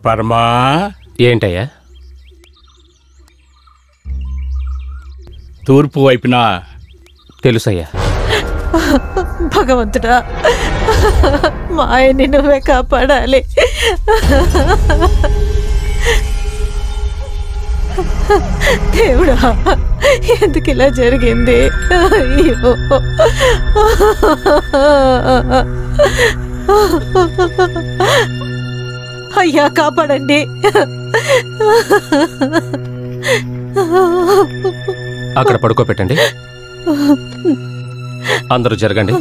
పరమా ఏంటయ్యా తూర్పు వైపున తెలుసయ్యా భగవంతుడా మా ఆయన్ని నువ్వే కాపాడాలి దేవుడా ఎందుకు ఇలా జరిగింది అయ్యో అయ్యా కాపాడండి అక్కడ పడుకోబెట్టండి అందరూ జరగండి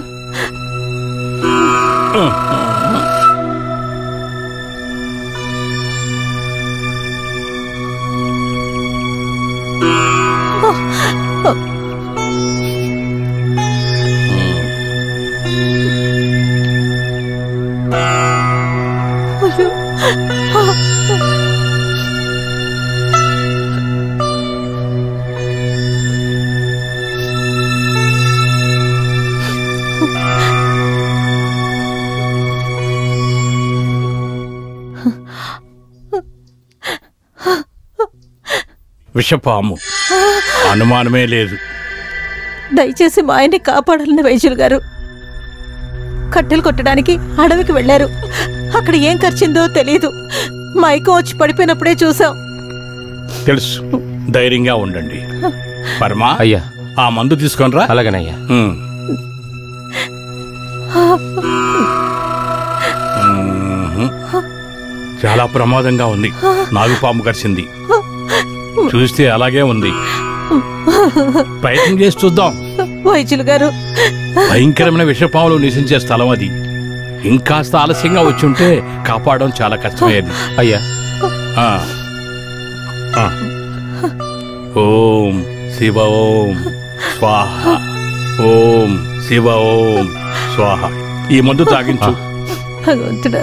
విషపాము అనుమానమే లేదు దయచేసి మా ఆయన్ని కాపాడాలని వైద్యులు గారు కట్టెలు కొట్టడానికి అడవికి వెళ్ళారు అక్కడ ఏం ఖర్చిందో తెలియదు మైకం వచ్చి పడిపోయినప్పుడే చూసాం తెలుసు ధైర్యంగా ఉండండి పరమా అయ్యా ఆ మందు తీసుకొనిరా అలాగనయ్యా ఉమ్. మ్మ్. చాలా ప్రమాదంగా ఉంది నాగుపాము కరిచింది చూస్తే అలాగే ఉంది ప్రయత్నం చేసి చూద్దాం వైద్యులు గారు భయంకరమైన విషపాములు నివసించే స్థలం అది ఇంకాస్త ఆలస్యంగా వచ్చి ఉంటే కాపాడడం చాలా కష్టమయ్యేది అయ్యా ఆ. ఆ. ఓం శివ ఓం స్వాహ ఓం శివ ఓం స్వాహ ఈ మందు తాగించు భగవంతుడా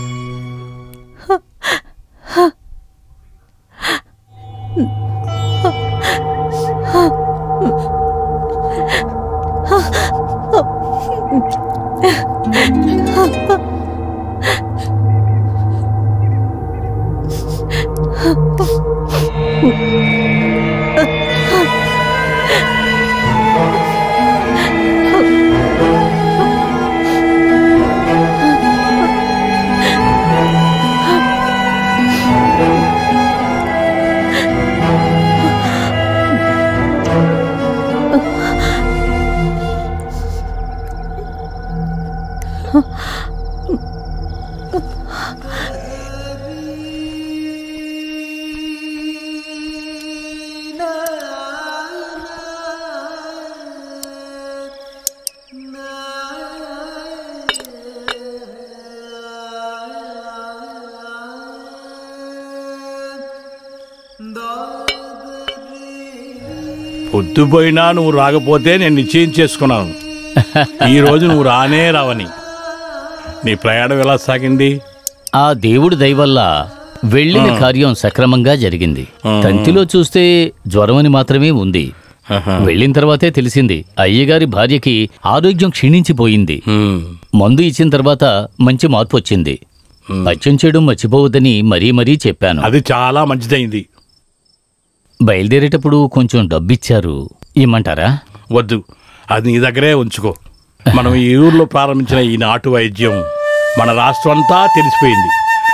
పొద్దుపోయినా నువ్వు రాకపోతే నేను నిశ్చయం చేసుకున్నాను ఈ రోజు నువ్వు రానే రావని నీ ప్రయాణం ఎలా సాగింది ఆ దేవుడి దయవల్ల వెళ్ళిన కార్యం సక్రమంగా జరిగింది తంతిలో చూస్తే జ్వరమని మాత్రమే ఉంది వెళ్ళిన తర్వాతే తెలిసింది అయ్యగారి భార్యకి ఆరోగ్యం క్షీణించిపోయింది హ్మ్. మందు ఇచ్చిన తర్వాత మంచి మార్పు వచ్చింది పచ్చం చేయడం మర్చిపోవద్దని మరీ మరీ చెప్పాను అది చాలా మంచిదైంది బయలుదేరేటప్పుడు కొంచెం డబ్బిచ్చారు ఇమ్మంటారా వద్దు అది నీ దగ్గరే ఉంచుకో మనం ఈ ఊర్లో ప్రారంభించిన ఈ నాటు వైద్యం మన రాష్ట్రం అంతా తెలిసిపోయింది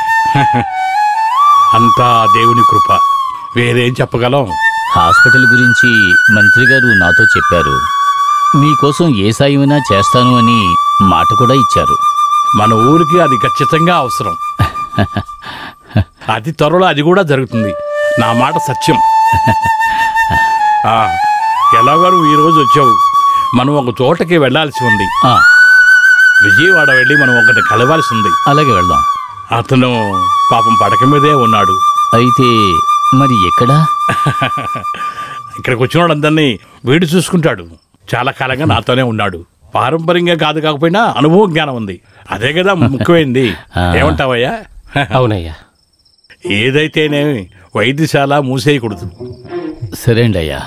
అంతా దేవుని కృప వేరేం చెప్పగలం హాస్పిటల్ గురించి మంత్రి గారు నాతో చెప్పారు మీకోసం ఏ సాయమైనా చేస్తాను అని మాట కూడా ఇచ్చారు మన ఊరికి అది ఖచ్చితంగా అవసరం అతి త్వరలో అది కూడా జరుగుతుంది నా మాట సత్యం ఆ, ఎలాగో నువ్వు ఈరోజు వచ్చావు మనం ఒక చోటకి వెళ్ళాల్సి ఉంది ఆ, విజయవాడ వెళ్ళి మనం ఒకటి కలవాల్సి ఉంది అలాగే వెళ్దాం అతను పాపం పడక మీదే ఉన్నాడు అయితే మరి ఎక్కడా ఇక్కడికి వచ్చినోడందరినీ వీడు చూసుకుంటాడు చాలా కాలంగా నాతోనే ఉన్నాడు పారంపర్యంగా కాదు కాకపోయినా అనుభవం జ్ఞానం ఉంది అదే కదా ముఖ్యమైంది ఆ. ఏమంటావయ్యా అవునయ్యా ఏదైతేనేమి వైద్యశాల మూసేయకూడదు సరే అండి అయ్యా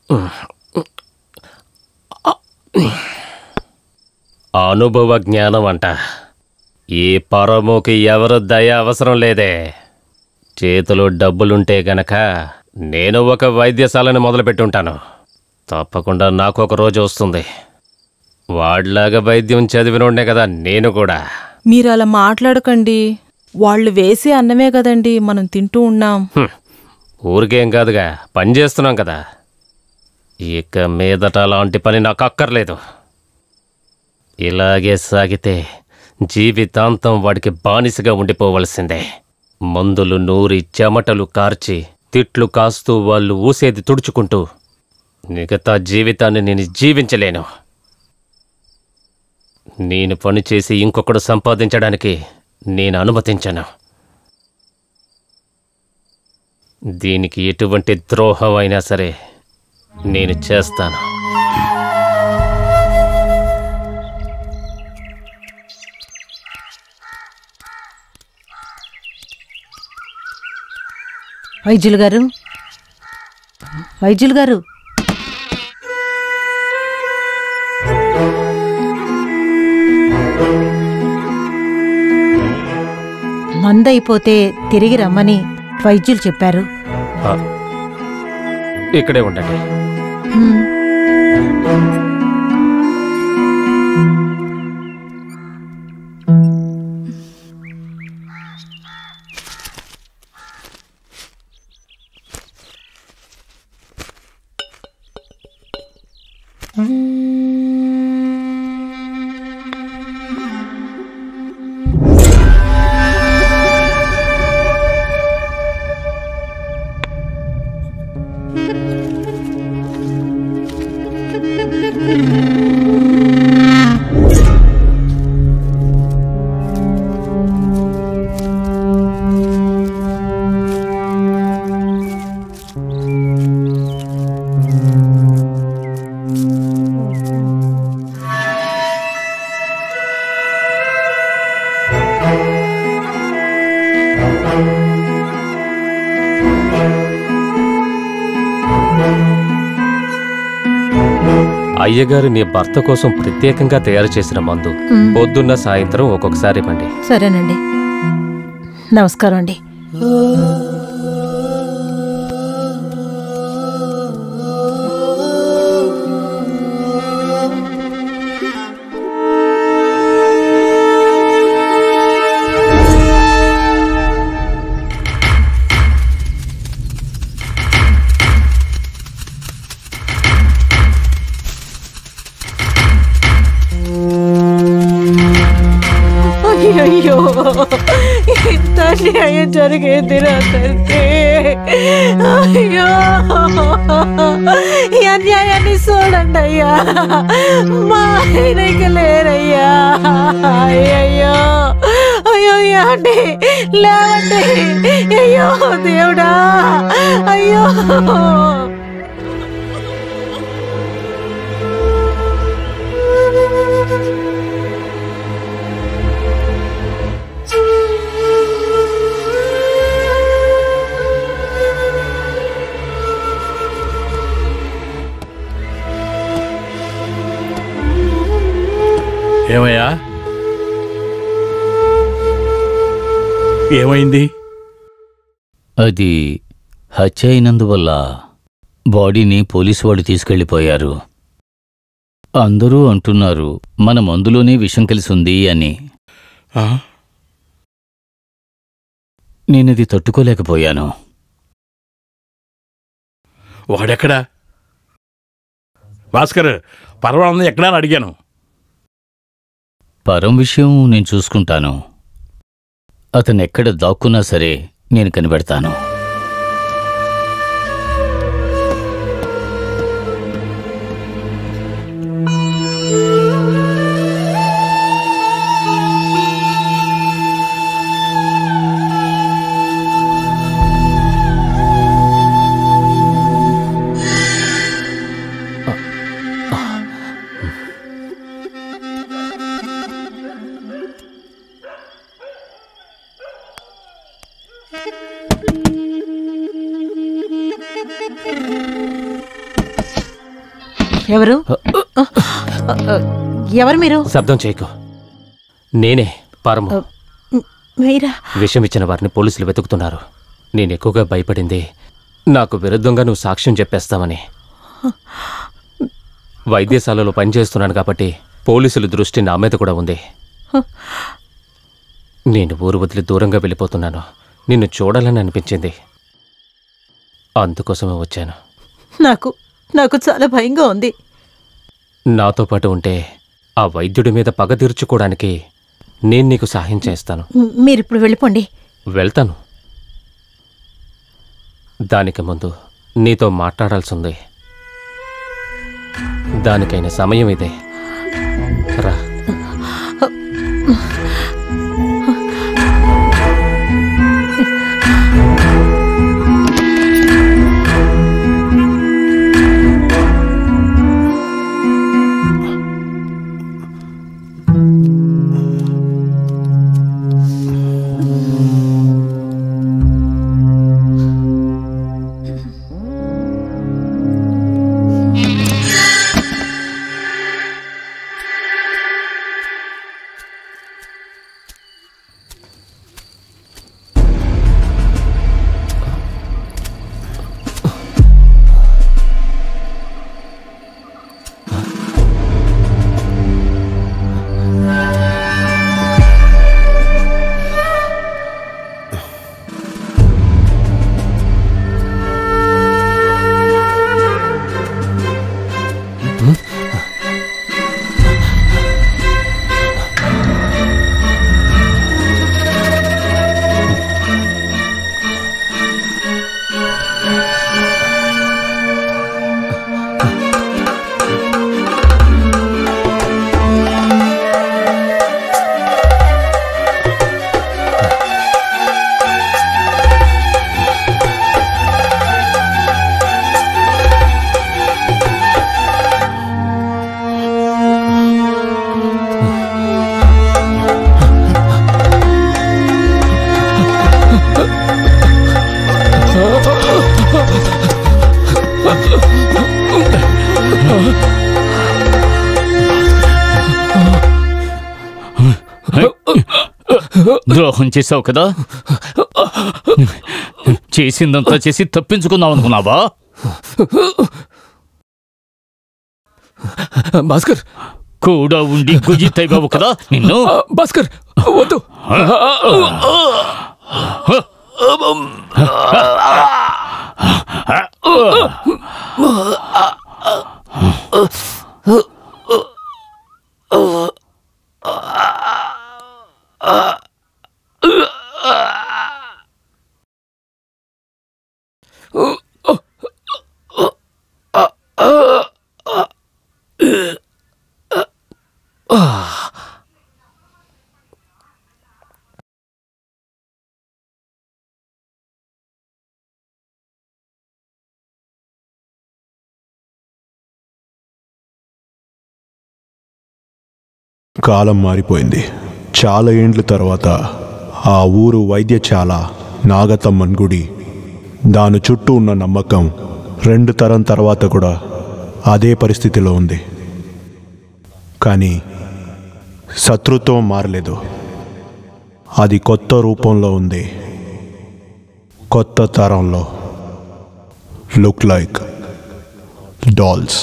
అనుభవ జ్ఞానం అంట ఈ పరముకి ఎవరు దయ అవసరం లేదే చేతిలో డబ్బులుంటే గనక నేను ఒక వైద్యశాలని మొదలుపెట్టుంటాను తప్పకుండా నాకు ఒక రోజు వస్తుంది వాడిలాగా వైద్యం చదివినోడ్నే కదా నేను కూడా మీరు అలా మాట్లాడకండి వాళ్ళు వేసే అన్నమే కదండి మనం తింటూ ఉన్నాం హ్మ్. ఊరికేం కాదుగా పని చేస్తున్నాం కదా ఇక మీదట అలాంటి పని నాకు అక్కర్లేదు ఇలాగే సాగితే జీవితాంతం వాడికి బానిసగా ఉండిపోవలసిందే మందులు నూరి చెమటలు కార్చి తిట్లు కాస్తూ వాళ్ళు ఊసేది తుడుచుకుంటూ మిగతా జీవితాన్ని నేను జీవించలేను నేను పని చేసి ఇంకొకడు సంపాదించడానికి నేను అనుమతించను దీనికి ఎటువంటి ద్రోహం అయినా సరే నేను చేస్తాను వైద్యులు గారు వైద్యులు గారు మందైపోతే తిరిగి రమ్మని వైద్యులు చెప్పారు ఆ, ఇక్కడే ఉండండి హ్మ్. అయ్యగారు నీ భర్త కోసం ప్రత్యేకంగా తయారు చేసిన మందు పొద్దున్న సాయంత్రం ఒక్కొక్కసారి ఇవ్వండి సరేనండి నమస్కారం అండి అయ్యో ఇంత న్యాయం జరిగేది నా తండ్రి అయ్యో ఈ అన్యాయాన్ని చూడండి అయ్యా మా ఆయనకి లేరయ్యా అయ్యయ్యో అయ్యో అండి లేవండి అయ్యో దేవుడా అయ్యో ఏమయ్యా ఏమైంది అది హత్య అయినందువల్ల బాడీని పోలీసు వాళ్ళు తీసుకెళ్ళిపోయారు అందరూ అంటున్నారు మన మందులోనే విషం కలిసి ఉంది అని ఆ? నేనది తట్టుకోలేకపోయాను వాడెక్కడా భాస్కర్ పర్వాలేదు ఎక్కడా అని అడిగాను పరం విషయం నేను చూసుకుంటాను అతను ఎక్కడ దాక్కున్నా సరే నేను కనిపెడతాను ఎవరు ఎవరు మీరు శబ్దం చేయకు నేనే పరము మీరా విషం ఇచ్చిన వారిని పోలీసులు వెతుకుతున్నారు నేను ఎక్కువగా భయపడింది నాకు విరుద్ధంగా నువ్వు సాక్ష్యం చెప్పేస్తావని వైద్యశాలలో పనిచేస్తున్నాను కాబట్టి పోలీసుల దృష్టి నా మీద కూడా ఉంది నేను ఊరు వదిలి దూరంగా వెళ్ళిపోతున్నాను నిన్ను చూడాలని అనిపించింది అందుకోసమే వచ్చాను నాకు నాకు చాలా భయంగా ఉంది నాతో పాటు ఉంటే ఆ వైద్యుడి మీద పగ తీర్చుకోవడానికి నేను నీకు సహాయం చేస్తాను మ్, మీరిప్పుడు వెళ్ళిపోండి వెళ్తాను దానికి ముందు నీతో మాట్లాడాల్సి ఉంది దానికైన సమయం ఇదే రా ద్రోహం చేసావు కదా చేసిందంతా చేసి తప్పించుకుందాం అనుకున్నావా భాస్కర్ కూడా ఉండి గుజితైబావు కదా నిన్ను భాస్కర్ వద్దు కాలం మారిపోయింది చాలా ఏండ్ల తర్వాత ఆ ఊరు వైద్యశాల నాగతమ్మన్ గుడి దాని చుట్టూ ఉన్న నమ్మకం రెండు తరం తర్వాత కూడా అదే పరిస్థితిలో ఉంది కానీ శత్రుత్వం మారలేదు అది కొత్త రూపంలో ఉంది కొత్త తరంలో లుక్ లైక్ డాల్స్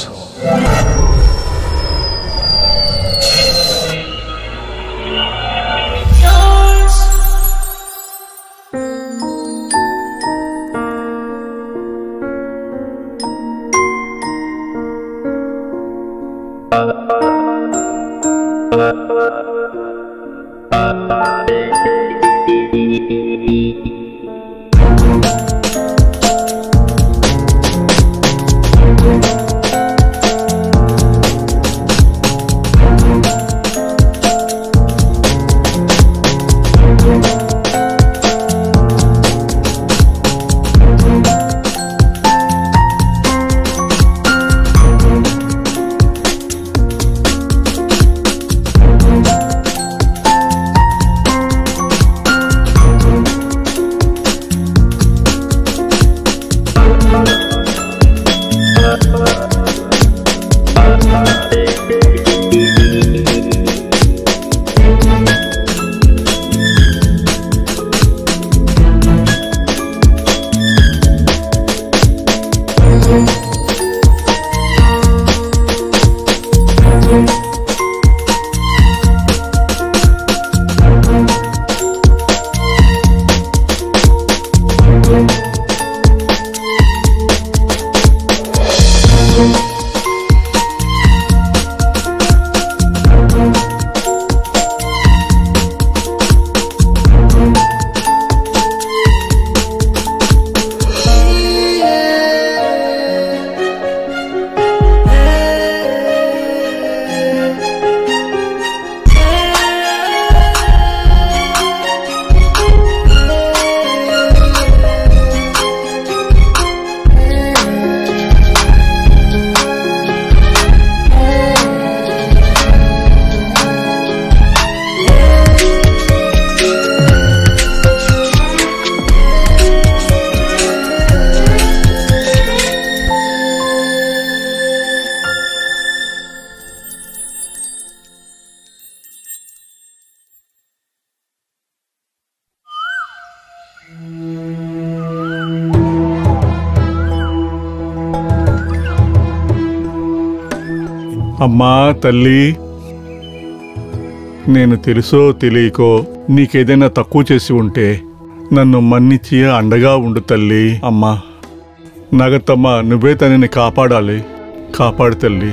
అమ్మా తల్లి నేను తెలుసో తెలియకో నీకేదైనా తక్కువ చేసి ఉంటే నన్ను మన్నిచ్చి అండగా ఉండు తల్లి అమ్మా నగతమ్మ నువ్వే తనని కాపాడాలి కాపాడు తల్లి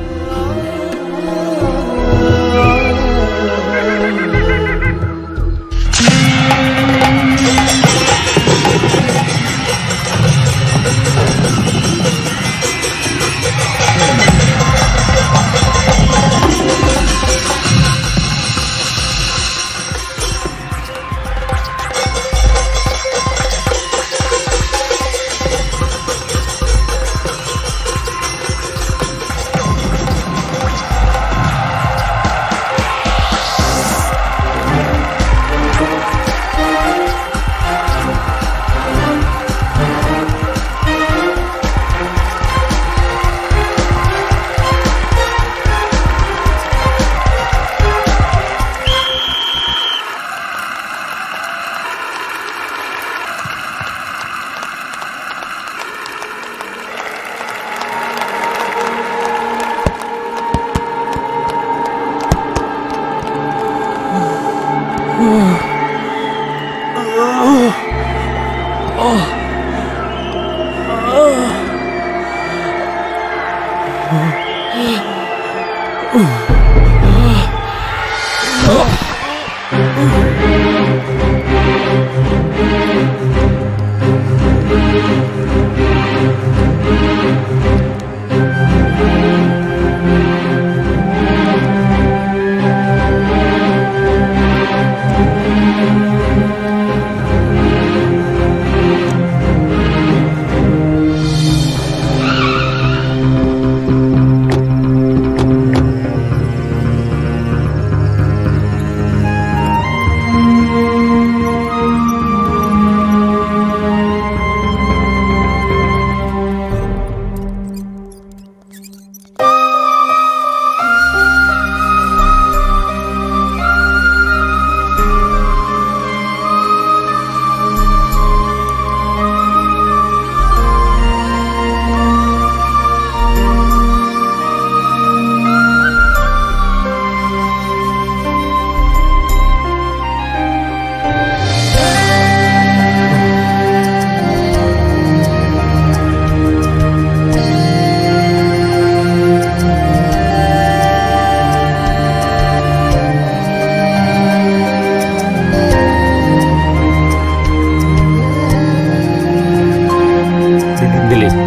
Dilip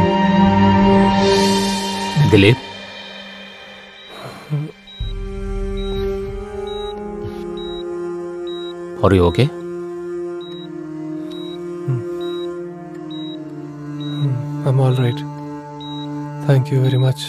Dilip are you okay I'm all right. Thank you very much.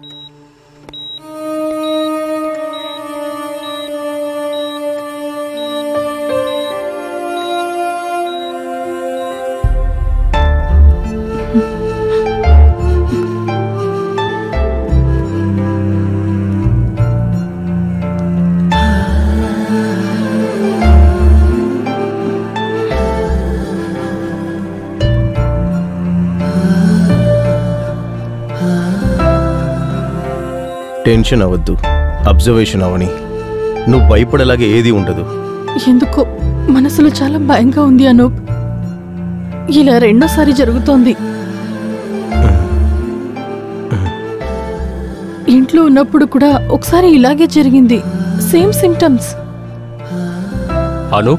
Tension అవ్వద్దు అబ్జర్వేషన్ అవని నువ్వు భయపడేలాగా ఏది ఉండదు ఎందుకో మనసులో చాలా భయంగా ఉంది అనూప్ ఇలా రెండోసారి జరుగుతోంది ఇంట్లో ఉన్నప్పుడు కూడా ఒకసారి ఇలాగే జరిగింది సేమ్ సిమ్టమ్స్ అను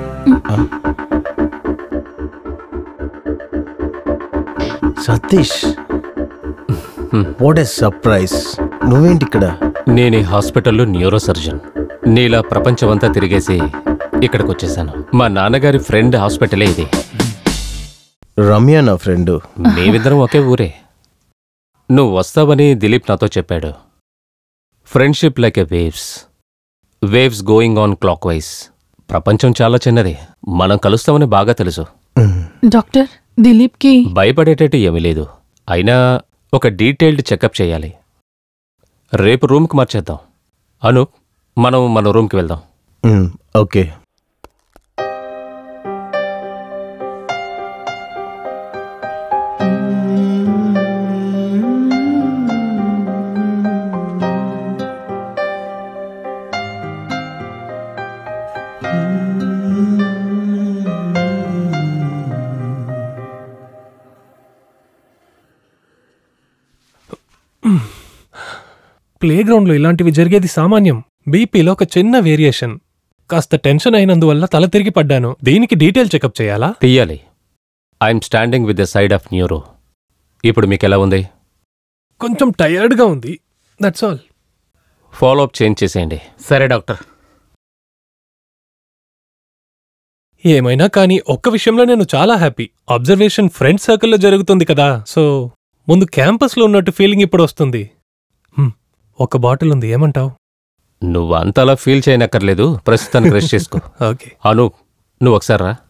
సతీష్ వాట్ ఎ సర్ప్రైజ్ నువ్వేంటి ఇక్కడ నేను ఈ హాస్పిటల్లో న్యూరో సర్జన్ నీలా ప్రపంచమంతా తిరిగేసి ఇక్కడికి వచ్చేసాను మా నాన్నగారి ఫ్రెండ్ హాస్పిటలే ఇది రమ్య నా ఫ్రెండ్ మేమిద్దరం ఒకే ఊరే నువ్వు వస్తావని దిలీప్ నాతో చెప్పాడు friendship like a waves waves going on clockwise ప్రపంచం చాలా చిన్నది మనం కలుస్తామని బాగా తెలుసు డాక్టర్ దిలీప్ కి భయపడేటట్టు ఏమీ లేదు అయినా ఒక డీటెయిల్డ్ చెకప్ చేయాలి రేపు రూమ్కి మార్చేద్దాం అను మనం మన రూమ్కి వెళ్దాం ఓకే ప్లే గ్రౌండ్లో ఇలాంటివి జరిగేది సామాన్యం బీపీలో ఒక చిన్న వేరియేషన్ కాస్త టెన్షన్ అయినందువల్ల తల తిరిగి పడ్డాను దీనికి డీటెయిల్ చెకప్ చేయాలా తీయాలి I'm standing with the side of neuro ఇప్పుడు మీకు ఎలా ఉంది కొంచెం టయర్డ్గా ఉంది that's all follow up change చేసేయండి సరే డాక్టర్ ఏమైనా కానీ ఒక్క విషయంలో నేను చాలా హ్యాపీ అబ్జర్వేషన్ ఫ్రెండ్ సర్కిల్లో జరుగుతుంది కదా సో ముందు క్యాంపస్లో ఉన్నట్టు ఫీలింగ్ ఇప్పుడు వస్తుంది హ్మ్, ఒక బాటిల్ ఉంది ఏమంటావు నువ్వు అంతలా ఫీల్ చేయనక్కర్లేదు ప్రస్తుతానికి రెస్ట్ చేసుకో ఓకే అను నువ్వు ఒకసారి రా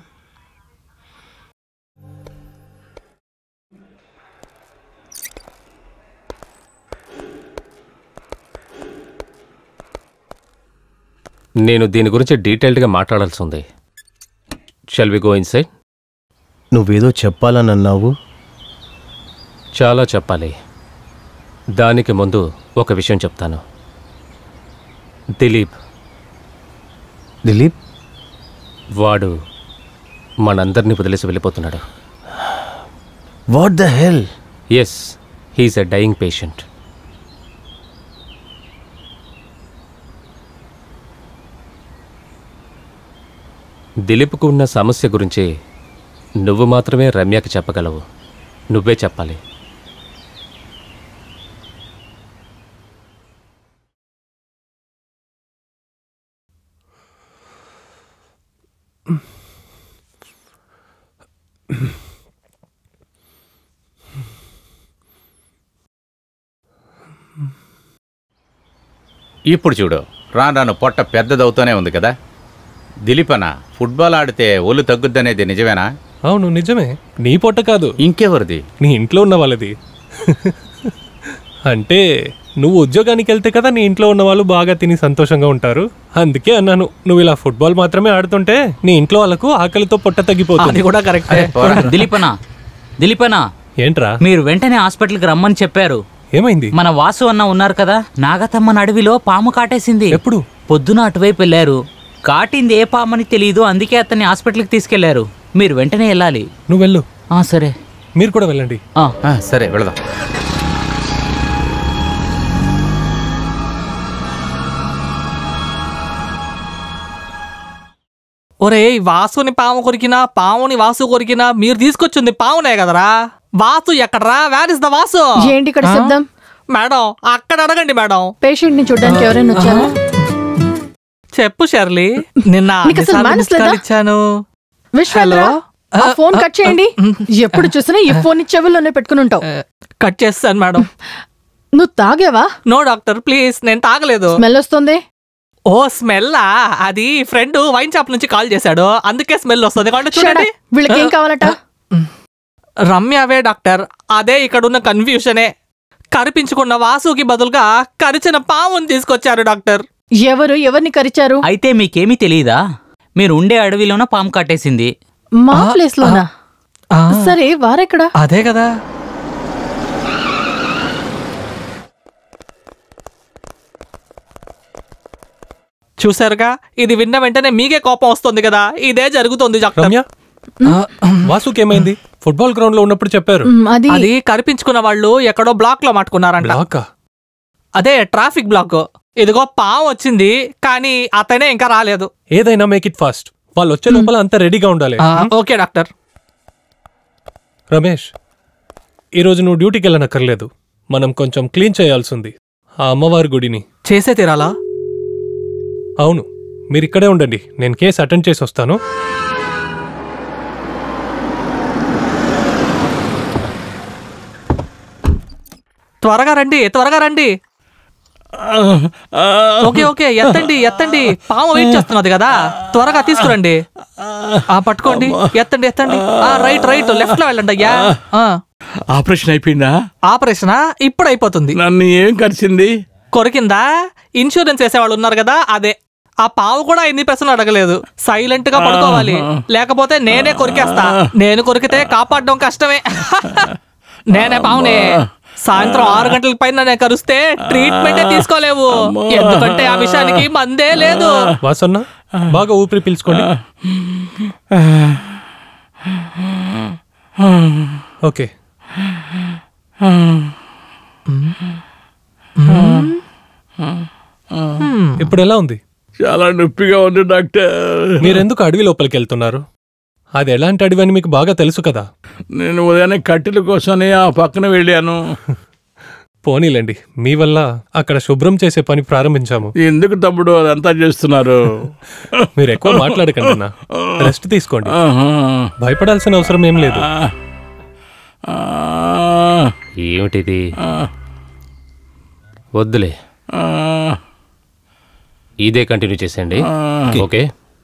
నేను దీని గురించి డీటెయిల్డ్గా మాట్లాడాల్సి ఉంది షెల్ వి గో ఇన్సైడ్ నువ్వేదో చెప్పాలని అన్నావు చాలా చెప్పాలి దానికి ముందు ఒక విషయం చెప్తాను దిలీప్ దిలీప్ వాడు మనందరినీ వదిలేసి వెళ్ళిపోతున్నాడు what the hell yes he's a dying patient దిలీప్కు ఉన్న సమస్య గురించి నువ్వు మాత్రమే రమ్యకి చెప్పగలవు నువ్వే చెప్పాలి ఇప్పుడు చూడు రాను రాను పొట్ట పెద్దదవుతూనే ఉంది కదా దిలీపన ఫుట్బాల్ ఆడితే ఒళ్ళు తగ్గుద్దనేది నిజమేనా అవును నిజమే నీ పొట్ట కాదు ఇంకెవరిది నీ ఇంట్లో ఉన్న వాళ్ళది అంటే నువ్వు ఉద్యోగానికి వెళ్తే కదా నీ ఇంట్లో ఉన్న వాళ్ళు బాగా తిని సంతోషంగా ఉంటారు అందుకే అన్నాను నువ్వు ఇలా ఫుట్బాల్ మాత్రమే ఆడుతుంటే నీ ఇంట్లో వాళ్ళకు ఆకలితో పొట్ట తగ్గిపోతుంది అది కూడా కరెక్టే దిలీపనా దిలీపనా ఏంట్రా మీరు వెంటనే హాస్పిటల్కి రమ్మని చెప్పారు ఏమైంది మన వాసు అన్న ఉన్నారు కదా నాగతమ్మన్ అడవిలో పాము కాటేసింది ఎప్పుడు పొద్దున అటువైపు వెళ్ళారు కాటింది ఏ పామని తెలియదు అందుకే అతన్ని హాస్పిటల్కి తీసుకెళ్లారు మీరు వెంటనే వెళ్ళాలి నువ్వు వెళ్ళు ఆ, సరే మీరు కూడా వెళ్ళండి ఆ, సరే వెళదాం ఒరే వాసుని పాము కొరికినా పాముని వాసు కొరికినా మీరు తీసుకొచ్చింది పామునే కదరా వాసు ఎక్కడరా వేర్ ఇస్ ద వాసు ఏంటి ఇక్కడ ఆ? శబ్దం మేడం అక్కడ అడగండి మేడం పేషెంట్ ని చూడడానికి ఎవరైనా వచ్చారా చెప్పు షర్లీ నిన్న నీకు అసలు అన్నిసార్లు మనసు మిస్డ్ కాల్ లేదా? ఇచ్చాను విశ్వేంద్ర హలో? ఆ ఫోన్ కట్ చేయండి ఎప్పుడు చూసినా ఈ ఫోన్ ని చెవుల్లోనే పెట్టుకుని ఉంటావు కట్ చేస్తాను మేడం నువ్వు తాగావా నో డాక్టర్ ప్లీజ్ నేను తాగలేదు స్మెల్ వస్తుంది ఓ స్మెల్ అది ఫ్రెండ్ వైన్ షాప్ నుంచి కాల్ చేశాడు అందుకే స్మెల్ వస్తుంది కాబట్టి చూడండి Shut up. వీళ్ళకి ఏం కావాలట రమ్యవే డాక్టర్ అదే ఇక్కడున్న కన్ఫ్యూషనే కరిపించుకున్న వాసుకి బదులుగా కరిచిన పాముని తీసుకొచ్చారు డాక్టర్ ఎవరు ఎవరిని కరిచారు అయితే మీకేమీ తెలియదా మీరు ఉండే అడవిలోన పాము కాటేసింది మా ప్లేస్ లోనా సరే వారెక్కడా అదే కదా చూసారుగా ఇది విన్న వెంటనే మీకే కోపం వస్తుంది కదా ఇదే జరుగుతుంది డాక్టర్ రమ్య వాసుకి ఏమైంది ఫుట్బాల్ గ్రౌండ్ లో ఉన్నప్పుడు చెప్పారు మ్, అది అది కరిపించుకున్న వాళ్ళు ఎక్కడో బ్లాక్ లో మట్టుకున్నారంట బ్లాకా అదే ట్రాఫిక్ బ్లాక్ ఇదిగో పాము వచ్చింది కానీ అతనే ఇంకా రాలేదు ఏదైనా మేక్ ఇట్ ఫాస్ట్ వాళ్ళు వచ్చే లోపల అంతా రెడీగా ఉండాలి ఆ, ఓకే డాక్టర్ రమేష్ ఈరోజు నువ్వు డ్యూటీకి వెళ్ళనక్కర్లేదు మనం కొంచెం క్లీన్ చేయాల్సి ఉంది ఆ అమ్మవారి గుడిని చేసే తీరాలా అవును మీరు ఇక్కడే ఉండండి నేను కేసు అటెండ్ చేసి వస్తాను త్వరగా రండి త్వరగా రండి ఓకే ఓకే ఎత్తండి ఎత్తండి పాము వెయిట్ చేస్తున్నది కదా త్వరగా తీసుకురండి ఆ పట్టుకోండి ఎత్తండి ఎత్తండి ఆ రైట్ రైట్ లెఫ్ట్ లో వెళ్ళండి అయ్యా ఆ, ఆపరేషన్ అయిపోయిందా ఆపరేషనా ఇప్పుడు అయిపోతుంది నన్ను ఏం కరిచింది కొరికిందా ఇన్సూరెన్స్ వేసేవాళ్ళు ఉన్నారు కదా అదే ఆ పావు కూడా ఎన్ని ప్రశ్నలు అడగలేదు సైలెంట్ గా పడుకోవాలి లేకపోతే నేనే కొరికేస్తా నేను కొరికితే కాపాడడం కష్టమే నేనే పావునే సాయంత్రం ఆరు గంటల పైన నేను కరుస్తే ట్రీట్మెంటే తీసుకోలేవు ఎందుకంటే ఆ విషయానికి మందే లేదు వాసన్న బాగా ఊపిరి పీల్చుకోండి ఓకే ఇప్పుడు ఎలా ఉంది చాలా నొప్పిగా ఉంది డాక్టర్ మీరెందుకు అడవి లోపలికి వెళ్తున్నారు అది ఎలాంటి అడవి అని మీకు బాగా తెలుసు కదా నేను ఉదయాన్నే కట్టెల కోసమని ఆ పక్కన వెళ్ళాను పోనీలేండి మీ వల్ల అక్కడ శుభ్రం చేసే పని ప్రారంభించాము ఎందుకు తమ్ముడు అదంతా చేస్తున్నారు మీరు ఎక్కువ మాట్లాడకండి అన్న రెస్ట్ తీసుకోండి ఆహా. భయపడాల్సిన అవసరం ఏం లేదు ఏమిటిది వద్దులే ఇదే కంటిన్యూ చేసేయండి ఓకే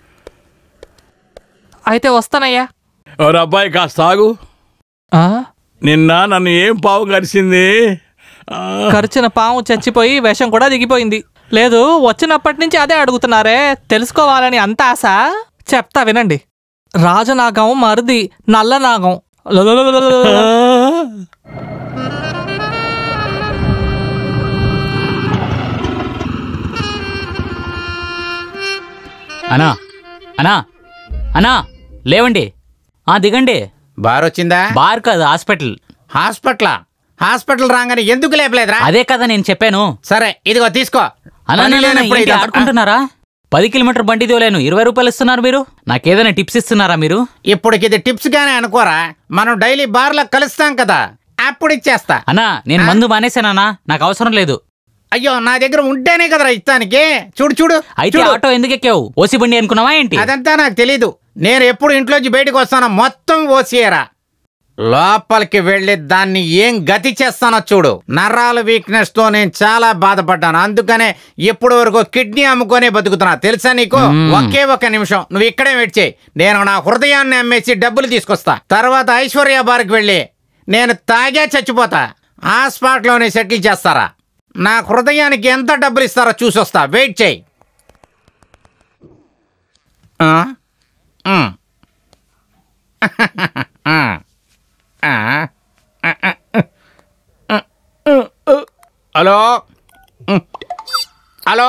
అయితే వస్తానయ్యా ఎవరు అబ్బాయి కాస్త ఆగు ఆ? నిన్న నన్ను ఏం పావు కరిచింది ఆ, కరిచిన పాము చచ్చిపోయి విషం కూడా దిగిపోయింది లేదు వచ్చినప్పటి నుంచి అదే అడుగుతున్నారే తెలుసుకోవాలని అంత ఆశ చెప్తా వినండి రాజనాగం మరిది నల్లనాగం లలలలలలల. అనా అనా అనా లేవండి ఆ దిగండి బార్ వచ్చిందా బార్ కాదు హాస్పిటల్ హాస్పిటల్ హాస్పిటల్ రాగానే ఎందుకు లేపలేదురా అదే కదా నేను చెప్పాను సరే ఇదిగో తీసుకో అన్నా పని అన్నా, లేనప్పుడు ఏంటి ఇదంతా- ఆడుకుంటున్నారా పది కిలోమీటర్ బండి తోలేను ఇరవై రూపాయలు ఇస్తున్నారు మీరు నాకేదైనా టిప్స్ ఇస్తున్నారా మీరు ఇప్పటికి ఇది టిప్స్ గానే అనుకోరా మనం డైలీ బార్ లో కలుస్తాం కదా అప్పుడు ఇచ్చేస్తా అన్నా నేను మందు మానేశానా నాకు అవసరం లేదు అయ్యో నా దగ్గర ఉంటేనే కదరా ఇస్తానికి చూడు చూడు అయితే చూడు. ఆటో ఎందుకు ఎక్కావు ఓసి బండి అనుకున్నావా ఏంటి అదంతా నాకు తెలీదు నేను ఎప్పుడు ఇంట్లోంచి బయటకు వస్తానో మొత్తం ఓసియరా లోపలికి వెళ్ళి దాన్ని ఏం గతి చేస్తానో చూడు నరాల వీక్నెస్ తో నేను చాలా బాధపడ్డాను అందుకనే ఇప్పటి వరకు కిడ్నీ అమ్ముకొనే బతుకుతున్నా తెలుసా నీకు ఒకే ఒక నిమిషం నువ్వు ఇక్కడే వెయిట్ చేయి నేను నా హృదయాన్ని అమ్మేసి డబ్బులు తీసుకొస్తా తర్వాత ఐశ్వర్య బార్కి వెళ్ళి నేను తాగే చచ్చిపోతా ఆ స్పాట్లోనే సెటిల్ చేస్తారా నా హృదయానికి ఎంత డబ్బులు ఇస్తారో చూసొస్తా వెయిట్ చేయి ఆ? ఉమ్. ఆ. ఆ. హలో ఉమ్. హలో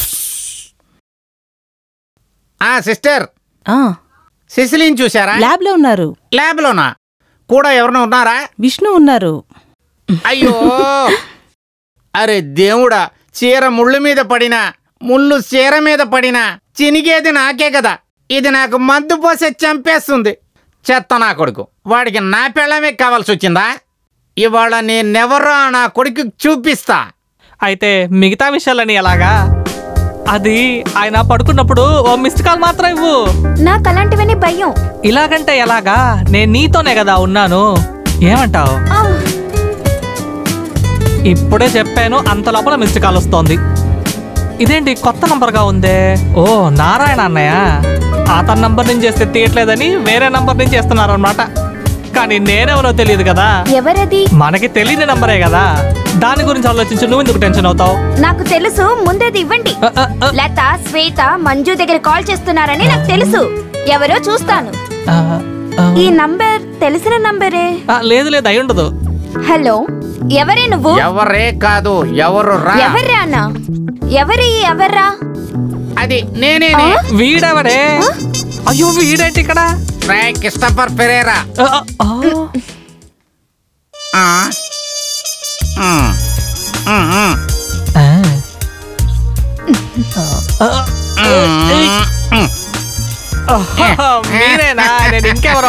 ఆ సిస్టర్ ఆ, సిసిలిని చూసారా ల్యాబ్లో ఉన్నారు ల్యాబ్లోనా కూడా ఎవరైనా ఉన్నారా విష్ణు ఉన్నారు అయ్యో అరే దేవుడా చీర ముళ్ళు మీద పడినా ముళ్ళు చీర మీద పడినా చినిగేది నాకే కదా ఇది నాకు మందు పోసే చంపేస్తుంది చెత్త నా కొడుకు వాడికి నా పెళ్ళమే కావాల్సి వచ్చిందా ఇవాళ నేనెవరో నా కొడుకు చూపిస్తా అయితే మిగతా విషయాలని ఎలాగా అది ఆయన పడుకున్నప్పుడు ఓ మిస్డ్ కాల్ మాత్రం ఇవ్వు నాకు అలాంటివన్నీ భయం ఇలాగంటే ఎలాగా నేను నీతోనే కదా ఉన్నాను ఏమంటావు ఇప్పుడే చెప్పాను అంత లోపల మిస్డ్ కాల్ వస్తోంది ఇదేంటి కొత్త నంబర్గా ఉందే ఓ నారాయణ అన్నయ్య అతని నంబర్ నుంచి చేస్తే తీయట్లేదని వేరే నంబర్ నుంచి చేస్తున్నారు అనమాట కానీ నేనెవరో తెలియదు కదా ఎవరది మనకి తెలియని నంబరే కదా దాని గురించి ఆలోచించి నువ్వు ఎందుకు టెన్షన్ అవుతావు నాకు తెలుసు ముందేది ఇవ్వండి లత శ్వేత మంజు దగ్గర కాల్ చేస్తున్నారని నాకు తెలుసు ఎవరో చూస్తాను ఈ నంబర్ తెలిసిన నంబరే లేదు లేదు అయి ఉండదు హలో ఎవరే నువ్వు ఎవరే కాదు ఎవరు రా ఎవర్రా అన్న ఎవరి ఎవర్రా అది నేనే వీడెవడే అయ్యో వీడేంటి ఇక్కడ క్రిస్టఫర్ పెరేరా ఆ. ఉమ్. ఉమ్, ఉమ్.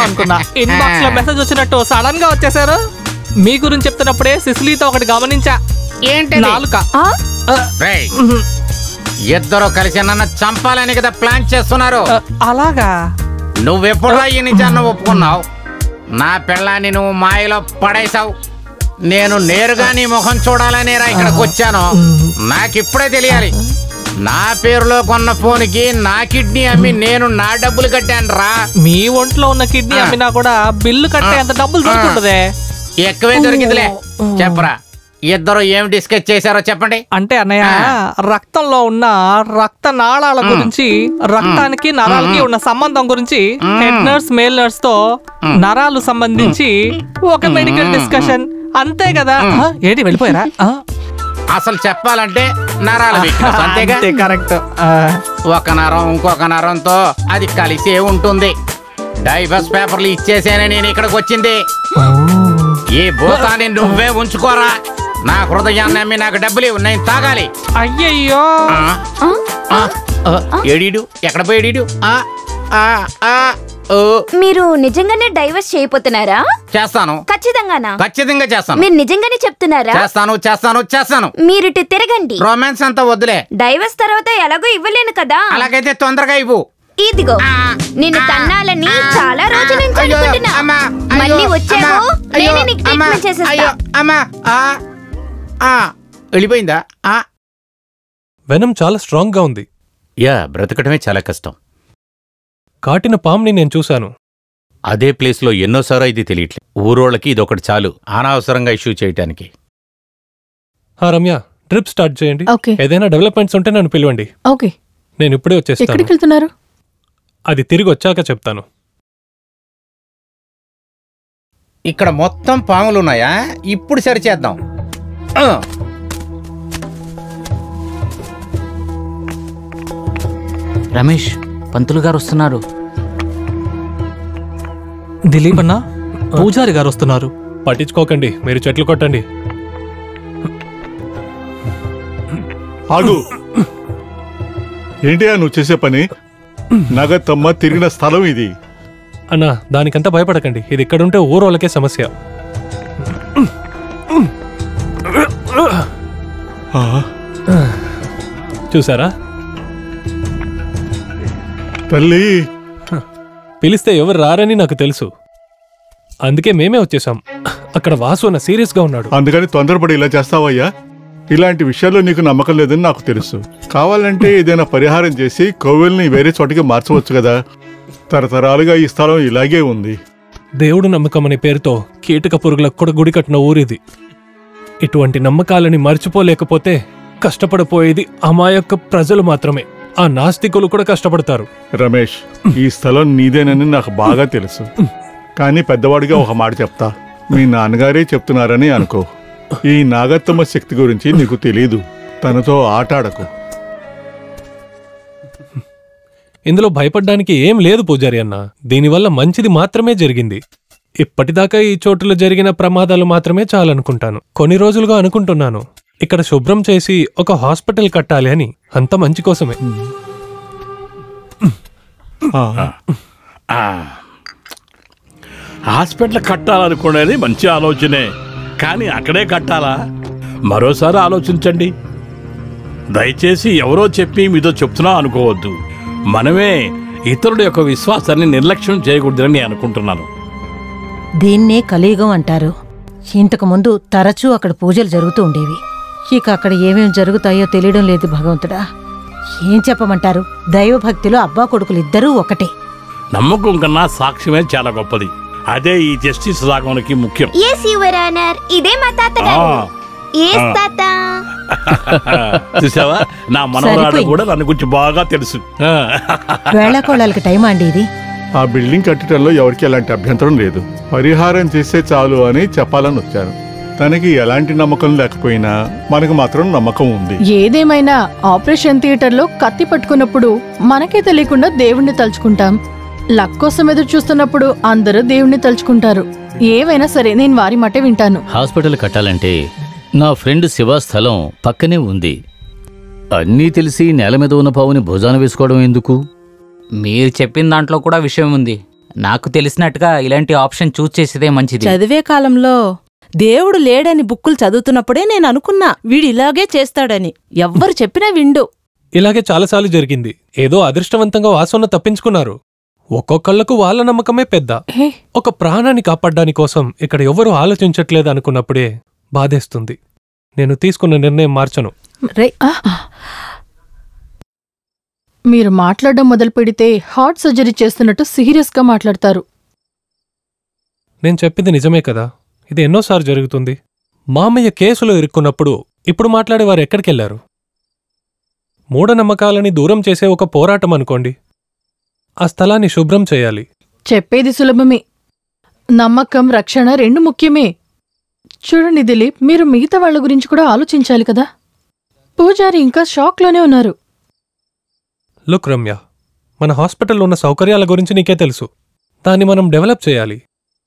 అనుకున్నా ఇన్బాక్స్ లో మెసేజ్ వచ్చినట్టు సడన్ గా వచ్చేసారు మీ గురించి చెప్తున్నప్పుడే సిసిలీతో ఒకటి గమనించా ఏంటి నాలుక రేయ్, ఇద్దరు కలిసి నన్ను చంపాలని కదా ప్లాన్ చేస్తున్నారు అలాగా నువ్వెప్పుడో ఈ నిజాన్ని ఒప్పుకున్నావు నా పెళ్ళాన్ని నువ్వు మాయలో పడేశావు నేను నేరుగా నీ ముఖం చూడాలని రా ఇక్కడికి వచ్చాను నాకిప్పుడే తెలియాలి నా పేరులో కొన్న ఫోన్కి నా కిడ్నీ అమ్మి నేను నా డబ్బులు కట్టాను రా మీ ఒంట్లో ఉన్న కిడ్నీ అమ్మినా కూడా బిల్లు కట్టే అంత డబ్బులు దొరుకుతుంటదే ఎక్కువే దొరికిందిలే చెప్పరా ఇద్దరు ఏం డిస్కస్ చేశారో చెప్పండి అంటే అన్నయ్య రక్తంలో ఉన్న రక్త నాళాల గురించి రక్తానికి నరాలకి ఉన్న సంబంధం గురించి హెడ్ నర్స్ మేల్ నర్స్ తో నరాలు సంబంధించి ఒక మెడికల్ డిస్కషన్ అంతే కదా ఆ, ఏంటి వెళ్ళిపోయారా ఆ, అసలు చెప్పాలంటే నరాల వీక్నెస్ అంతేగా అంతే, కరెక్ట్ ఒక నరం ఇంకొక నరంతో అది కలిసే ఉంటుంది డైవర్స్ పేపర్లు ఇచ్చేసేనే నేను ఇక్కడికి వచ్చింది ఈ భూతాన్ని నువ్వే ఉంచుకోరా నా హృదయాన్ని అమ్మి నాకు డబ్బులు ఇవ్వు, నేను తాగాలి అయ్యయ్యో ఏడీడు ఎక్కడ పోయాడు మీరు నిజంగానే డైవర్స్ చేయబోతున్నారా చేస్తాను ఖచ్చితంగానా ఖచ్చితంగా చేస్తాను మీరు నిజంగానే చెప్తున్నారా చేస్తాను చేస్తాను చేస్తాను మీరు ఇటు తిరగండి రొమాన్స్ అంతా వద్దులే డైవర్స్ తర్వాత ఎలాగో ఇవ్వలేను కదా అలాగైతే తొందరగా ఇవ్వు ఇదిగో నిన్ను తన్నాలని చాలా రోజుల నుంచి అయ్యో, అనుకుంటున్నా అమ్మా, అయ్యో, మళ్ళీ వచ్చావు అమ్మా, అయ్యో, నేనే నీకు అమ్మా, ట్రీట్మెంట్ చేసేస్తా అయ్యో, అమ్మా ఆ, ఆ, వెళ్ళిపోయిందా ఆ, వెనం చాలా స్ట్రాంగ్ గా ఉంది యా బ్రతకడమే చాలా కష్టం కాటిన పాముని నేను చూశాను అదే ప్లేస్లో ఎన్నోసారో ఇది తెలియట్లేదు ఊరోళ్ళకి ఇదొకటి చాలు అనవసరంగా ఇష్యూ చేయటానికి ఆ రమ్య ట్రిప్ స్టార్ట్ చేయండి ఓకే. ఏదైనా డెవలప్మెంట్స్ ఉంటే నన్ను పిలవండి ఓకే నేను ఇప్పుడే వచ్చేస్తాను ఎక్కడికి వెళ్తున్నారు అది తిరిగి వచ్చాక చెప్తాను ఇక్కడ మొత్తం పాములు ఉన్నాయా ఇప్పుడు సరి చేద్దాం ఆ. రమేష్ పంతులు గారు వస్తున్నారు దిలీప్ అన్న పూజారి గారు వస్తున్నారు పట్టించుకోకండి మీరు చెట్లు కొట్టండి ఆగు ఏంటియా నువ్వు చేసే పని నగతమ్మ తిరిగిన స్థలం ఇది అన్నా దానికంతా భయపడకండి ఇది ఇక్కడుంటే ఊరోళ్ళకే సమస్య చూసారా తల్లి పిలిస్తే ఎవరు రారని నాకు తెలుసు అందుకే మేమే వచ్చేసాం అక్కడ వాసు అన్న సీరియస్ గా ఉన్నాడు అందుకని తొందరపడి ఇలా చేస్తావయ్యా ఇలాంటి విషయాల్లో నీకు నమ్మకం లేదని నాకు తెలుసు కావాలంటే ఏదైనా పరిహారం చేసి కోవెల్ని వేరే చోటికి మార్చవచ్చు కదా తరతరాలుగా ఈ స్థలం ఇలాగే ఉంది దేవుడు నమ్మకం అనే పేరుతో కీటక పురుగులకు కూడా గుడి కట్టిన ఊరిది ఇటువంటి నమ్మకాలని మర్చిపోలేకపోతే కష్టపడిపోయేది అమాయక ప్రజలు మాత్రమే ఆ నాస్తికులు కూడా కష్టపడతారు రమేష్ ఈ స్థలం నీదేనని నాకు బాగా తెలుసు కానీ పెద్దవాడిగా ఒక మాట చెప్తా మీ నాన్నగారే చెప్తున్నారని అనుకో ఈ నాగత్తమ్మ శక్తి గురించి నీకు తెలీదు తనతో ఆటాడకు ఇందులో భయపడ్డానికి ఏం లేదు పూజారి అన్న దీనివల్ల మంచిది మాత్రమే జరిగింది ఇప్పటిదాకా ఈ చోటులో జరిగిన ప్రమాదాలు మాత్రమే చాలనుకుంటాను కొన్ని రోజులుగా అనుకుంటున్నాను ఇక్కడ శుభ్రం చేసి ఒక హాస్పిటల్ కట్టాలి అని అంత మంచి కోసమే ఆ. హాస్పిటల్ కట్టాలనుకునేది మంచి ఆలోచనే కానీ అక్కడే కట్టాలా మరోసారి ఆలోచించండి దయచేసి ఎవరో చెప్పి మీతో చెప్తున్నా అనుకోవద్దు మనమే ఇతరుల యొక్క విశ్వాసాన్ని నిర్లక్ష్యం చేయకూడదని నేను అనుకుంటున్నాను దీన్నే కలియుగం అంటారు ఇంతకు ముందు తరచూ అక్కడ పూజలు జరుగుతూ ఉండేవి ఇక అక్కడ ఏమేం జరుగుతాయో తెలియడం లేదు భగవంతుడా ఏం చెప్పమంటారు దైవభక్తిలో అబ్బా కొడుకులు ఇద్దరూ ఒకటే నమ్మకం కన్నా సాక్ష్యమే చాలా గొప్పది అదే ఈ జస్టిస్ రాగమునికి ముఖ్యం ఎస్ యువర్ ఆనర్ ఇదే మా తాత ఆ. గారు ఎస్ ఆ. తాత చూసావా నా మనవరాడు సరిపోయింది. కూడా నన్ను గురించి బాగా తెలుసు ఆ. వేళకోళాలకి టైం అండి ఇది ఆ బిల్డింగ్ కట్టడంలో ఎవరికి ఎలాంటి అభ్యంతరం లేదు పరిహారం చేస్తే చాలు అని చెప్పాలని వచ్చాను తనకి ఎలాంటి నమ్మకం లేకపోయినా మనకు మాత్రం నమ్మకం ఉంది ఏదేమైనా ఆపరేషన్ థియేటర్లో కత్తి పట్టుకున్నప్పుడు మనకే తెలియకుండా దేవుణ్ణి తలుచుకుంటాం లక్ కోసం ఎదురు చూస్తున్నప్పుడు అందరూ దేవుణ్ణి తలుచుకుంటారు ఏవైనా సరే నేను వారి మటే వింటాను హాస్పిటల్ కట్టాలంటే నా ఫ్రెండ్ శివ స్థలం పక్కనే ఉంది అన్నీ తెలిసి నేల మీద ఉన్న పావుని భుజాన వేసుకోవడం ఎందుకు మీరు చెప్పిన దాంట్లో కూడా విషయం ఉంది నాకు తెలిసినట్టుగా ఇలాంటి ఆప్షన్ చూస్ చేసేదే మంచిది చదివే కాలంలో దేవుడు లేడని బుక్కులు చదువుతున్నప్పుడే నేను అనుకున్నా వీడు ఇలాగే చేస్తాడని ఎవ్వరు చెప్పినా విండు ఇలాగే చాలాసార్లు జరిగింది ఏదో అదృష్టవంతంగా వాసన తప్పించుకున్నారు ఒక్కొక్కళ్లకు వాళ్ళ నమ్మకమే పెద్ద ఒక ప్రాణాన్ని కాపాడ్డాని కోసం ఇక్కడ ఎవరూ ఆలోచించట్లేదు అనుకున్నప్పుడే బాధేస్తుంది నేను తీసుకున్న నిర్ణయం మార్చను రే మీరు మాట్లాడడం మొదలు పెడితే హార్ట్ సర్జరీ చేస్తున్నట్టు సీరియస్గా మాట్లాడతారు నేను చెప్పింది నిజమే కదా ఇది ఎన్నోసార్లు జరుగుతుంది మామయ్య కేసులో ఇరుక్కున్నప్పుడు ఇప్పుడు మాట్లాడేవారు ఎక్కడికెళ్లారు మూఢనమ్మకాలని దూరం చేసే ఒక పోరాటం అనుకోండి ఆ స్థలాన్ని శుభ్రం చేయాలి చెప్పేది సులభమే నమ్మకం రక్షణ రెండు ముఖ్యమే చూడండి దిలీప్ మీరు మిగతా వాళ్ళ గురించి కూడా ఆలోచించాలి కదా పూజారి ఇంకా షాక్లోనే ఉన్నారు లుక్ రమ్య మన హాస్పిటల్లో ఉన్న సౌకర్యాల గురించి నీకే తెలుసు దాన్ని మనం డెవలప్ చేయాలి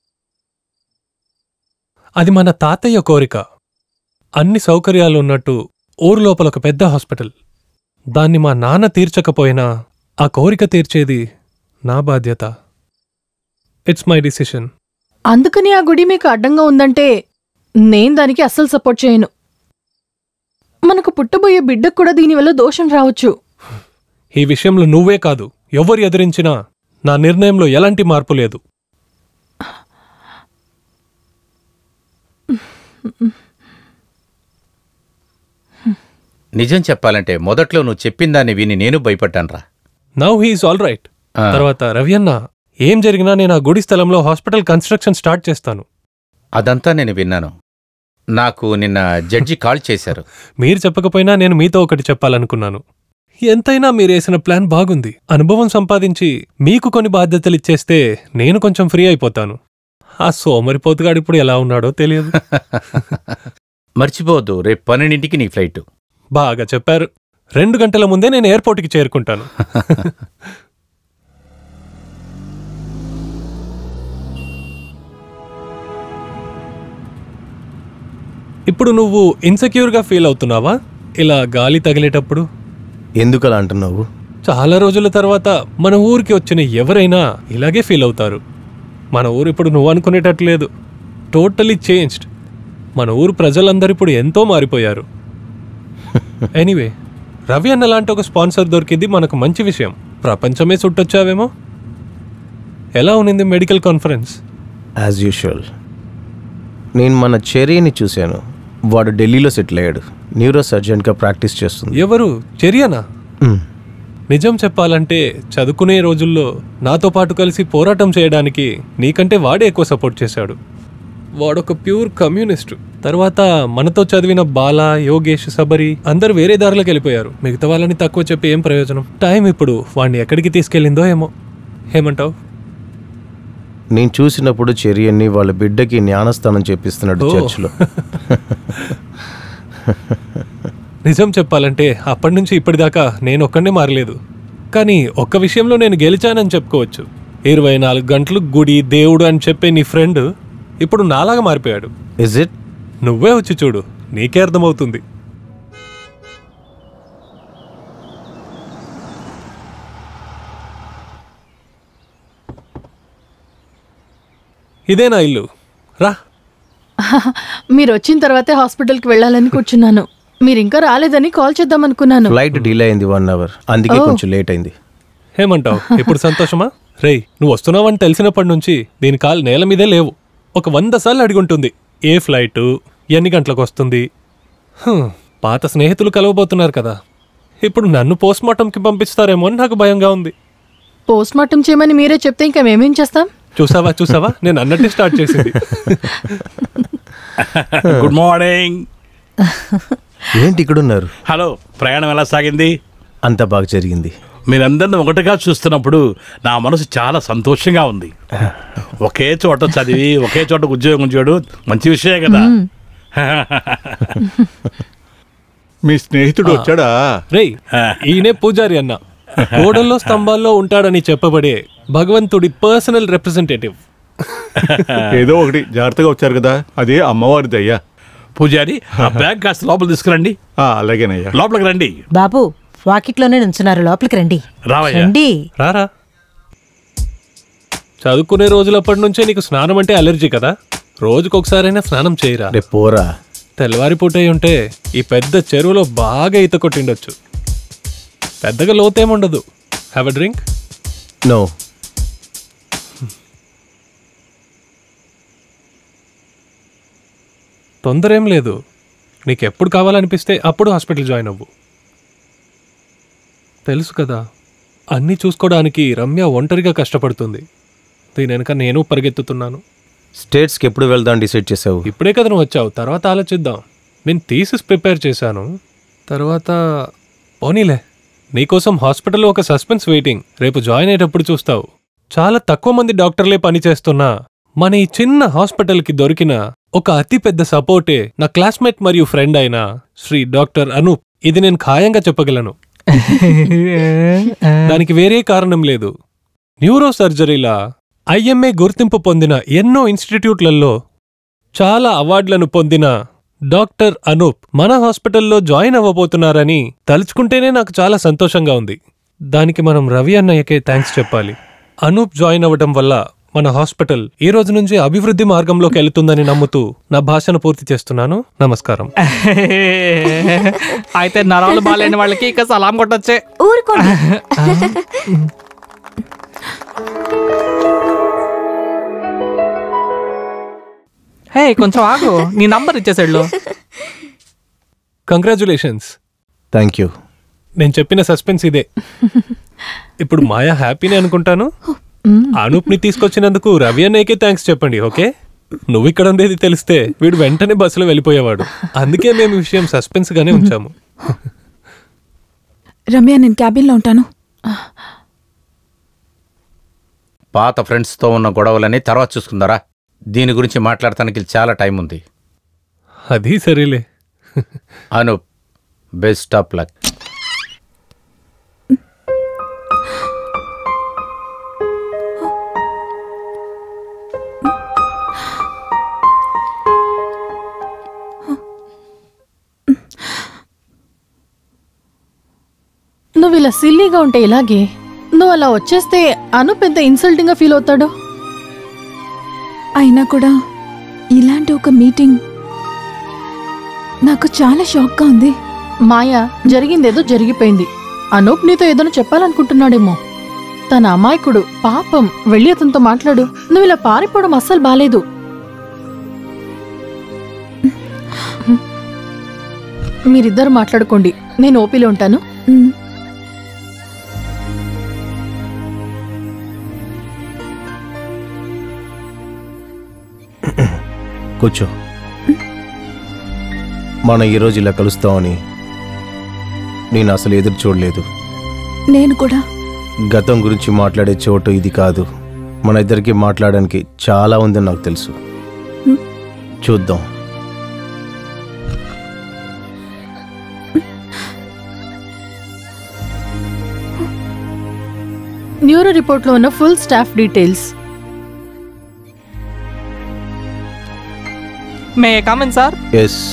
అది మన తాతయ్య కోరిక అన్ని సౌకర్యాలు ఉన్నట్టు ఊరు లోపల ఒక పెద్ద హాస్పిటల్ దాన్ని మా నాన్న తీర్చకపోయినా ఆ కోరిక తీర్చేది నా బాధ్యత ఇట్స్ మై డిసిషన్ అందుకని ఆ గుడి మీకు అడ్డంగా ఉందంటే నేను దానికి అస్సలు సపోర్ట్ చేయను మనకు పుట్టబోయే బిడ్డకు కూడా దీనివల్ల దోషం రావచ్చు ఈ విషయంలో నువ్వే కాదు ఎవరు ఎదిరించినా నా నిర్ణయంలో ఎలాంటి మార్పు లేదు నిజం చెప్పాలంటే మొదట్లో నువ్వు చెప్పిన దాన్ని విని నేను భయపడ్డానురా నౌ హీఈస్ ఆల్ రైట్ ఆ. తర్వాత రవి అన్న ఏం జరిగినా నేను ఆ గుడి స్థలంలో హాస్పిటల్ కన్స్ట్రక్షన్ స్టార్ట్ చేస్తాను అదంతా నేను విన్నాను నాకు నిన్న జడ్జి కాల్ చేశారు మీరు చెప్పకపోయినా నేను మీతో ఒకటి చెప్పాలనుకున్నాను ఎంతైనా మీరేసిన ప్లాన్ బాగుంది అనుభవం సంపాదించి మీకు కొన్ని బాధ్యతలు ఇచ్చేస్తే నేను కొంచెం ఫ్రీ అయిపోతాను ఆ సోమరిపోతుగాడు ఇప్పుడు ఎలా ఉన్నాడో తెలియదు మర్చిపోవద్దు రేపు పన్నెండింటికి నీ ఫ్లైట్ బాగా చెప్పారు రెండు గంటల ముందే నేను ఎయిర్పోర్ట్కి చేరుకుంటాను ఇప్పుడు నువ్వు ఇన్సెక్యూర్గా ఫీల్ అవుతున్నావా ఇలా గాలి తగిలేటప్పుడు ఎందుకు అలా అంటున్నావు చాలా రోజుల తర్వాత మన ఊరికి వచ్చిన ఎవరైనా ఇలాగే ఫీల్ అవుతారు మన ఊరు ఇప్పుడు నువ్వు అనుకునేటట్లేదు టోటలీ చేంజ్డ్ మన ఊరు ప్రజలందరూ ఇప్పుడు ఎంతో మారిపోయారు ఎనీవే రవి అన్న లాంటి ఒక స్పాన్సర్ దొరికింది మనకు మంచి విషయం ప్రపంచమే చుట్టొచ్చావేమో ఎలా ఉన్నింది మెడికల్ కాన్ఫరెన్స్ యాజ్ యూజువల్ నేను మన చెరీని చూశాను వాడు ఢిల్లీలో సెటిల్ అయ్యాడు న్యూరో సర్జన్గా ప్రాక్టీస్ చేస్తుంది ఎవరు చర్యనా మ్. నిజం చెప్పాలంటే చదువుకునే రోజుల్లో నాతో పాటు కలిసి పోరాటం చేయడానికి నీకంటే వాడే ఎక్కువ సపోర్ట్ చేశాడు వాడొక ప్యూర్ కమ్యూనిస్టు తర్వాత మనతో చదివిన బాల యోగేష్ సబరి అందరూ వేరే దారిలోకి వెళ్ళిపోయారు మిగతా వాళ్ళని తక్కువ చెప్పి ఏం ప్రయోజనం టైం ఇప్పుడు వాడిని ఎక్కడికి తీసుకెళ్ళిందో ఏమో ఏమంటావు నేను చూసినప్పుడు చెరియన్ని వాళ్ళ బిడ్డకి జ్ఞానస్థానం చేపిస్తున్నాడు ఓ. చర్చిలో నిజం చెప్పాలంటే అప్పటి నుంచి ఇప్పటిదాకా నేను ఒక్కడే మారలేదు కానీ ఒక్క విషయంలో నేను గెలిచానని చెప్పుకోవచ్చు ఇరవై నాలుగు గంటలు గుడి దేవుడు అని చెప్పే నీ ఫ్రెండ్ ఇప్పుడు నాలాగా మారిపోయాడు ఇజ్ ఇట్ నువ్వే వచ్చి చూడు నీకే అర్థమవుతుంది ఇదే నా ఇల్లు రా మీరు వచ్చిన తర్వాతే హాస్పిటల్కి వెళ్ళాలని కూర్చున్నాను మీరు ఇంకా రాలేదని కాల్ చేద్దాం అనుకున్నాను ఫ్లైట్ డిలే అయింది వన్ అవర్ అందుకే ఓ. కొంచెం లేట్ అయింది ఏమంటావు ఇప్పుడు సంతోషమా రేయ్ నువ్వు వస్తున్నావని తెలిసినప్పటి నుంచి దీని కాలు నేల మీదే లేవు ఒక వంద సార్లు అడిగుంటుంది ఏ ఫ్లైటు ఎన్ని గంటలకు వస్తుంది హ్మ్, పాత స్నేహితులు కలవబోతున్నారు కదా ఇప్పుడు నన్ను పోస్ట్ మార్టంకి పంపిస్తారేమో అని నాకు భయంగా ఉంది పోస్ట్ మార్టం చేయమని మీరే చెప్తే ఇంకా మేమేం చేస్తాం చూసావా చూసావా నేను అన్నట్టే స్టార్ట్ చేసింది గుడ్ మార్నింగ్ ఏంటి ఇక్కడ ఉన్నారు హలో ప్రయాణం ఎలా సాగింది అంత బాగా జరిగింది మీరందరిని ఒకటిగా చూస్తున్నప్పుడు నా మనసు చాలా సంతోషంగా ఉంది ఒకే చోట చదివి ఒకే చోట ఉద్యోగం చేయడం మంచి విషయమే కదా మీ స్నేహితుడు వచ్చాడా రేయ్ ఈయనే పూజారి అన్న గోడల్లో స్తంభాల్లో ఉంటాడని చెప్పబడే భగవంతుడి పర్సనల్ రిప్రజెంటేటివ్ ఏదో ఒకటి జాగ్రత్తగా వచ్చారు కదా అదే అమ్మవారి దయ్యా పూజారి ఆ బ్యాగ్ కాస్త లోపల తీసుకురండి అలాగేనయ్యా లోపలికి రండి బాబు వాకిట్లోనే నుంచున్నారు లోపలికి రండి రావయ్యా రండి రారా చదువుకునే రోజులప్పటి నుంచే నీకు స్నానం అంటే అలర్జీ కదా రోజుకొకసారైనా స్నానం చేయరా రే పోరా తెల్లవారి పూట ఉంటే ఈ పెద్ద చెరువులో బాగా ఈత కొట్టిండొచ్చు పెద్దగా లోతేముండదు హ్యావ్ అ డ్రింక్ నో తొందర ఏం లేదు నీకు ఎప్పుడు కావాలనిపిస్తే అప్పుడు హాస్పిటల్ జాయిన్ అవ్వు తెలుసు కదా అన్నీ చూసుకోవడానికి రమ్య ఒంటరిగా కష్టపడుతుంది దీని వెనక నేను పరిగెత్తుతున్నాను స్టేట్స్కి ఎప్పుడు వెళ్దాం డిసైడ్ చేసావు ఇప్పుడే కదా నువ్వు వచ్చావు తర్వాత ఆలోచిద్దాం నేను థీసిస్ ప్రిపేర్ చేశాను తర్వాత పోనీలే నీకోసం హాస్పిటల్లో ఒక సస్పెన్స్ వెయిటింగ్ రేపు జాయిన్ అయ్యేటప్పుడు చూస్తావు చాలా తక్కువ మంది డాక్టర్లే పనిచేస్తున్నా మన ఈ చిన్న హాస్పిటల్కి దొరికిన ఒక అతి పెద్ద సపోర్టే నా క్లాస్మేట్ మరియు ఫ్రెండ్ అయిన శ్రీ డాక్టర్ అనూప్ ఇది నేను ఖాయంగా చెప్పగలను దానికి వేరే కారణం లేదు న్యూరో సర్జరీలా ఐఎంఏ గుర్తింపు పొందిన ఎన్నో ఇన్స్టిట్యూట్లలో చాలా అవార్డులను పొందిన డాక్టర్ అనూప్ మన హాస్పిటల్లో జాయిన్ అవ్వబోతున్నారని తలుచుకుంటేనే నాకు చాలా సంతోషంగా ఉంది దానికి మనం రవి అన్నయ్యకే థ్యాంక్స్ చెప్పాలి అనూప్ జాయిన్ అవ్వడం వల్ల మన హాస్పిటల్ ఈ రోజు నుంచి అభివృద్ధి మార్గంలోకి వెళుతుందని నమ్ముతూ నా భాషను పూర్తి చేస్తున్నాను నమస్కారం అయితే నరాలు బాగాలేని వాళ్ళకి ఇక సలాం కొట్టొచ్చే ఊరుకోండి హే కొంచెం ఆగు నీ నంబర్ ఇచ్చేసాడు కంగ్రాచులేషన్స్ థ్యాంక్ యూ నేను చెప్పిన సస్పెన్స్ ఇదే ఇప్పుడు మాయా హ్యాపీనే అనుకుంటాను అనూప్ని తీసుకొచ్చినందుకు రవి అన్నయ్యకే థ్యాంక్స్ చెప్పండి ఓకే నువ్వు ఇక్కడ ఉండేది తెలిస్తే వీడు వెంటనే బస్సులో వెళ్ళిపోయేవాడు అందుకే మేము ఈ విషయం సస్పెన్స్ గానే ఉంచాము రమ్య నేను క్యాబిన్లో ఉంటాను పాత ఫ్రెండ్స్తో ఉన్న గొడవలని తర్వాత చూసుకుందారా దీని గురించి మాట్లాడటానికి చాలా టైం ఉంది అది సరేలే అను బెస్ట్ ఆఫ్ లక్ నువ్వు ఇలా సిల్లీగా ఉంటే ఇలాగే నువ్వు అలా వచ్చేస్తే అను పెద్ద ఇన్సల్టింగ్ గా ఫీల్ అవుతాడు అయినా కూడా ఇలాంటి ఒక మీటింగ్ నాకు చాలా షాక్గా ఉంది మాయా జరిగిందేదో జరిగిపోయింది అనూప్ నీతో ఏదైనా చెప్పాలనుకుంటున్నాడేమో తన అమాయకుడు పాపం వెళ్ళి అతనితో మాట్లాడు నువ్వు ఇలా పారిపోవడం అస్సలు బాలేదు మీరిద్దరు మాట్లాడుకోండి నేను ఓపీలో ఉంటాను కూర్చో మనం ఈరోజు ఇలా కలుస్తామని నేను అసలు ఎదురు చూడలేదు నేను కూడా గతం గురించి మాట్లాడే చోటు ఇది కాదు మన ఇద్దరికి మాట్లాడడానికి చాలా ఉందని నాకు తెలుసు చూద్దాం న్యూరో రిపోర్ట్లో ఉన్న full staff details may come in sir yes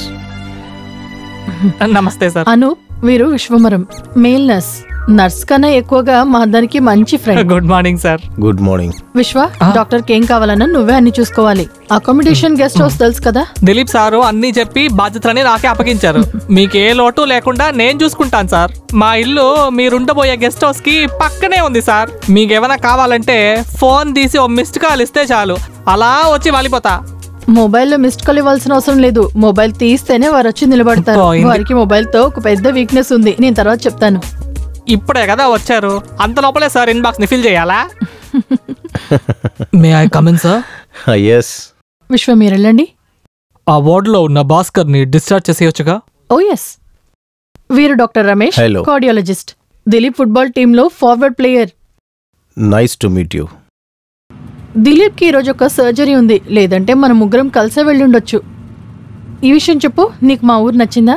నమస్తే సార్ అనూప్ వీరు విశ్వమరం మేల్ నర్స్ నర్స్ కన్నా ఎక్కువగా మా అందరికి మంచి friend good morning sir good morning Vishwa డాక్టర్కి ఏం కావాలన్నా నువ్వే అన్ని చూసుకోవాలి అకామిడేషన్ గెస్ట్ హౌస్ తెలుసు కదా దిలీప్ సారు అన్ని చెప్పి బాధ్యతలని నాకే అప్పగించారు మీకే లోటు లేకుండా నేను చూసుకుంటాను సార్ మా ఇల్లు మీరుండబోయే గెస్ట్ హౌస్ కి పక్కనే ఉంది సార్ మీకేమైనా కావాలంటే ఫోన్ తీసి ఓ మిస్డ్ కాల్ ఇస్తే చాలు అలా వచ్చి వాలిపోతా మొబైల్లో మిస్డ్ కాల్ ఇవ్వాల్సిన అవసరం లేదు మొబైల్ తీస్తేనే వారు వచ్చి నిలబడతారు పోయింది. వారికి మొబైల్ తో ఒక పెద్ద వీక్నెస్ ఉంది నేను తర్వాత చెప్తాను ఇప్పుడే కదా వచ్చారు అంత లోపలే సార్ ఇన్బాక్స్ ని ఫిల్ చేయాలా may I come in sir yes Vishwa మీరు వెళ్ళండి ఆ వార్డులో ఉన్న భాస్కర్ ని డిశ్చార్జ్ చేసేయొచ్చుగా ఓ ఎస్ వీరు doctor Ramesh Hello. Cardiologist Dilip football టీంలో forward player nice to meet you Dilip కి ఈరోజు ఒక సర్జరీ ఉంది లేదంటే మన ముగ్గురం కలిసే వెళ్ళి ఉండొచ్చు ఈ విషయం చెప్పు నీకు మా ఊరు నచ్చిందా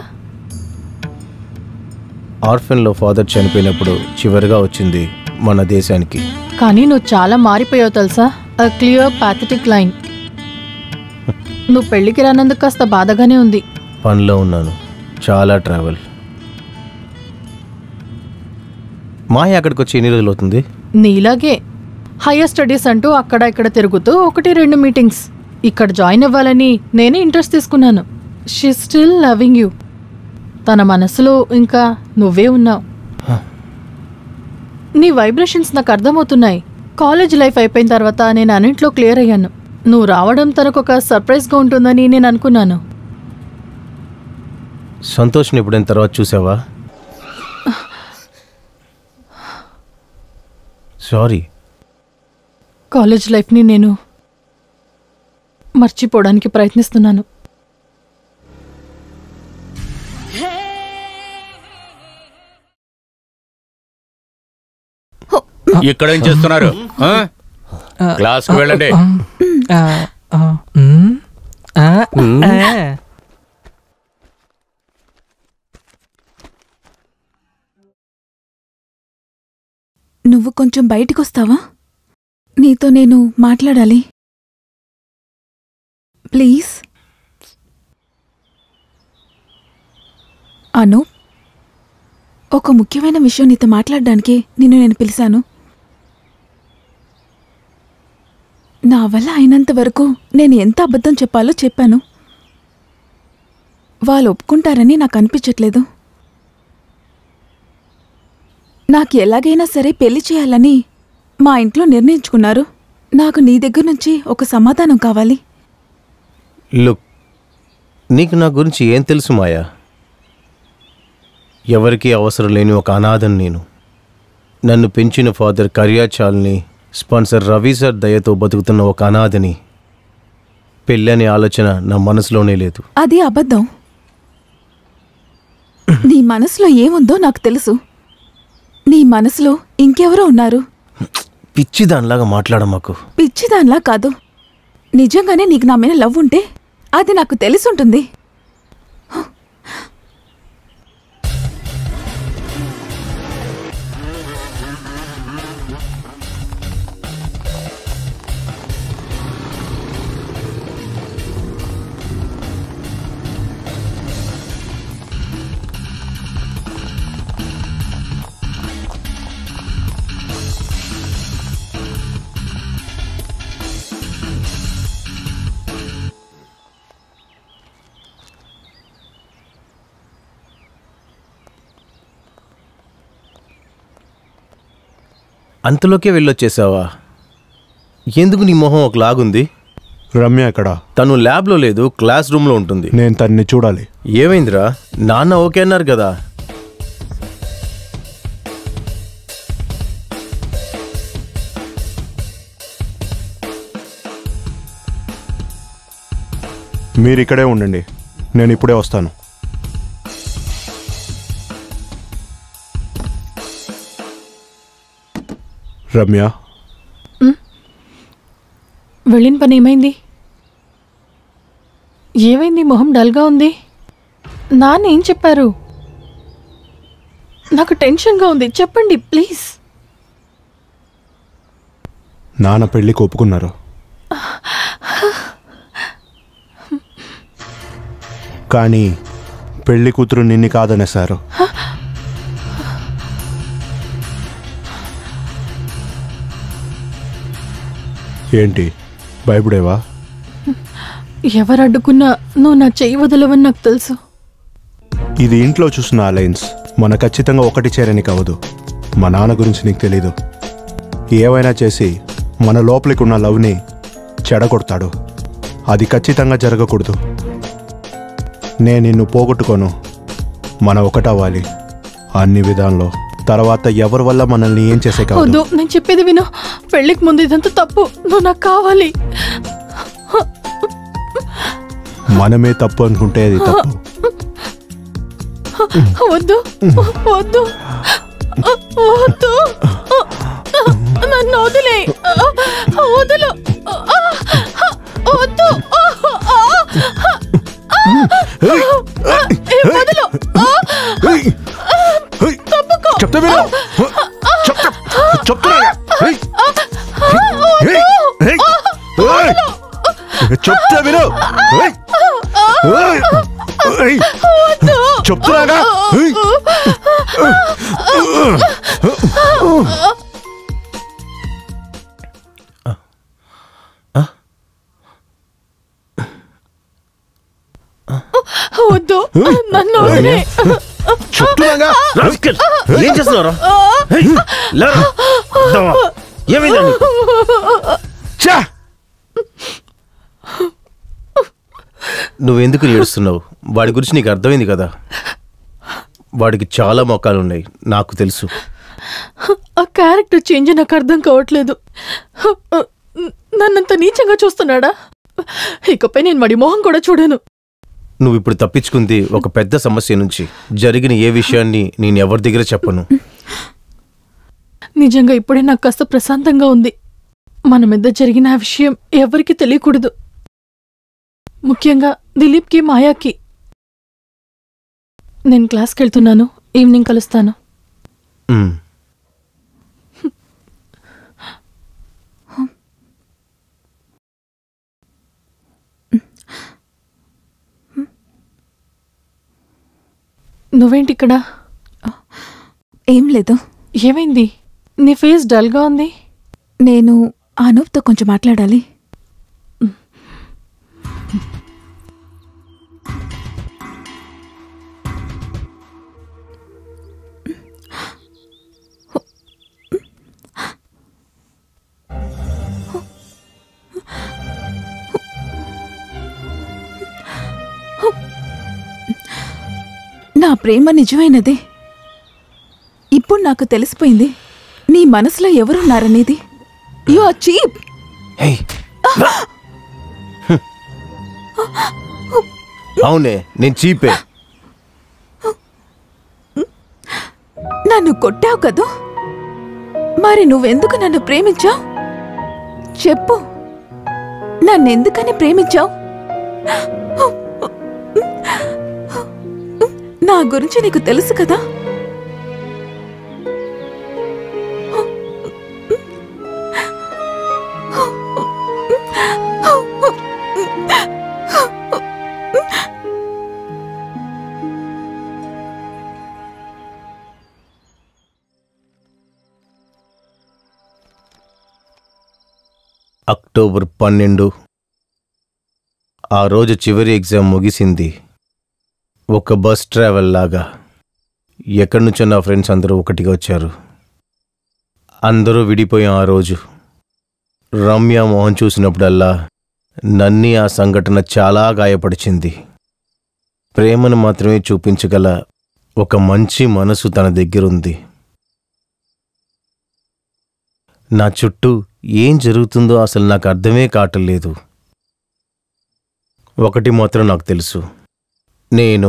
ఆర్ఫెన్లో ఫాదర్ చనిపోయినప్పుడు చివరిగా వచ్చింది మన దేశానికి కానీ నువ్వు చాలా మారిపోయావు తెలుసా అ క్లియర్ పాథటిక్ లైన్ నువ్వు పెళ్లికి రానందుకు కాస్త బాధగానే ఉంది పనిలో ఉన్నాను చాలా ట్రావెల్ మాయ అక్కడికి వచ్చి ఎన్ని రోజులు అవుతుంది నీలాగే హైయర్ స్టడీస్ అంటూ అక్కడ ఇక్కడ తిరుగుతూ ఒకటి రెండు మీటింగ్స్ ఇక్కడ జాయిన్ అవ్వాలని నేనే ఇంట్రెస్ట్ తీసుకున్నాను షీ స్టిల్ లవింగ్ యూ తన మనసులో ఇంకా నువ్వే ఉన్నావు నీ వైబ్రేషన్స్ నాకు అర్థమవుతున్నాయి కాలేజ్ లైఫ్ అయిపోయిన తర్వాత నేను అన్నింట్లో క్లియర్ అయ్యాను నువ్వు రావడం తనకు ఒక సర్ప్రైజ్గా ఉంటుందని నేను అనుకున్నాను సంతోష్ని ఎప్పుడైనా తర్వాత చూసావా సారీ కాలేజ్ లైఫ్ని నేను మర్చిపోవడానికి ప్రయత్నిస్తున్నాను ఇక్కడ ఏం చేస్తున్నారు ఆ? క్లాస్కి వెళ్ళండి నువ్వు కొంచెం బయటికి వస్తావా నీతో నేను మాట్లాడాలి ప్లీజ్ అను ఒక ముఖ్యమైన విషయం నీతో మాట్లాడడానికి నిన్ను నేను పిలిచాను నా వల్ల అయినంత వరకు నేను ఎంత అబద్ధం చెప్పాలో చెప్పాను వాళ్ళు ఒప్పుకుంటారని నాకు అనిపించట్లేదు నాకు ఎలాగైనా సరే పెళ్లి చేయాలని మా ఇంట్లో నిర్ణయించుకున్నారు నాకు నీ దగ్గర నుంచి ఒక సమాధానం కావాలి లుక్ నీకు నా గురించి ఏం తెలుసు మాయా ఎవరికీ అవసరం లేని ఒక అనాథను నేను నన్ను పెంచిన ఫాదర్ కరియాచాల్ని స్పాన్సర్ రవి సార్ దయతో బతుకుతున్న ఒక అనాథని పెళ్ళి అనే ఆలోచన నా మనసులోనే లేదు అది అబద్ధం నీ మనసులో ఏముందో నాకు తెలుసు నీ మనసులో ఇంకెవరో ఉన్నారు పిచ్చి దానిలాగా మాట్లాడమాకు పిచ్చిదాన్లా కాదు నిజంగానే నీకు నా మీద లవ్ ఉంటే అది నాకు తెలిసుంటుంది అంతలోకే వెళ్ళొచ్చేసావా ఎందుకు నీ మొహం ఒక లాగుంది రమ్య ఎక్కడ తను ల్యాబ్లో లేదు క్లాస్ రూమ్లో ఉంటుంది నేను తన్ని చూడాలి ఏమైందిరా నాన్న ఓకే అన్నారు కదా మీరు ఇక్కడే ఉండండి నేను ఇప్పుడే వస్తాను రమ్య వెళ్ళిన పని ఏమైంది ఏమైంది మొహం డల్గా ఉంది నాన్న ఏం చెప్పారు నాకు టెన్షన్గా ఉంది చెప్పండి ప్లీజ్ నాన్న పెళ్లికి ఒప్పుకున్నారు కానీ పెళ్లి కూతురు నిన్ని కాదనేశారు ఏంటి భయపడేవా ఎవరు అడ్డుకున్నా నువ్వు నా చెయ్యి వదలవని నాకు తెలుసు ఇది ఇంట్లో చూసిన అలయన్స్ మన ఖచ్చితంగా ఒకటి చేరని కావదు మా నాన్న గురించి నీకు తెలీదు ఏవైనా చేసి మన లోపలికి ఉన్న లవ్ని చెడగొడతాడు అది ఖచ్చితంగా జరగకూడదు నేను నిన్ను పోగొట్టుకోను మన ఒకటవ్వాలి అన్ని విధాల్లో తర్వాత ఎవరి వల్ల మనల్ని ఏం చేసే కాదు వద్దు నేను చెప్పేది విను పెళ్ళికి ముందు ఇదంతా తప్పు నువ్వు నాకు కావాలి మనమే తప్పు అనుకుంటే అది తప్పు వద్దు వద్దు వద్దు నన్ను వదిలే వదులు వద్దు ఏ, వదులు తప్పుకో చెప్తా విను చెప్తా చెప్తున్నా ఏయ్! ఏయ్! ఏయ్! ఏయ్! చెప్తా విను ఏయ్! ఏయ్! ఏయ్! చెప్తున్నాగా ఏయ్! వద్దు నన్ను వదిలే రాస్కెల్, ఏం చేస్తున్నావురా? హేయ్, లేరా. దవా. ఏమైందిరా నీకు? ఛా! నువ్వెందుకు ఏడుస్తున్నావు వాడి గురించి నీకు అర్థమైంది కదా వాడికి చాలా మొక్కలున్నాయి నాకు తెలుసు ఆ క్యారెక్టర్ చేంజ్ నాకు అర్థం కావట్లేదు నన్నంత నీచంగా చూస్తున్నాడా ఇకపై నేను వాడి మొహం కూడా చూడను నువ్వు ఇప్పుడు తప్పించుకుంది ఒక పెద్ద సమస్య నుంచి జరిగిన ఏ విషయాన్ని నేను ఎవరి దగ్గర చెప్పను నిజంగా ఇప్పుడే నాకు కాస్త ప్రశాంతంగా ఉంది మన మీద జరిగిన ఆ విషయం ఎవరికీ తెలియకూడదు ముఖ్యంగా దిలీప్కి మాయాకి నేను క్లాస్కి వెళ్తున్నాను ఈవినింగ్ కలుస్తాను ఉమ్. నువ్వేంటి ఇక్కడ ఏం లేదు ఏమైంది నీ ఫేస్ డల్గా ఉంది నేను అనూప్తో కొంచెం మాట్లాడాలి నా ప్రేమ నిజమైనదే ఇప్పుడు నాకు తెలిసిపోయింది నీ మనసులో ఎవరున్నారనేది యు ఆర్ చీప్ అవునే నేను చీపే నన్ను కొట్టావు కదూ మరి నువ్వెందుకు నన్ను ప్రేమించావు చెప్పు నన్నెందుకని ప్రేమించావు నా గురించి నీకు తెలుసు కదా అక్టోబర్ పన్నెండు ఆ రోజు చివరి ఎగ్జామ్ ముగిసింది ఒక బస్ ట్రావెల్ లాగా ఎక్కడి నుంచో నా ఫ్రెండ్స్ అందరూ ఒకటిగా వచ్చారు అందరూ విడిపోయాం ఆ రోజు రమ్య మోహన్ చూసినప్పుడల్లా నన్ని ఆ సంఘటన చాలా గాయపరిచింది ప్రేమను మాత్రమే చూపించగల ఒక మంచి మనసు తన దగ్గరుంది నా చుట్టూ ఏం జరుగుతుందో అసలు నాకు అర్థమే కావట్లేదు ఒకటి మాత్రం నాకు తెలుసు నేను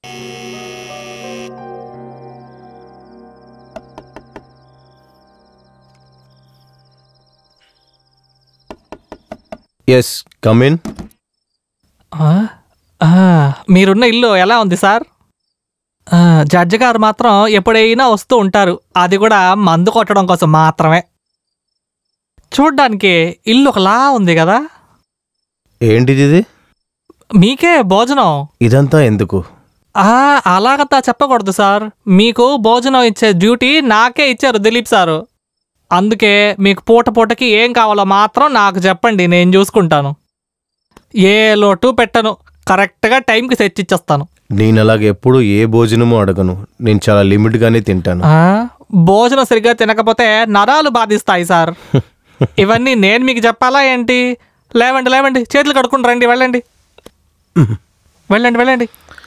ఎస్ కమిన్ ఆ, ఆ, మీరున్న ఇల్లు ఎలా ఉంది సార్ ఆ, జడ్జి గారు మాత్రం ఎప్పుడైనా వస్తూ ఉంటారు అది కూడా మందు కొట్టడం కోసం మాత్రమే చూడ్డానికి ఇల్లు ఒకలా ఉంది కదా ఏంటిది ఇది మీకే భోజనం ఇదంతా ఎందుకు ఆ అలాగంతా చెప్పకూడదు సార్ మీకు భోజనం ఇచ్చే డ్యూటీ నాకే ఇచ్చారు దిలీప్ సారు అందుకే మీకు పూట పూటకి ఏం కావాలో మాత్రం నాకు చెప్పండి నేను చూసుకుంటాను ఏ లోటు పెట్టను కరెక్ట్గా టైంకి సెట్ ఇచ్చేస్తాను నేను అలాగే ఎప్పుడూ ఏ భోజనమూ అడగను నేను చాలా లిమిట్గానే తింటాను ఆ, భోజనం సరిగ్గా తినకపోతే నరాలు బాధిస్తాయి సార్ ఇవన్నీ నేను మీకు చెప్పాలా ఏంటి లేవండి లేవండి చేతులు కడుక్కుని రండి వెళ్ళండి వెళ్ళండి వెళ్ళండి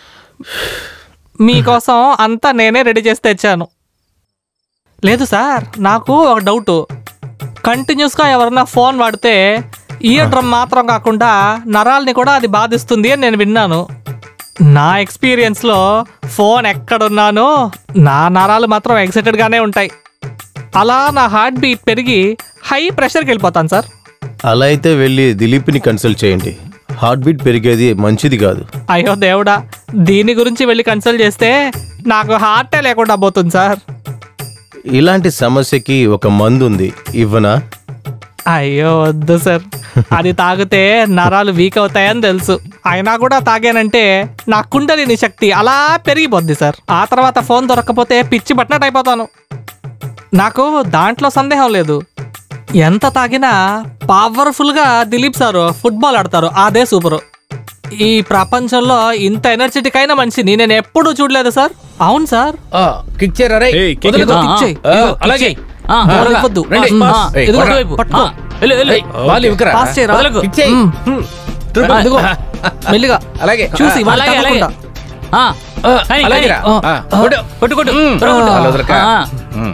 మీకోసం అంతా నేనే రెడీ చేసి తెచ్చాను లేదు సార్ నాకు ఒక డౌట్ కంటిన్యూస్గా ఎవరన్నా ఫోన్ వాడితే ఇయర్ డ్రమ్ మాత్రం కాకుండా నరాల్ని కూడా అది బాధిస్తుంది అని నేను విన్నాను నా ఎక్స్పీరియన్స్లో ఫోన్ ఎక్కడున్నానో నా నరాలు మాత్రం ఎక్సైటెడ్గానే ఉంటాయి అలా నా హార్ట్ బీట్ పెరిగి హై ప్రెషర్కి వెళ్ళిపోతాను సార్ అలా అయితే వెళ్ళి దిలీప్ని కన్సల్ట్ చేయండి హార్ట్ బీట్ పెరిగేది మంచిది కాదు అయ్యో దేవుడా దీని గురించి వెళ్ళి కన్సల్ట్ చేస్తే నాకు హార్టే లేకుండా పోతుంది సార్ ఇలాంటి సమస్యకి ఒక మందు ఉంది ఇవ్వనా అయ్యో వద్దు సార్ అది తాగితే నరాలు వీక్ అవుతాయని తెలుసు అయినా కూడా తాగానంటే నా కుండలిని శక్తి అలా పెరిగిపోద్ది సార్ ఆ తర్వాత ఫోన్ దొరకకపోతే పిచ్చి పట్టినట్టు అయిపోతాను నాకు దాంట్లో సందేహం లేదు ఎంత తాగినా పవర్ఫుల్గా దిలీప్ సారు ఫుట్బాల్ ఆడతారు అదే సూపరు ఈ ప్రపంచంలో ఇంత ఎనర్జెటిక్ అయిన మనిషిని నేను ఎప్పుడూ చూడలేదు సార్ అవును సార్ కిక్ చేయరా రే ఏయ్, kick వదలదు, ఇవ్వు. kick చేయి. ఆ, ఇదిగో, అలాగే. kick చేయి. ఆ, ఆ, బాల్ రండి. ఇవ్వద్దు. రండి. ఆ, పాస్. ఏయ్, ఇదిగో, కొడరా. వైపు, పట్టుకో. ఆ. వెళ్ళు, వెళ్ళు. ఏయ్, బాల్ ఇవ్వకురా. పాస్ చేయరా? వదలకు. కిక్ చేయి. మ్, మ్. ఆ, ఇదిగో, మెల్లిగా అలాగే. చూసి ఆ, వాళ్ళు అలాగే, అలాగే. తగ్గకుండా. ఆ, ఆ, కానీ, అలాగేరా. కానీ. ఆ, ఆ, కొట్టు. కొట్టు కొట్టు మ్, త్వరగా కొట్టు. అలా వదలక. ఆ, మ్.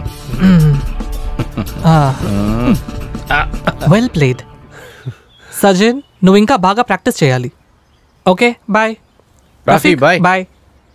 వెల్ ప్లేడ్ సజిన్ నువ్వు ఇంకా బాగా ప్రాక్టీస్ చేయాలి okay bye Rafi, bye. Bye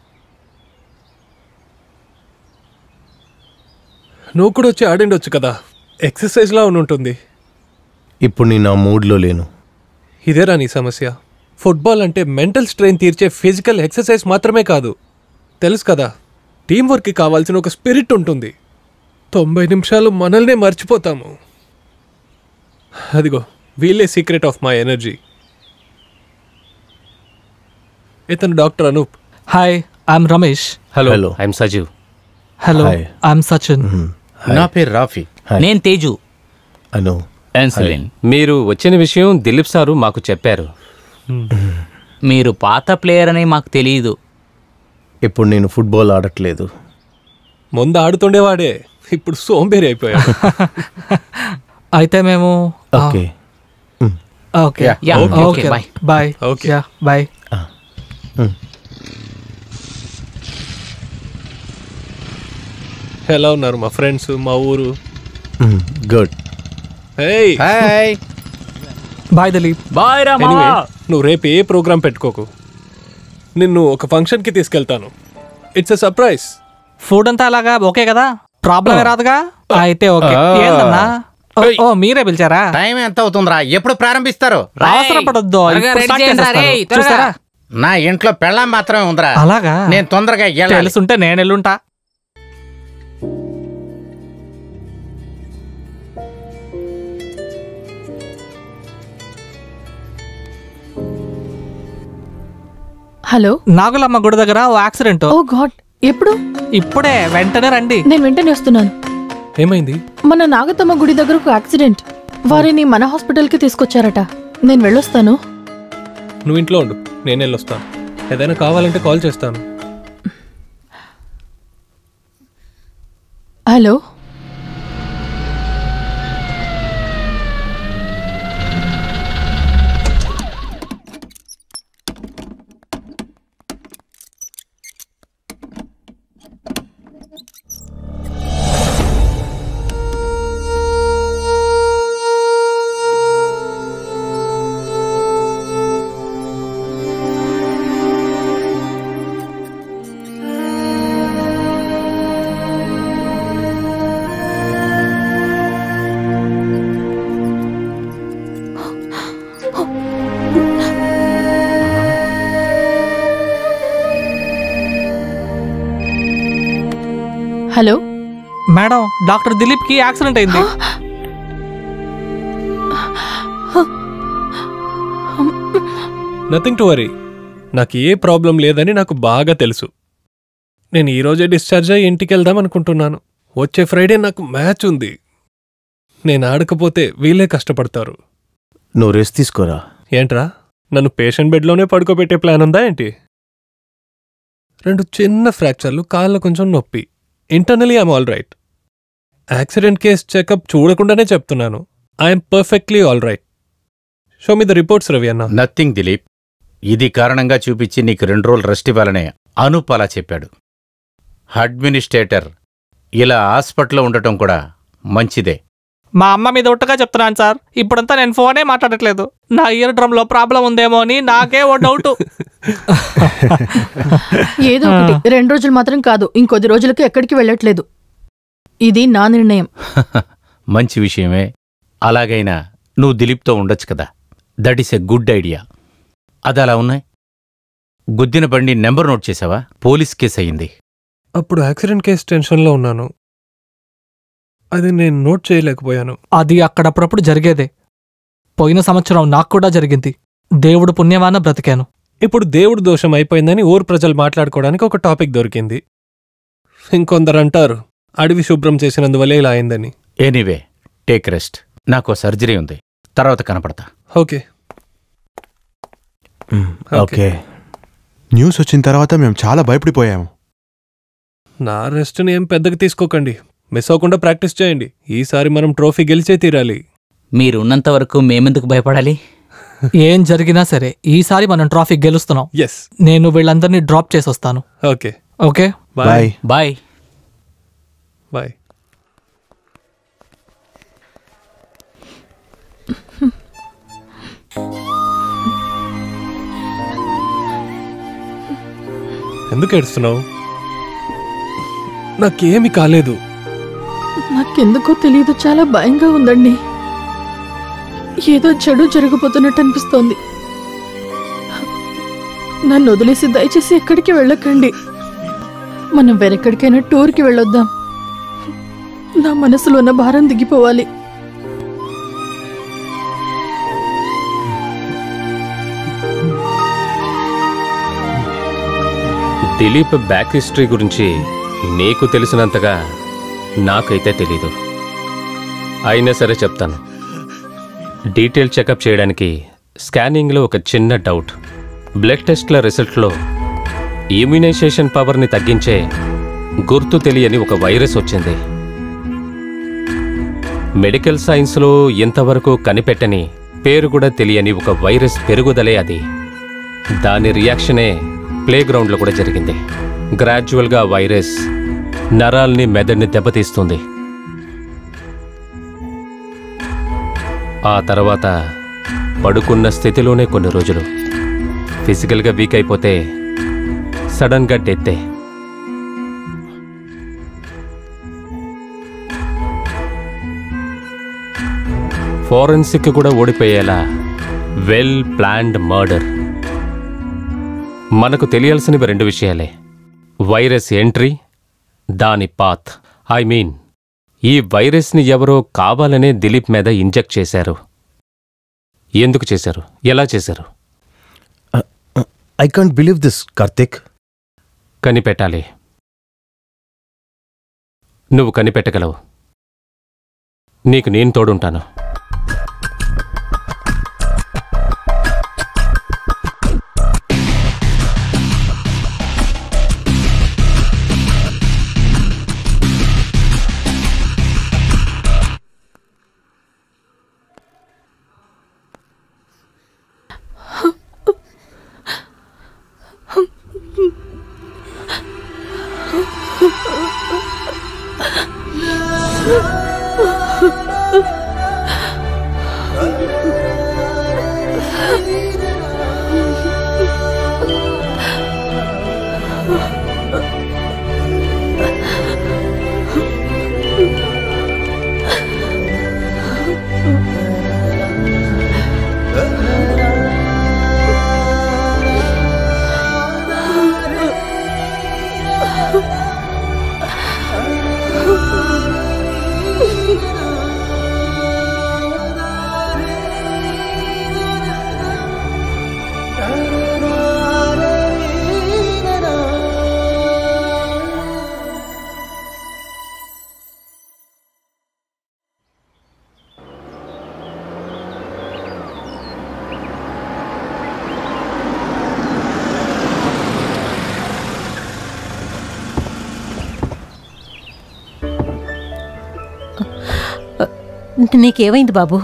నువ్వు కూడా వచ్చి ఆడిండొచ్చు కదా ఎక్సర్సైజ్ లా ఉంటుంది ఇప్పుడు నేను ఆ మూడ్లో లేను ఇదేరా నీ సమస్య ఫుట్బాల్ అంటే మెంటల్ స్ట్రెయిన్ తీర్చే ఫిజికల్ ఎక్సర్సైజ్ మాత్రమే కాదు తెలుసు కదా టీం వర్క్కి కావాల్సిన ఒక స్పిరిట్ ఉంటుంది తొంభై నిమిషాలు మనల్నే మర్చిపోతాము అదిగో వీళ్ళే సీక్రెట్ ఆఫ్ మై ఎనర్జీ ఇతను doctor Anup hi I'm Ramesh hello hello I'm Sajeev hello I'm Sachin నా పేరు రాఫీ నేను తేజు అను యాన్సలిన్ మీరు వచ్చిన విషయం దిలీప్ సారు మాకు చెప్పారు మీరు పాత ప్లేయర్ అని మాకు తెలియదు ఇప్పుడు నేను ఫుట్బాల్ ఆడట్లేదు ముందు ఆడుతుండేవాడే ఇప్పుడు సోంబేరి అయిపోయాడు అయితే మేము okay okay Yeah. Yeah Okay. Okay Okay. Bye bye okay yeah bye ఎలా ఉన్నారు మా ఫ్రెండ్స్ మా ఊరు good hey hi bye Dilip bye రా Anyway, నువ్వు రేపు ఏ ప్రోగ్రామ్ పెట్టుకోకు నిన్ను ఒక ఫంక్షన్కి తీసుకెళ్తాను ఇట్స్ ఎ సర్ప్రైజ్ ఫుడ్ అంతా అలాగా ఓకే కదా ప్రాబ్లం రాదుగా అయితే ఓకే ఆ. ఏందన్నా ఓ, ఓ మీరే పిలిచారా టైం ఎంత అవుతుందిరా ఎప్పుడు ప్రారంభిస్తారు అవసరం పడొద్దు త్వరగా ఇప్పుడు ready start చేయండి రా, చేసేస్తారు. రేయ్, త్వరగా. చూసారా నా ఇంట్లో పెళ్ళాం మాత్రమే ఉందిరా అలాగా నేను తొందరగా వెళ్ళాలి తెలుసుంటే నేను ఎల్లుంటా హలో నాగులమ్మ గుడి దగ్గర ఓ యాక్సిడెంట్ ఓ గాడ్ ఎప్పుడు ఇప్పుడే వెంటనే రండి నేను వెంటనే వస్తున్నాను ఏమైంది మన నాగతమ్మ గుడి దగ్గర ఒక యాక్సిడెంట్ వారిని మన హాస్పిటల్కి తీసుకొచ్చారట నేను వెళ్ళొస్తాను నువ్వు ఇంట్లో ఉండు నేను వెళ్ళొస్తాను ఏదైనా కావాలంటే కాల్ చేస్తాను hello hello madam doctor Dilip కి యాక్సిడెంట్ అయింది నథింగ్ టు వరీ నాకు ఏ ప్రాబ్లం లేదని నాకు బాగా తెలుసు నేను ఈ రోజే డిశ్చార్జ్ అయ్యి ఇంటికి వెళ్దాం అనుకుంటున్నాను వచ్చే ఫ్రైడే నాకు మ్యాచ్ ఉంది నేను ఆడకపోతే వీళ్ళే కష్టపడతారు నువ్వు రెస్ట్ తీసుకోరా ఏంట్రా నన్ను పేషెంట్ బెడ్లోనే పడుకోబెట్టే ప్లాన్ ఉందా ఏంటి రెండు చిన్న ఫ్రాక్చర్లు కాళ్ళ కొంచెం నొప్పి internally I'm all right accident case checkup చూడకుండానే చెప్తున్నాను I'm perfectly all right show me the reports Ravi అన్న నథింగ్ దిలీప్ ఇది కారణంగా చూపించి నీకు రెండు రోజులు రెస్ట్ ఇవ్వాలనే అనూప్ అలా చెప్పాడు అడ్మినిస్ట్రేటర్ ఇలా హాస్పిటల్లో ఉండటం కూడా మంచిదే మా అమ్మ మీద ఒట్టుగా చెప్తున్నాను సార్ ఇప్పుడంతా నేను ఫోనే మాట్లాడట్లేదు నా ఇయర్ డ్రమ్ లో ప్రాబ్లం ఉందేమో అని నాకే ఓ డౌట్ ఏదో ఒకటి రెండు రోజులు మాత్రం కాదు ఇంకొద్ది రోజులకు ఎక్కడికి వెళ్ళట్లేదు ఇది నా నిర్ణయం మంచి విషయమే అలాగైనా నువ్వు దిలీప్తో ఉండొచ్చు కదా that is a good idea అది అలా ఉన్నాయి గుద్దిన బండి నెంబర్ నోట్ చేసావా పోలీస్ కేసు అయింది అప్పుడు యాక్సిడెంట్ కేస్ టెన్షన్లో ఉన్నాను అది నేను నోట్ చేయలేకపోయాను అది అక్కడప్పుడప్పుడు జరిగేదే పోయిన సంవత్సరం నాకు కూడా జరిగింది దేవుడు పుణ్యమాన బ్రతికాను ఇప్పుడు దేవుడు దోషం అయిపోయిందని ఊరు ప్రజలు మాట్లాడుకోవడానికి ఒక టాపిక్ దొరికింది ఇంకొందరు అంటారు అడవి శుభ్రం చేసినందువల్లే ఇలా అయిందని ఎనీవే టేక్ రెస్ట్ నాకు సర్జరీ ఉంది తర్వాత కనపడతా ఓకే ఓకే న్యూస్ వచ్చిన తర్వాత మేము చాలా భయపడిపోయాము నా రెస్ట్ని ఏం పెద్దగా తీసుకోకండి మిస్ అవ్వకుండా ప్రాక్టీస్ చేయండి ఈసారి మనం ట్రోఫీ గెలిచే తీరాలి మీరున్నంత వరకు మేమెందుకు భయపడాలి ఏం జరిగినా సరే ఈసారి మనం ట్రాఫీ గెలుస్తున్నాం ఎస్ నేను వీళ్ళందరినీ డ్రాప్ చేసి వస్తాను okay okay bye bye bye ఎందుకు ఏడుస్తున్నావు నాకేమి కాలేదు నాకెందుకో తెలియదు చాలా భయంగా ఉందండి ఏదో చెడు జరగబోతున్నట్టు అనిపిస్తోంది నన్ను వదిలేసి దయచేసి ఎక్కడికి వెళ్ళకండి మనం వెనక్కడికైనా టూర్కి వెళ్ళొద్దాం నా మనసులో ఉన్న భారం దిగిపోవాలి దిలీప్ బ్యాక్ హిస్టరీ గురించి నీకు తెలిసినంతగా నాకైతే తెలీదు అయినా సరే చెప్తాను డీటెయిల్ చెకప్ చేయడానికి స్కానింగ్లో ఒక చిన్న డౌట్ బ్లడ్ టెస్ట్ల రిజల్ట్లో ఇమ్యునైజేషన్ పవర్ని తగ్గించే గుర్తు తెలియని ఒక వైరస్ వచ్చింది మెడికల్ సైన్స్లో ఇంతవరకు కనిపెట్టని పేరు కూడా తెలియని ఒక వైరస్ పెరుగుదలే అది దాని రియాక్షనే ప్లే గ్రౌండ్లో కూడా జరిగింది గ్రాడ్యువల్గా ఆ వైరస్ నరాల్ని మెదడుని దెబ్బతీస్తుంది ఆ తర్వాత పడుకున్న స్థితిలోనే కొన్ని రోజులు ఫిజికల్గా వీక్ అయిపోతే సడన్గా డెత్తే ఫోరెన్సిక్ కూడా ఓడిపోయేలా వెల్ ప్లాన్డ్ మర్డర్ మనకు తెలియాల్సినవి రెండు విషయాలే వైరస్ ఎంట్రీ దాని పాత్ ఐ మీన్ ఈ వైరస్ని ఎవరో కావాలనే దిలీప్ మీద ఇంజెక్ట్ చేశారు ఎందుకు చేశారు ఎలా చేశారు I can't believe this Karthik కనిపెట్టాలి నువ్వు కనిపెట్టగలవు నీకు నేను తోడుంటాను నీకేమైంది బాబు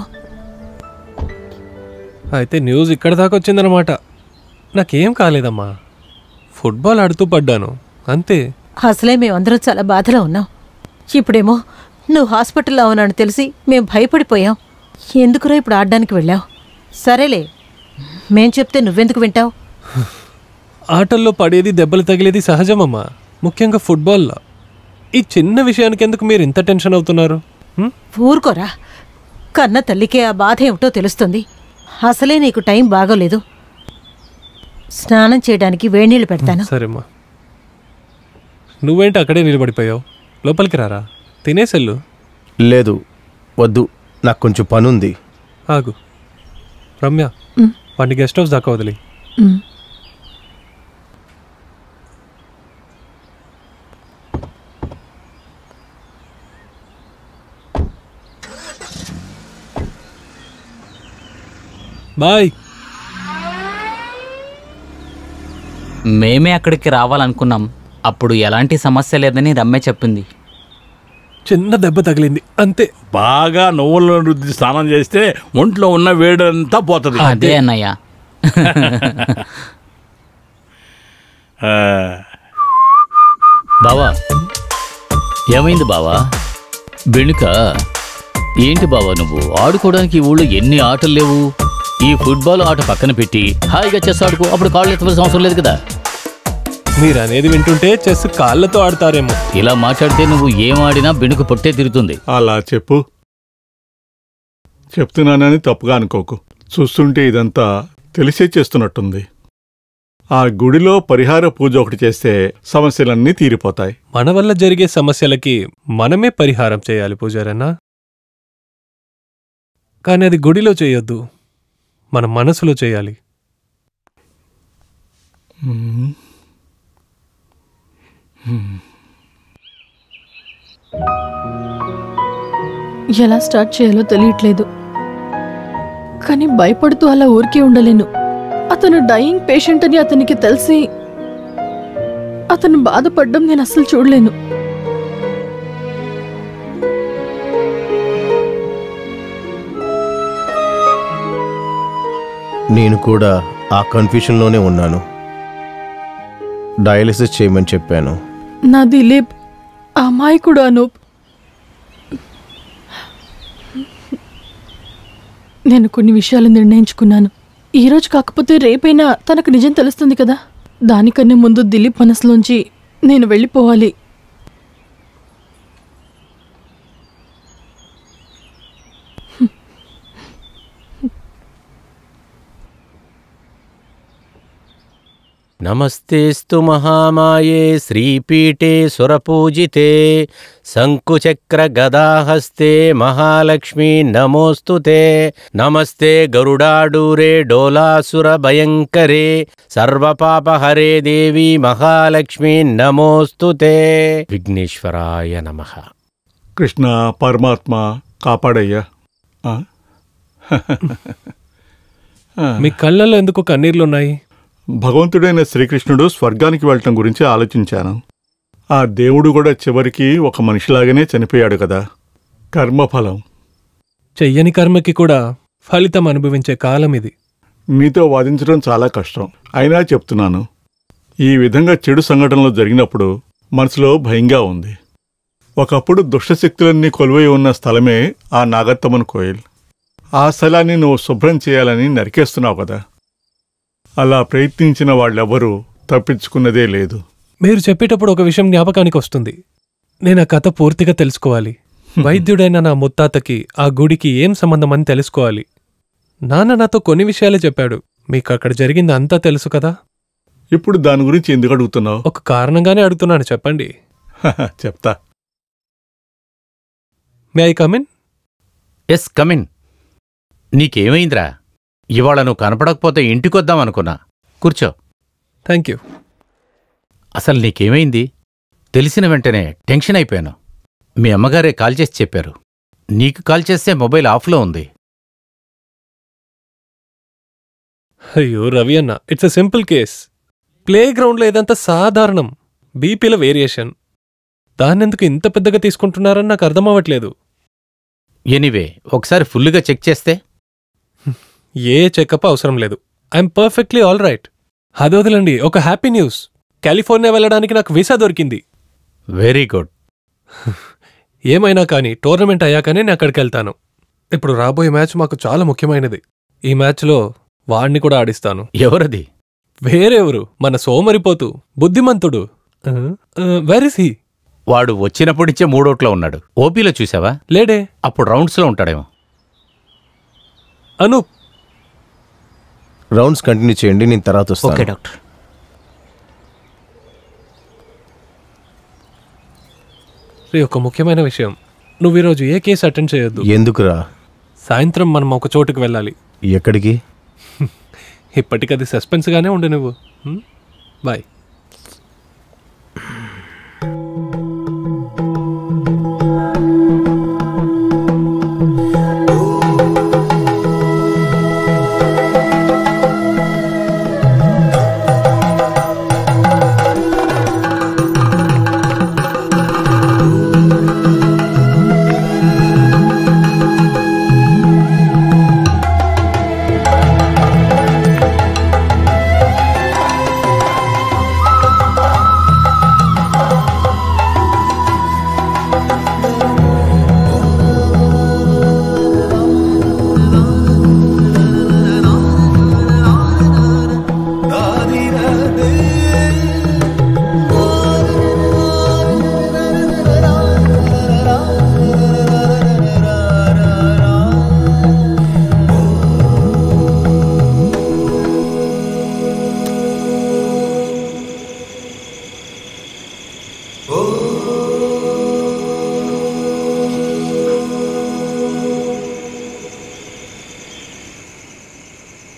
అయితే న్యూస్ ఇక్కడ దాకా వచ్చిందనమాట నాకేం కాలేదమ్మా ఫుట్బాల్ ఆడుతూ పడ్డాను అంతే అసలే మేమందరం చాలా బాధలో ఉన్నాం ఇప్పుడేమో నువ్వు హాస్పిటల్లో ఉన్నాను తెలిసి మేం భయపడిపోయాం ఎందుకురా ఇప్పుడు ఆడడానికి వెళ్ళావు సరేలే మేం చెప్తే నువ్వెందుకు వింటావు ఆటల్లో పడేది దెబ్బలు తగిలేది సహజమమ్మా ముఖ్యంగా ఫుట్బాల్లో ఈ చిన్న విషయానికి ఎందుకు మీరు ఇంత టెన్షన్ అవుతున్నారు హ్మ్? ఊరుకోరా కన్న తల్లికే ఆ బాధ ఏమిటో తెలుస్తుంది అసలే నీకు టైం బాగోలేదు స్నానం చేయడానికి వేణీళ్ళు పెడతాను సరేమ్మా నువ్వేంటి అక్కడే నిలబడిపోయావు లోపలికి రారా తినేసెళ్ళు లేదు వద్దు నాకు కొంచెం పనుంది ఆగు రమ్య మ్. వాడిని గెస్ట్ హౌస్ దాకా వదిలి మ్. బాయ్ మేమే అక్కడికి రావాలనుకున్నాం అప్పుడు ఎలాంటి సమస్య లేదని రమ్య చెప్పింది చిన్న దెబ్బ తగిలింది అంతే బాగా నువ్వుల రుద్ది స్నానం చేస్తే ఒంట్లో ఉన్న వేడంతా పోతుంది అదే అన్నయ్య ఆ, బావా ఏమైంది బావా బెణుక ఏంటి బావా నువ్వు ఆడుకోవడానికి ఈ ఊళ్ళో ఎన్ని ఆటలు లేవు ఈ ఫుట్బాల్ ఆట పక్కన పెట్టి హాయిగా చెస్ ఆడుకో అప్పుడు కాళ్ళు ఎత్తవలసిన అవసరం లేదు కదా మీరు అనేది వింటుంటే చెస్ కాళ్ళతో ఆడతారేమో ఇలా మాట్లాడితే నువ్వు ఏం ఆడినా బెణుకు పొట్టే తిరుగుతుంది అలా చెప్పు చెప్తున్నానని తప్పుగా అనుకోకు చూస్తుంటే ఇదంతా తెలిసే చేస్తున్నట్టుంది ఆ గుడిలో పరిహార పూజ ఒకటి చేస్తే సమస్యలన్నీ తీరిపోతాయి మన వల్ల జరిగే సమస్యలకి మనమే పరిహారం చేయాలి పూజారన్నా కానీ అది గుడిలో చేయొద్దు మన మనసులో చేయాలి మ్మ్. మ్మ్. ఎలా స్టార్ట్ చేయాలో తెలియట్లేదు కానీ భయపడుతూ అలా ఊరికే ఉండలేను అతను డయింగ్ పేషెంట్ అని అతనికి తెలిసి అతను బాధపడ్డం నేను అస్సలు చూడలేను నేను కూడా ఆ కన్ఫ్యూషన్లోనే ఉన్నాను డయాలిసిస్ చేయమని చెప్పాను నా దిలీప్ అమాయకుడు అనూప్ నేను కొన్ని విషయాలు నిర్ణయించుకున్నాను ఈ రోజు కాకపోతే రేపైనా తనకు నిజం తెలుస్తుంది కదా దానికన్నా ముందు దిలీప్ మనసులోంచి నేను వెళ్ళిపోవాలి నమస్తేస్తు మహామాయే శ్రీపీఠే సురపూజితే శంకుచక్ర గదాహస్తే మహాలక్ష్మి నమోస్తు నమస్తే గరుడాడూరే డోలాసుర భయంకరే సర్వపాపహరే దేవి మహాలక్ష్మి నమోస్తు విఘ్నేశ్వరాయ నమః కృష్ణ పరమాత్మ కాపాడయ్యా ఆ? మీ కళ్ళల్లో ఎందుకు కన్నీర్లున్నాయి భగవంతుడైన శ్రీకృష్ణుడు స్వర్గానికి వెళ్ళటం గురించి ఆలోచించాను ఆ దేవుడు కూడా చివరికి ఒక మనిషిలాగానే చనిపోయాడు కదా కర్మఫలం చెయ్యని కర్మకి కూడా ఫలితం అనుభవించే కాలం ఇది మీతో వాదించడం చాలా కష్టం అయినా చెప్తున్నాను ఈ విధంగా చెడు సంఘటనలు జరిగినప్పుడు మనసులో భయంగా ఉంది ఒకప్పుడు దుష్టశక్తులన్నీ కొలువై ఉన్న స్థలమే ఆ నాగత్తమ్మన్ కోయిల్ ఆ స్థలాన్ని నువ్వు శుభ్రం చేయాలని నరికేస్తున్నావు కదా అలా ప్రయత్నించిన వాళ్ళెవరూ తప్పించుకున్నదే లేదు మీరు చెప్పేటప్పుడు ఒక విషయం జ్ఞాపకానికి వస్తుంది నేను ఆ కథ పూర్తిగా తెలుసుకోవాలి వైద్యుడైన నా ముత్తాతకి ఆ గుడికి ఏం సంబంధం అని తెలుసుకోవాలి నాన్న నాతో కొన్ని విషయాలే చెప్పాడు మీకు అక్కడ జరిగింది అంతా తెలుసు కదా ఇప్పుడు దాని గురించి ఎందుకు అడుగుతున్నావు ఒక కారణంగానే అడుగుతున్నాను చెప్పండి చెప్తా may I come in yes come in నీకేమైందిరా ఇవాళ నువ్వు కనపడకపోతే ఇంటికొద్దాం అనుకున్నా కూర్చో థ్యాంక్ యూ అసలు నీకేమైంది తెలిసిన వెంటనే టెన్షన్ అయిపోయాను మీ అమ్మగారే కాల్ చేసి చెప్పారు నీకు కాల్ చేస్తే మొబైల్ ఆఫ్లో ఉంది అయ్యో రవి అన్న it's a simple case play గ్రౌండ్లో ఇదంతా సాధారణం బీపీల వేరియేషన్ దాన్నెందుకు ఇంత పెద్దగా తీసుకుంటున్నారని నాకు అర్థం అవ్వట్లేదు ఎనీవే ఒకసారి ఫుల్లుగా చెక్ చేస్తే ఏ చెకప్ అవసరం లేదు ఐఎమ్ పర్ఫెక్ట్లీ ఆల్ రైట్ అది వదలండి ఒక హ్యాపీ న్యూస్ కాలిఫోర్నియా వెళ్ళడానికి నాకు వీసా దొరికింది వెరీ గుడ్ ఏమైనా కానీ టోర్నమెంట్ అయ్యాకనే నేను అక్కడికి వెళ్తాను ఇప్పుడు రాబోయే మ్యాచ్ మాకు చాలా ముఖ్యమైనది ఈ మ్యాచ్లో వాణ్ణి కూడా ఆడిస్తాను ఎవరది వేరెవరు మన సోమరిపోతు బుద్ధిమంతుడు వెర్ ఇస్ హీ వాడు వచ్చినప్పటించే మూడోట్లో ఉన్నాడు ఓపీలో చూసావా లేడే అప్పుడు రౌండ్స్లో ఉంటాడేమో అను రౌండ్స్ కంటిన్యూ చేయండి నేను తర్వాత వస్తాను ఓకే డాక్టర్ రే ఒక ముఖ్యమైన విషయం నువ్వు ఈరోజు ఏ కేసు అటెండ్ చేయొద్దు ఎందుకురా సాయంత్రం మనం ఒక చోటుకు వెళ్ళాలి ఎక్కడికి ఇప్పటికది సస్పెన్స్గానే ఉండు నువ్వు హ్మ్? బాయ్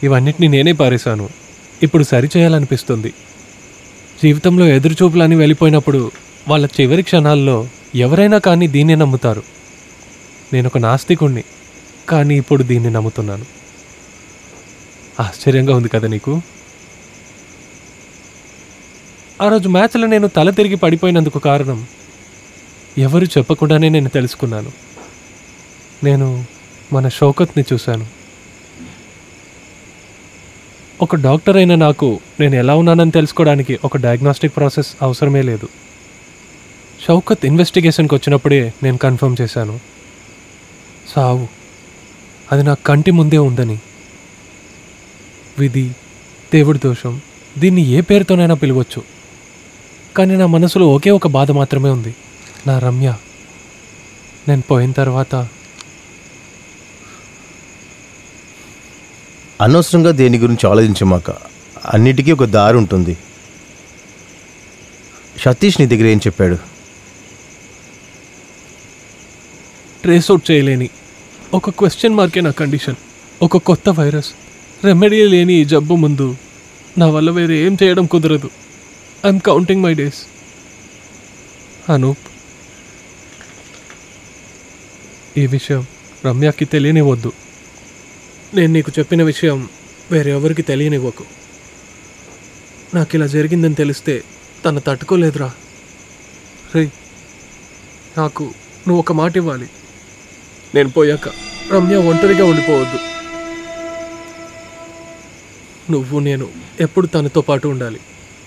ఇవన్నిటిని నేనే పారేశాను ఇప్పుడు సరిచేయాలనిపిస్తుంది జీవితంలో ఎదురుచూపులని వెళ్ళిపోయినప్పుడు వాళ్ళ చివరి క్షణాల్లో ఎవరైనా కానీ దీన్నే నమ్ముతారు నేను ఒక నాస్తికుణ్ణి కానీ ఇప్పుడు దీన్ని నమ్ముతున్నాను ఆశ్చర్యంగా ఉంది కదా నీకు ఆ రోజు మ్యాచ్లో నేను తల తిరిగి పడిపోయినందుకు కారణం ఎవరు చెప్పకుండానే నేను తెలుసుకున్నాను నేను మన షౌకత్ని చూశాను ఒక డాక్టర్ అయిన నాకు నేను ఎలా ఉన్నానని తెలుసుకోవడానికి ఒక డయాగ్నోస్టిక్ ప్రాసెస్ అవసరమే లేదు షౌకత్ ఇన్వెస్టిగేషన్కి వచ్చినప్పుడే నేను కన్ఫర్మ్ చేశాను సావు అది నా కంటి ముందే ఉందని విధి దేవుడి దోషం దీన్ని ఏ పేరుతోనైనా పిలవచ్చు కానీ నా మనసులో ఒకే ఒక బాధ మాత్రమే ఉంది నా రమ్య నేను పోయిన తర్వాత అనవసరంగా దేని గురించి ఆలోచించమాక అన్నిటికీ ఒక దారి ఉంటుంది సతీష్ నీ దగ్గర ఏం చెప్పాడు ట్రేస్ అవుట్ చేయలేని ఒక క్వశ్చన్ మార్కే నా కండిషన్ ఒక కొత్త వైరస్ రెమెడీ లేని ఈ జబ్బు ముందు నా వల్ల వేరే ఏం చేయడం కుదరదు I'm counting my days Anup ఈ విషయం రమ్యకి తెలియనివ్వద్దు నేను నీకు చెప్పిన విషయం వేరెవరికి తెలియనివ్వకు నాకు ఇలా జరిగిందని తెలిస్తే తను తట్టుకోలేదురా రే నాకు నువ్వు ఒక మాట ఇవ్వాలి నేను పోయాక రమ్య ఒంటరిగా ఉండిపోవద్దు నువ్వు నేను ఎప్పుడు తనతో పాటు ఉండాలి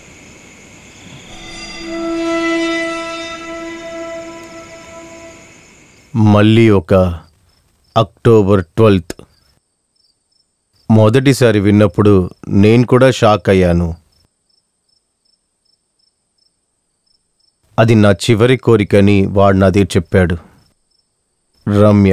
మళ్ళీ ఒక అక్టోబర్ ట్వెల్త్ మొదటిసారి విన్నప్పుడు నేను కూడా షాక్ అయ్యాను అది నా చివరి కోరికని వాడు నాది చెప్పాడు రమ్య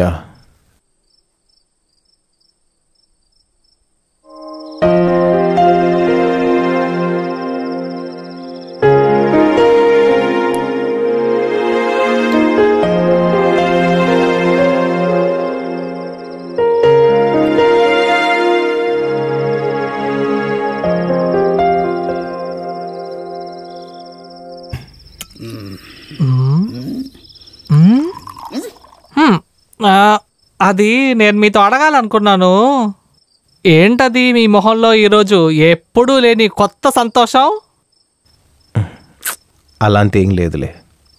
హ్మ్. ఆ, అది నేను మీతో అడగాలనుకున్నాను ఏంటది మీ మొహంలో ఈరోజు ఎప్పుడూ లేని కొత్త సంతోషం అలాంటి ఏం లేదులే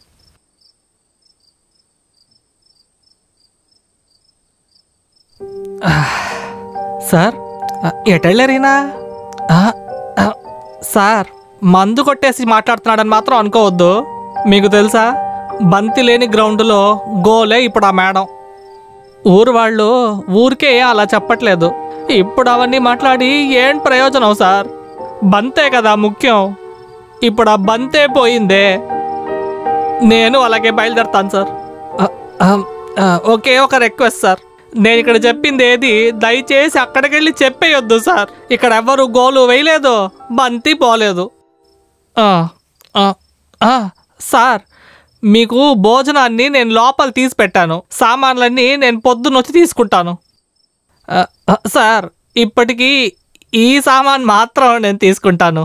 సార్ ఆ, ఎటెళ్ళారీనా ఆ, ఆ, సార్ మందు కొట్టేసి మాట్లాడుతున్నాడని మాత్రం అనుకోవద్దు మీకు తెలుసా బంతి లేని గ్రౌండ్లో గోలే ఇప్పుడు ఆ మేడం ఊరు వాళ్ళు ఊరికే అలా చెప్పట్లేదు ఇప్పుడు అవన్నీ మాట్లాడి ఏం ప్రయోజనం సార్ బంతే కదా ముఖ్యం ఇప్పుడు ఆ బంతే పోయిందే నేను అలాగే బయలుదేరుతాను సార్ ఆ, ఆ, ఆ, ఒకే ఒక రిక్వెస్ట్ సార్ నేను ఇక్కడ చెప్పింది ఏది దయచేసి అక్కడికి వెళ్ళి చెప్పేయొద్దు సార్ ఇక్కడ ఎవరు గోలు వేయలేదు బంతి పోలేదు ఆ, ఆ, ఆ, సార్ మీకు భోజనాన్ని నేను లోపల తీసి పెట్టాను సామాన్లన్నీ నేను పొద్దునొచ్చి తీసుకుంటాను ఆ, ఆ, సార్ ఇప్పటికీ ఈ సామాన్ మాత్రం నేను తీసుకుంటాను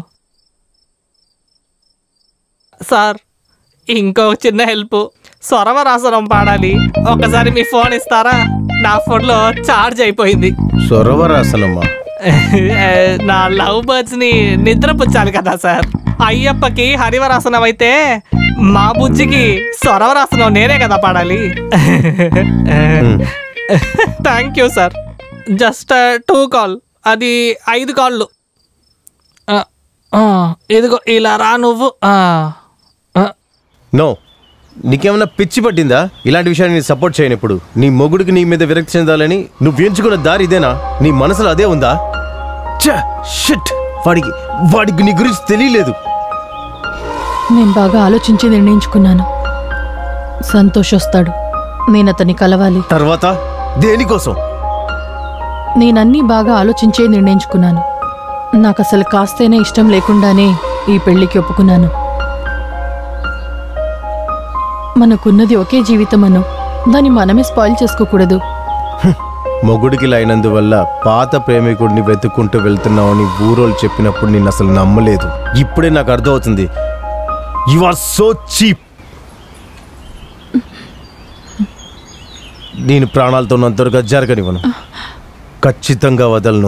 సార్ ఇంకో చిన్న హెల్ప్ స్వరవరాసనం పాడాలి ఒకసారి మీ ఫోన్ ఇస్తారా నా ఫోన్లో ఛార్జ్ అయిపోయింది సొరవరాసనమ్మా నా లవ్ బర్డ్స్ ని నిద్రపుచ్చాలి కదా సార్ అయ్యప్పకి హరివరాసనం అయితే మా బుజ్జికి స్వరవరాసనం నేనే కదా పాడాలి thank you sir just to call అది ఐదు కాళ్ళు ఆ, ఆ, ఇదిగో ఇలా రా నువ్వు ఆ, ఆ, నో నీకేమన్నా పిచ్చి పట్టిందా ఇలాంటి విషయాన్ని నేను సపోర్ట్ చేయను ఇప్పుడు నీ మొగుడికి నీ మీద విరక్తి చెందాలని నువ్వు ఎంచుకున్న దారి ఇదేనా నీ మనసులో అదే ఉందా ఛ, షిట్ వాడికి వాడికి నీ గురించి తెలియలేదు నేను బాగా ఆలోచించి నిర్ణయించుకున్నాను సంతోష్ వస్తాడు నేను అతన్ని కలవాలి తర్వాత దేనికోసం నేనన్నీ బాగా ఆలోచించే నిర్ణయించుకున్నాను నాకు అసలు కాస్తైనా ఇష్టం లేకుండానే ఈ పెళ్లికి ఒప్పుకున్నాను మనకున్నది ఒకే జీవితం అను దాన్ని మనమే స్పాయిల్ చేసుకోకూడదు మొగుడికి లైనందువల్ల పాత ప్రేమికుడిని వెతుక్కుంటూ వెళ్తున్నావని ఊరోళ్ళు చెప్పినప్పుడు నేను అసలు నమ్మలేదు ఇప్పుడే నాకు అర్థమవుతుంది యు ఆర్ సో చీప్ నేను ప్రాణాలతో ఉన్నంతవరకు జరగనివ్వను ఖచ్చితంగా వదలను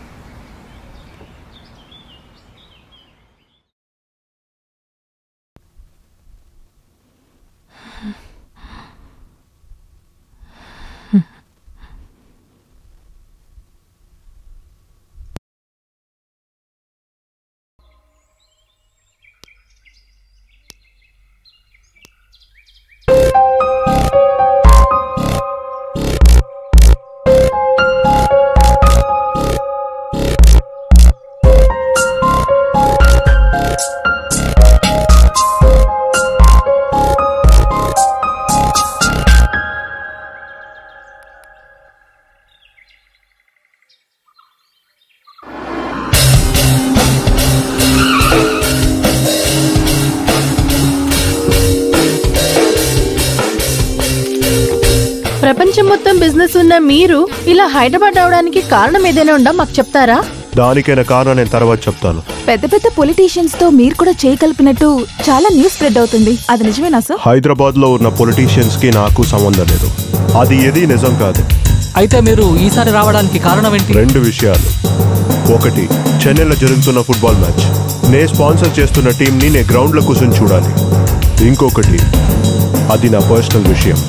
ప్రపంచం మొత్తం బిజినెస్ ఉన్న మీరు ఇలా హైదరాబాద్ అవడానికి కారణం ఏదైనా ఉందా మాకు చెప్తారా దానికైనా కారణం నేను తర్వాత చెప్తాను పెద్ద పెద్ద పొలిటీషియన్స్ తో మీరు కూడా చేయగలిపినట్టు చాలా న్యూస్ స్ప్రెడ్ అవుతుంది అది నిజమేనా సార్ హైదరాబాద్ లో ఉన్న పొలిటీషియన్స్ కి నాకు సంబంధం లేదు అది ఏది నిజం కాదు అయితే మీరు ఈసారి రావడానికి కారణం ఏంటి రెండు విషయాలు ఒకటి చెన్నైలో జరుగుతున్న ఫుట్బాల్ మ్యాచ్ నే స్పాన్సర్ చేస్తున్న టీంని నే గ్రౌండ్లో కూర్చొని చూడాలి ఇంకొకటి అది నా పర్సనల్ విషయం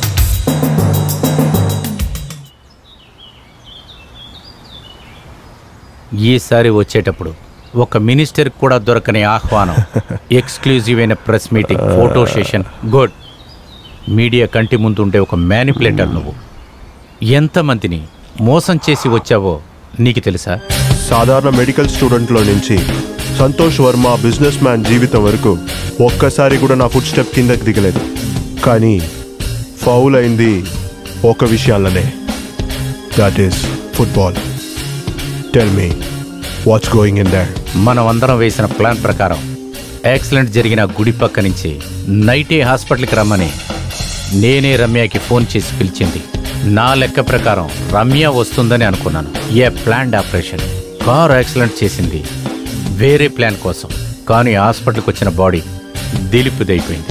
ఈసారి వచ్చేటప్పుడు ఒక మినిస్టర్ కూడా దొరకని ఆహ్వానం ఎక్స్క్లూజివ్ అయిన press meeting photo session good media కంటి ముందు ఉండే ఒక మ్యానిపులేటర్ నువ్వు ఎంతమందిని మోసం చేసి వచ్చావో నీకు తెలుసా సాధారణ మెడికల్ స్టూడెంట్లో నుంచి సంతోష్ వర్మ బిజినెస్ మ్యాన్ జీవితం వరకు ఒక్కసారి కూడా నా ఫుడ్ స్టెప్ కిందకి దిగలేదు కానీ ఫౌల్ అయింది ఒక విషయాలనే that is football tell me what's going in that మనం అందరం వేసిన ప్లాన్ ప్రకారం యాక్సిడెంట్ జరిగిన గుడి పక్క నుంచి నైటే హాస్పిటల్కి రమ్మని నేనే రమ్యకి ఫోన్ చేసి పిలిచింది నా లెక్క ప్రకారం రమ్య వస్తుందని అనుకున్నాను a planned operation car accident చేసింది వేరే ప్లాన్ కోసం కానీ హాస్పిటల్కి వచ్చిన బాడీ దిలిపిదైపోయింది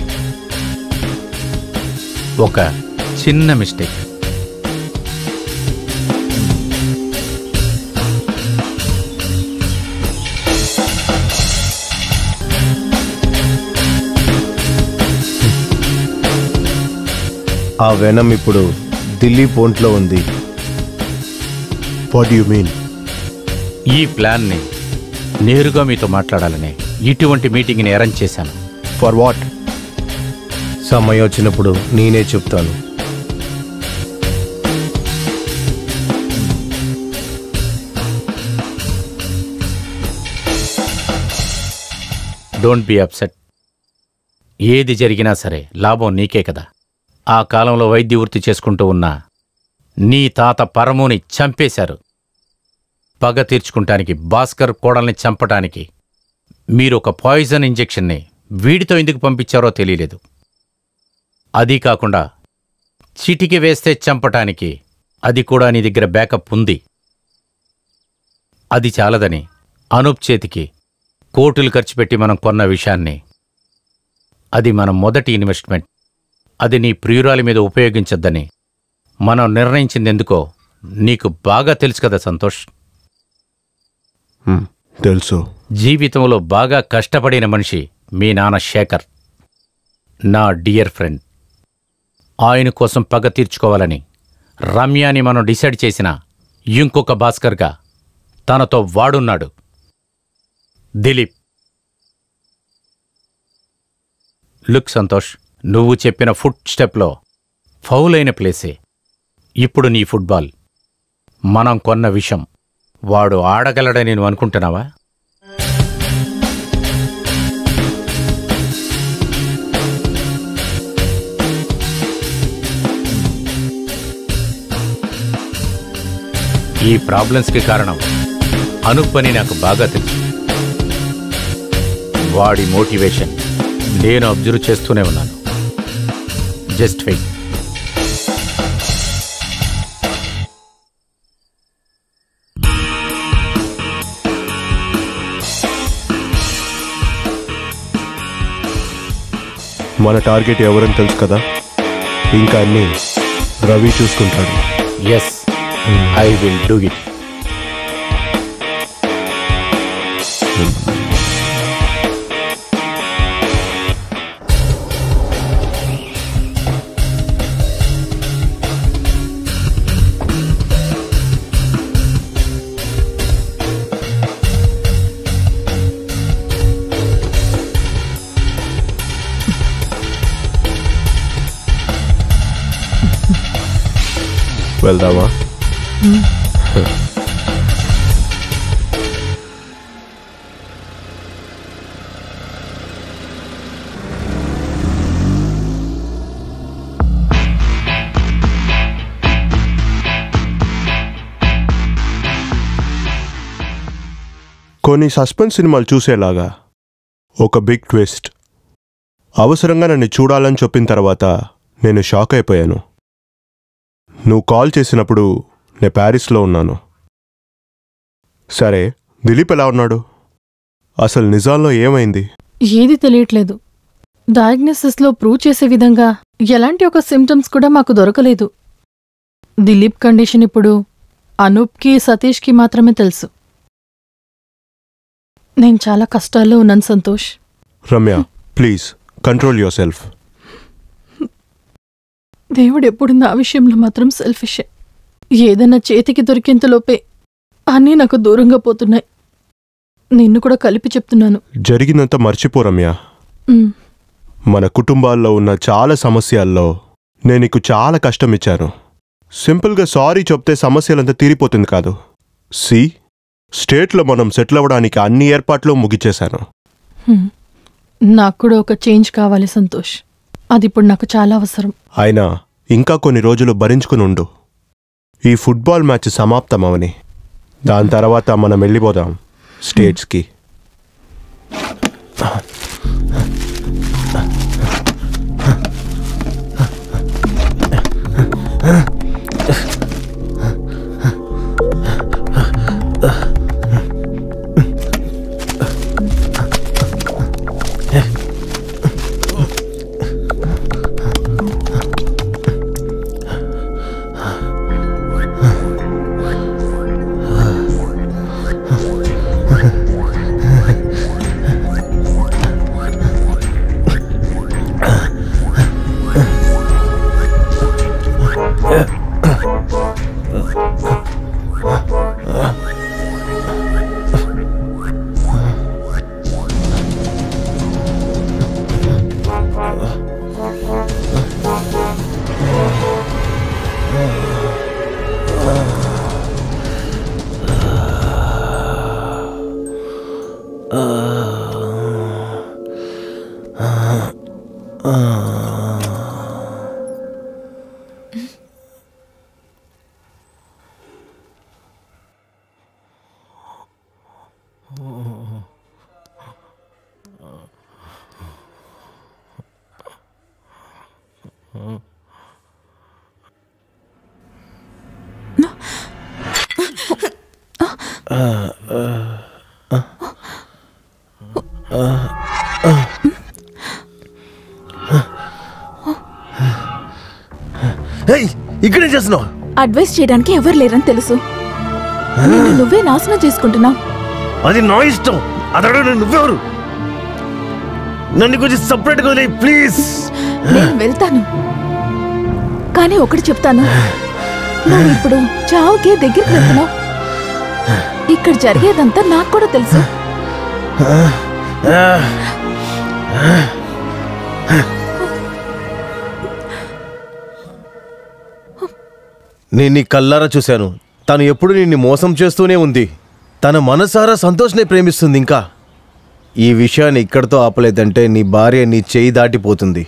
ఒక చిన్న మిస్టేక్ ఆ వెనం ఇప్పుడు ఢిల్లీ పోంట్లో ఉంది వాట్ యు మీన్ ఈ ప్లాన్ని నేరుగా మీతో మాట్లాడాలని ఇటువంటి మీటింగ్ని అరేంజ్ చేశాను ఫర్ వాట్ సమయం వచ్చినప్పుడు నేనే చెప్తాను డోంట్ బి అప్సెట్ ఏది జరిగినా సరే లాభం నీకే కదా ఆ కాలంలో వైద్య వృత్తి చేసుకుంటూ ఉన్న నీ తాత పరముని చంపేశారు పగ తీర్చుకుంటానికి భాస్కర్ కోడల్ని చంపటానికి మీరు ఒక పాయిజన్ ఇంజెక్షన్ని వీడితో ఎందుకు పంపించారో తెలియలేదు అది కాకుండా చిటికి వేస్తే చంపటానికి అది కూడా నీ దగ్గర బ్యాకప్ ఉంది అది చాలదని అనూప్ చేతికి కోటులు ఖర్చు పెట్టి మనం కొన్న విషయాన్ని అది మన మొదటి ఇన్వెస్ట్మెంట్ అది నీ ప్రియురాలి మీద ఉపయోగించొద్దని మనం నిర్ణయించిందెందుకో నీకు బాగా తెలుసు కదా సంతోష్ తెలుసు జీవితంలో బాగా కష్టపడిన మనిషి మీ నాన్న శేఖర్ నా డియర్ ఫ్రెండ్ ఆయన కోసం పగ తీర్చుకోవాలని రమ్యాని మనం డిసైడ్ చేసిన ఇంకొక భాస్కర్గా తనతో వాడున్నాడు దిలీప్ లుక్ సంతోష్ నువ్వు చెప్పిన ఫుట్ స్టెప్లో ఫౌల్ అయిన ప్లేసే ఇప్పుడు నీ ఫుట్బాల్ మనం కొన్న విషం వాడు ఆడగలడని నువ్వు అనుకుంటున్నావా ఈ ప్రాబ్లమ్స్కి కారణం అనూప్ అని నాకు బాగా తెలుసు వాడి మోటివేషన్ నేను అబ్జర్వ్ చేస్తూనే ఉన్నాను జస్ట్ వెయిట్ మన టార్గెట్ ఎవరని తెలుసు కదా ఇంకా అన్ని రవి చూసుకుంటాడు yes I will do it వెళ్దామా కొన్ని సస్పెన్స్ సినిమాలు చూసేలాగా ఒక బిగ్ ట్విస్ట్ అవసరంగా నన్ను చూడాలని చెప్పిన తర్వాత నేను షాక్ అయిపోయాను నువ్వు కాల్ చేసినప్పుడు నేను ప్యారిస్లో ఉన్నాను సరే దిలీప్ ఎలా ఉన్నాడు అసలు నిజాల్లో ఏమైంది ఏది తెలియట్లేదు డయాగ్నోసిస్లో ప్రూవ్ చేసే విధంగా ఎలాంటి ఒక సిమ్టమ్స్ కూడా మాకు దొరకలేదు దిలీప్ కండిషన్ ఇప్పుడు అనూప్కి సతీష్కి మాత్రమే తెలుసు నేను చాలా కష్టాల్లో ఉన్నాను Santosh Ramya please control yourself దేవుడు ఎప్పుడు నా విషయంలో మాత్రం సెల్ఫిషే ఏదైనా చేతికి దొరికేంతలోపే అన్నీ నాకు దూరంగా పోతున్నాయి నిన్ను కూడా కలిపి చెప్తున్నాను జరిగిందంతా మర్చిపో రమ్య ఉమ్, మన కుటుంబాల్లో ఉన్న చాలా సమస్యల్లో నేను నీకు చాలా కష్టం ఇచ్చాను సింపుల్గా సారీ చెప్తే సమస్యలంతా తీరిపోతుంది కాదు సి స్టేట్లో మనం సెటిల్ అవ్వడానికి అన్ని ఏర్పాట్లు ముగిచేశాను హ్మ్. నాకు కూడా ఒక చేంజ్ కావాలి సంతోష్ అది ఇప్పుడు నాకు చాలా అవసరం అయినా ఇంకా కొన్ని రోజులు భరించుకుని ఉండు ఈ ఫుట్బాల్ మ్యాచ్ సమాప్తమవని దాని తర్వాత మనం వెళ్ళిపోదాం స్టేట్స్కి ఇక్కడే చేస్తున్నావు అడ్వైస్ చేయడానికి ఎవరు లేరని తెలుసు నిన్ను నువ్వే నాశనం చేసుకుంటున్నావు అది నా ఇష్టం అతడు నువ్వెవరు నన్ను కొంచెం సపరేట్గా వదిలేయ్ ప్లీజ్ నేను వెళ్తాను కానీ ఒకటి చెప్తాను నువ్వు ఇప్పుడు చావుకే దగ్గరికి వెళ్తున్నావు ఇక్కడ జరిగేదంతా నాకు కూడా తెలుసు నేను నీ కల్లారా చూశాను తను ఎప్పుడు నిన్ను మోసం చేస్తూనే ఉంది తన మనసారా సంతోష్నే ప్రేమిస్తుంది ఇంకా ఈ విషయాన్ని ఇక్కడితో ఆపలేదంటే నీ భార్య నీ చేయి దాటిపోతుంది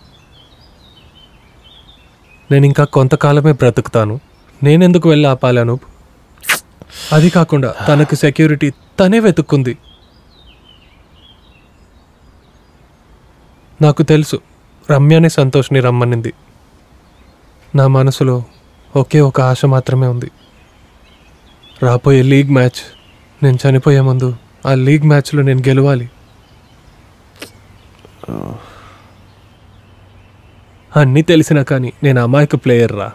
నేను ఇంకా కొంతకాలమే బ్రతుకుతాను నేనెందుకు వెళ్ళి ఆపాలను అది కాకుండా తనకు సెక్యూరిటీ తనే వెతుక్కుంది నాకు తెలుసు రమ్యని సంతోష్ని రమ్మనింది నా మనసులో ఒకే ఒక ఆశ మాత్రమే ఉంది రాబోయే లీగ్ మ్యాచ్ నేను చనిపోయే ముందు ఆ లీగ్ మ్యాచ్లో నేను గెలవాలి అన్నీ తెలిసినా కానీ నేను అమాయక ప్లేయర్ రా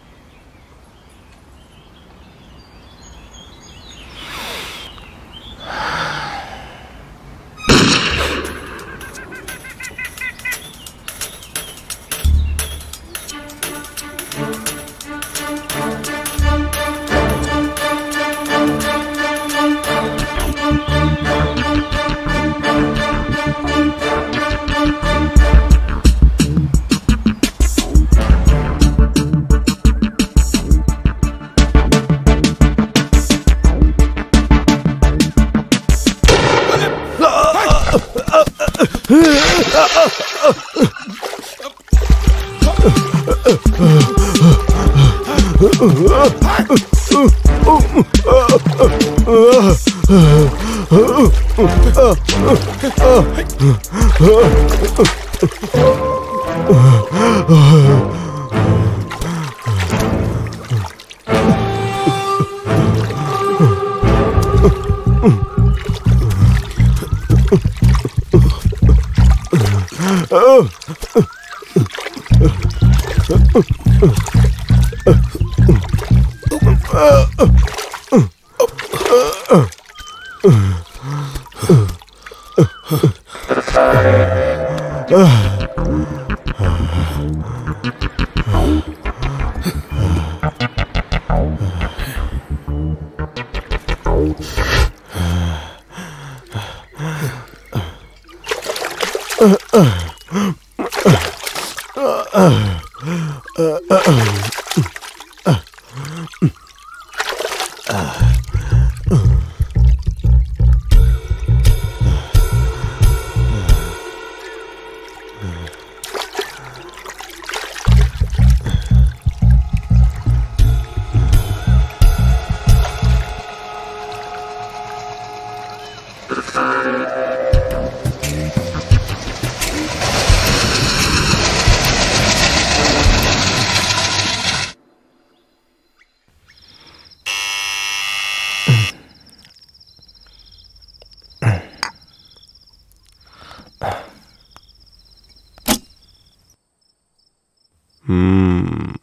మ్మ్.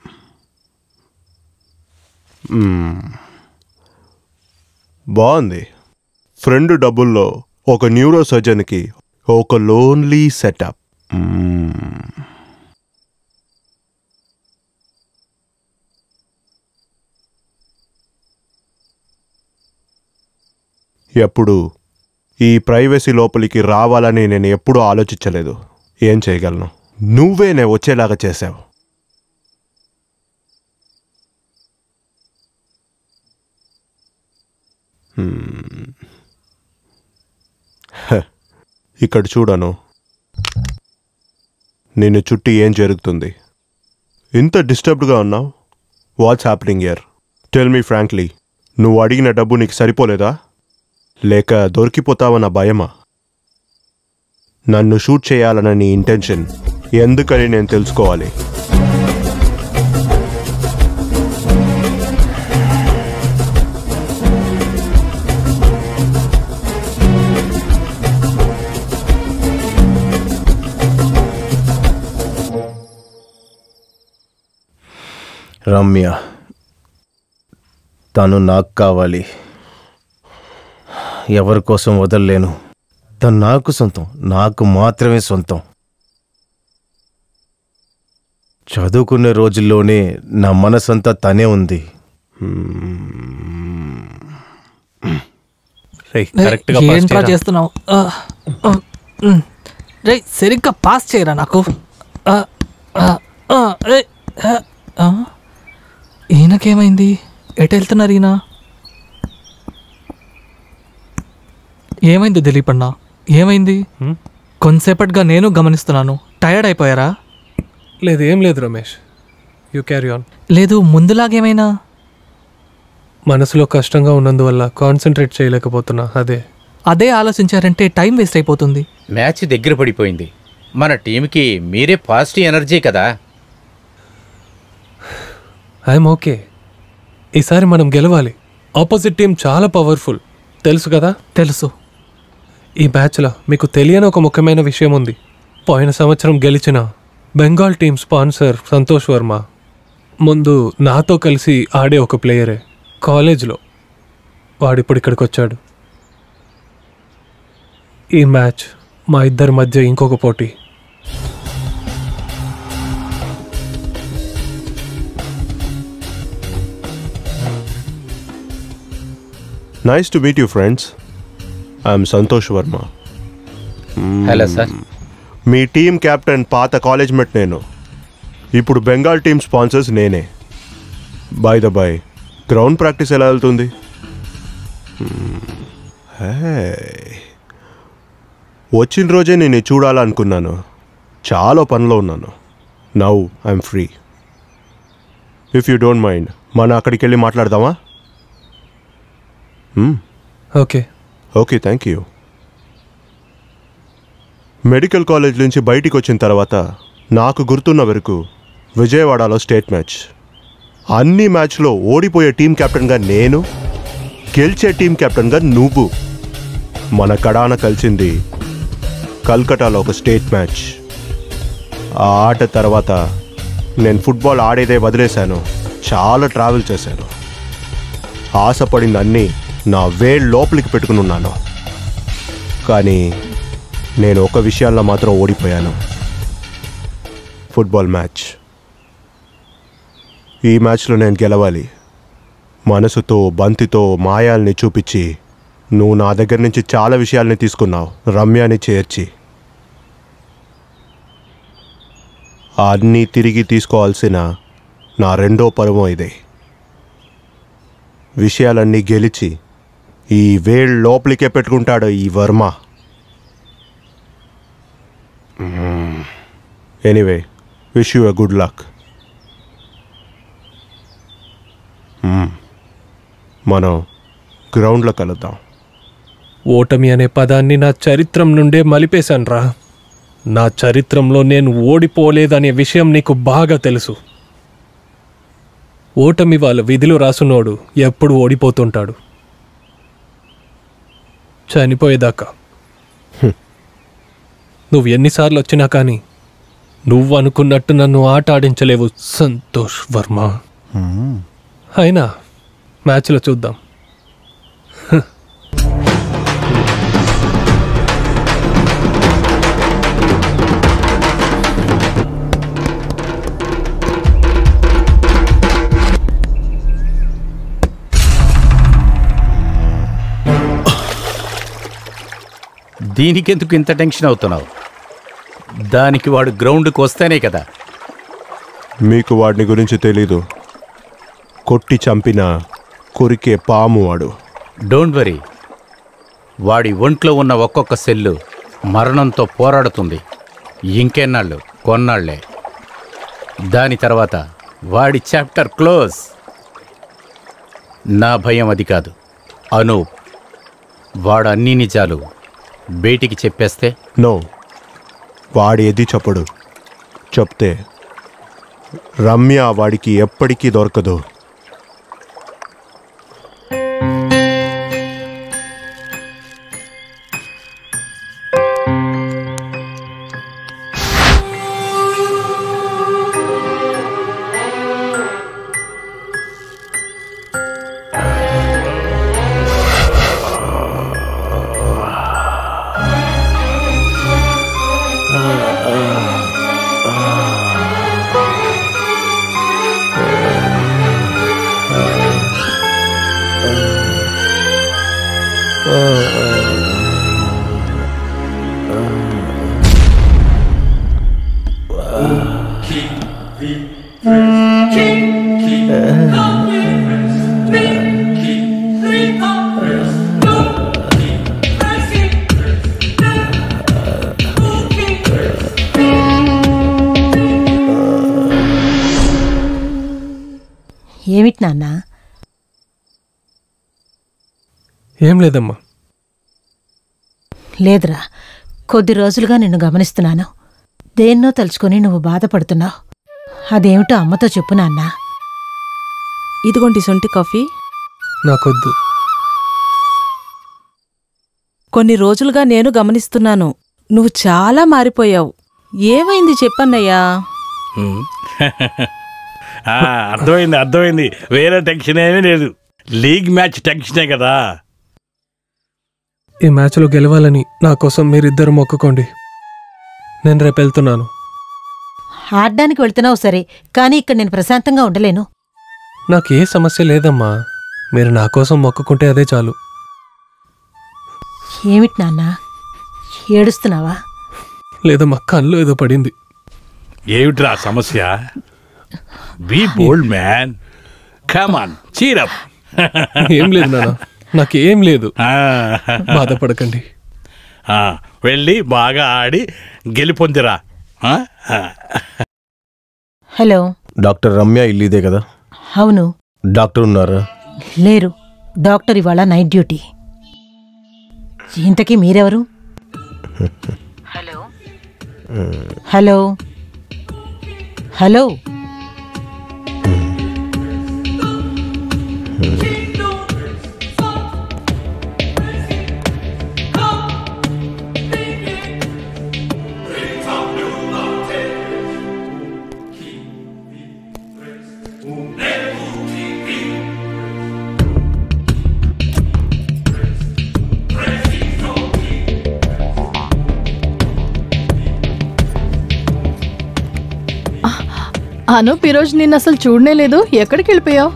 మ్మ్. బాగుంది ఫ్రెండ్ డబ్బుల్లో ఒక న్యూరో సర్జన్కి ఒక లోన్లీ సెటప్ మ్మ్. ఎప్పుడు ఈ ప్రైవసీ లోపలికి రావాలని నేను ఎప్పుడూ ఆలోచించలేదు ఏం చేయగలను నువ్వే నే వచ్చేలాగా చేశావు హ్మ్. హ, ఇక్కడ చూడను నిన్ను చుట్టి ఏం జరుగుతుంది ఇంత డిస్టర్బ్డ్గా ఉన్నావు what's happening here tell me frankly నువ్వు అడిగిన డబ్బు నీకు సరిపోలేదా లేక దొరికిపోతావన్న భయమా నన్ను షూట్ చేయాలన్న నీ ఇంటెన్షన్ ఎందుకని నేను తెలుసుకోవాలి రమ్య తను నాకు కావాలి ఎవరి కోసం వదలలేను తను నాకు సొంతం నాకు మాత్రమే సొంతం చదువుకునే రోజుల్లోనే నా మనసంతా తనే ఉంది ఏంట్రా చేస్తున్నావు ఆ, ఆ, ఉమ్. రేయ్ సరిగ్గా పాస్ చేయరా నాకు ఆ, ఆ, ఆ, రేయ్, ఆ, ఆ. ఈయనకేమైంది ఎటు వెళ్తున్నారు ఈయన ఏమైంది దిలీప్ అన్న ఏమైంది కొంతసేపటిగా నేను గమనిస్తున్నాను టైర్డ్ అయిపోయారా లేదు ఏం లేదు రమేష్ యూ క్యారీ ఆన్ లేదు ముందులాగేమైనా మనసులో కష్టంగా ఉన్నందువల్ల కాన్సన్ట్రేట్ చేయలేకపోతున్నా అదే అదే ఆలోచించారంటే టైం వేస్ట్ అయిపోతుంది మ్యాచ్ దగ్గర పడిపోయింది మన టీంకి మీరే పాజిటివ్ ఎనర్జీ కదా ఐఎమ్ ఓకే ఈసారి మనం గెలవాలి ఆపోజిట్ టీం చాలా పవర్ఫుల్ తెలుసు కదా తెలుసు ఈ మ్యాచ్లో మీకు తెలియని ఒక ముఖ్యమైన విషయం ఉంది పోయిన సంవత్సరం గెలిచిన బెంగాల్ టీం స్పాన్సర్ సంతోష్ వర్మ ముందు నాతో కలిసి ఆడే ఒక ప్లేయరే కాలేజ్లో వాడిప్పుడు ఇక్కడికి వచ్చాడు ఈ మ్యాచ్ మా ఇద్దరి మధ్య ఇంకొక పోటీ nice to meet you friends I'm Santosh Varma hello sir మీ టీం కెప్టెన్ పాత కాలేజ్ మెట్ నేను ఇప్పుడు బెంగాల్ టీం స్పాన్సర్స్ నేనే by the by ground practice ఎలా వెళ్తుంది Hmm. Hey. వచ్చిన రోజే నేను ఇది చూడాలనుకున్నాను చాలా పనిలో ఉన్నాను now I'm free if you don't mind మనం అక్కడికి వెళ్ళి మాట్లాడదామా okay okay thank you medical college నుంచి బయటికి వచ్చిన తర్వాత నాకు గుర్తున్న వరకు విజయవాడలో స్టేట్ మ్యాచ్ అన్ని మ్యాచ్లో ఓడిపోయే టీం కెప్టెన్గా నేను గెలిచే టీం కెప్టెన్గా నువ్వు మన కడాన కలిసింది కల్కటాలో ఒక స్టేట్ మ్యాచ్ ఆ ఆట తర్వాత నేను ఫుట్బాల్ ఆడేదే వదిలేశాను చాలా ట్రావెల్ చేశాను ఆశపడింది అన్నీ నా వేళ్ళు లోపలికి పెట్టుకుని ఉన్నాను కానీ నేను ఒక విషయాల్లో మాత్రం ఓడిపోయాను ఫుట్బాల్ మ్యాచ్ ఈ మ్యాచ్లో నేను గెలవాలి మనసుతో బంతితో మాయాల్ని చూపించి నువ్వు నా దగ్గర నుంచి చాలా విషయాల్ని తీసుకున్నావు రమ్యాని చేర్చి అన్నీ తిరిగి తీసుకోవాల్సిన నా రెండో పర్వం ఇదే విషయాలన్నీ గెలిచి ఈ వేళ్ళు లోపలికే పెట్టుకుంటాడు ఈ Varma anyway wish you a good luck మనం గ్రౌండ్లో కలుద్దాం ఓటమి అనే పదాన్ని నా చరిత్రం నుండే మలిపేశాన్రా నా చరిత్రంలో నేను ఓడిపోలేదనే విషయం నీకు బాగా తెలుసు ఓటమి వాళ్ళ విధిలో రాసున్నోడు ఎప్పుడు ఓడిపోతుంటాడు చనిపోయేదాకా నువ్వు ఎన్నిసార్లు వచ్చినా కానీ నువ్వు అనుకున్నట్టు నన్ను ఆట ఆడించలేవు సంతోష్ వర్మ అయినా మ్యాచ్లో చూద్దాం దీనికెందుకు ఇంత టెన్షన్ అవుతున్నావు దానికి వాడు గ్రౌండ్కి వస్తేనే కదా మీకు వాడిని గురించి తెలీదు కొట్టి చంపిన కొరికే పాము వాడు డోంట్ వరీ వాడి ఒంట్లో ఉన్న ఒక్కొక్క సెల్లు మరణంతో పోరాడుతుంది ఇంకెన్నాళ్ళు కొన్నాళ్లే దాని తర్వాత వాడి చాప్టర్ క్లోజ్ నా భయం అది కాదు అనూప్ వాడు అన్ని నిజాలు బయటికి చెప్పేస్తే నో వాడి ఎది చెప్పడు చెప్తే రమ్య వాడికి ఎప్పటికీ దొరకదు ఏమిటి నాన్నా ఏం లేదమ్మా లేదురా కొద్ది రోజులుగా నిన్ను గమనిస్తున్నాను దేన్నో తలుచుకొని నువ్వు బాధపడుతున్నావు అదేమిటో అమ్మతో చెప్పు నాన్నా ఇదిగోండి సొంటి కాఫీ నాకొద్దు కొన్ని రోజులుగా నేను గమనిస్తున్నాను నువ్వు చాలా మారిపోయావు ఏమైంది చెప్పన్నయ్యా హ్మ్. ఆ, అర్థమైంది అర్థమైంది వేరే టెన్షన్ ఏమీ లేదు లీగ్ మ్యాచ్ టెన్షనే కదా ఈ మ్యాచ్లో గెలవాలని నా కోసం మీరిద్దరు మొక్కుకోండి నేను రేపు వెళ్తున్నాను ఆడడానికి వెళ్తున్నావు సరే కానీ ఇక్కడ నేను ప్రశాంతంగా ఉండలేను నాకు ఏ సమస్య లేదమ్మా మీరు నా కోసం మొక్కుకుంటే అదే చాలు ఏమిటి నాన్న ఏడుస్తున్నావా లేదమ్మా కళ్ళు ఏదో పడింది ఏమిట్రా సమస్య be bold man come on cheer up ఏం లేదు నాన్న నాకేం లేదు బాధపడకండి వెళ్ళి బాగా ఆడి గెలిపొందిరా ఆ? ఆ. హలో డాక్టర్ రమ్య ఇల్లు ఇదే కదా అవును డాక్టర్ ఉన్నారా లేరు డాక్టర్ ఇవాళ నైట్ డ్యూటీ ఇంతకీ మీరెవరు హలో హలో అనూప్ ఈరోజు నిన్ను అసలు చూడనే లేదు ఎక్కడికి వెళ్ళిపోయావు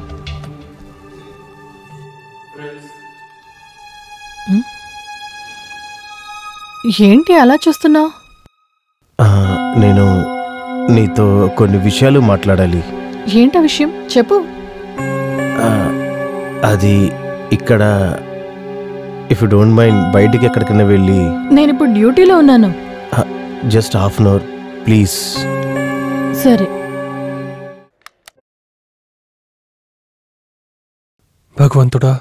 ఏంటి అలా చూస్తున్నావు ఆ, నేను నీతో కొన్ని విషయాలు మాట్లాడాలి ఏంటా విషయం చెప్పు ఆ, అది ఇక్కడ ఇఫ్ డోంట్ మైండ్ బయటికి ఎక్కడికైనా వెళ్ళి నేను ఇప్పుడు డ్యూటీలో ఉన్నాను just half an hour please సరే భగవంతుడా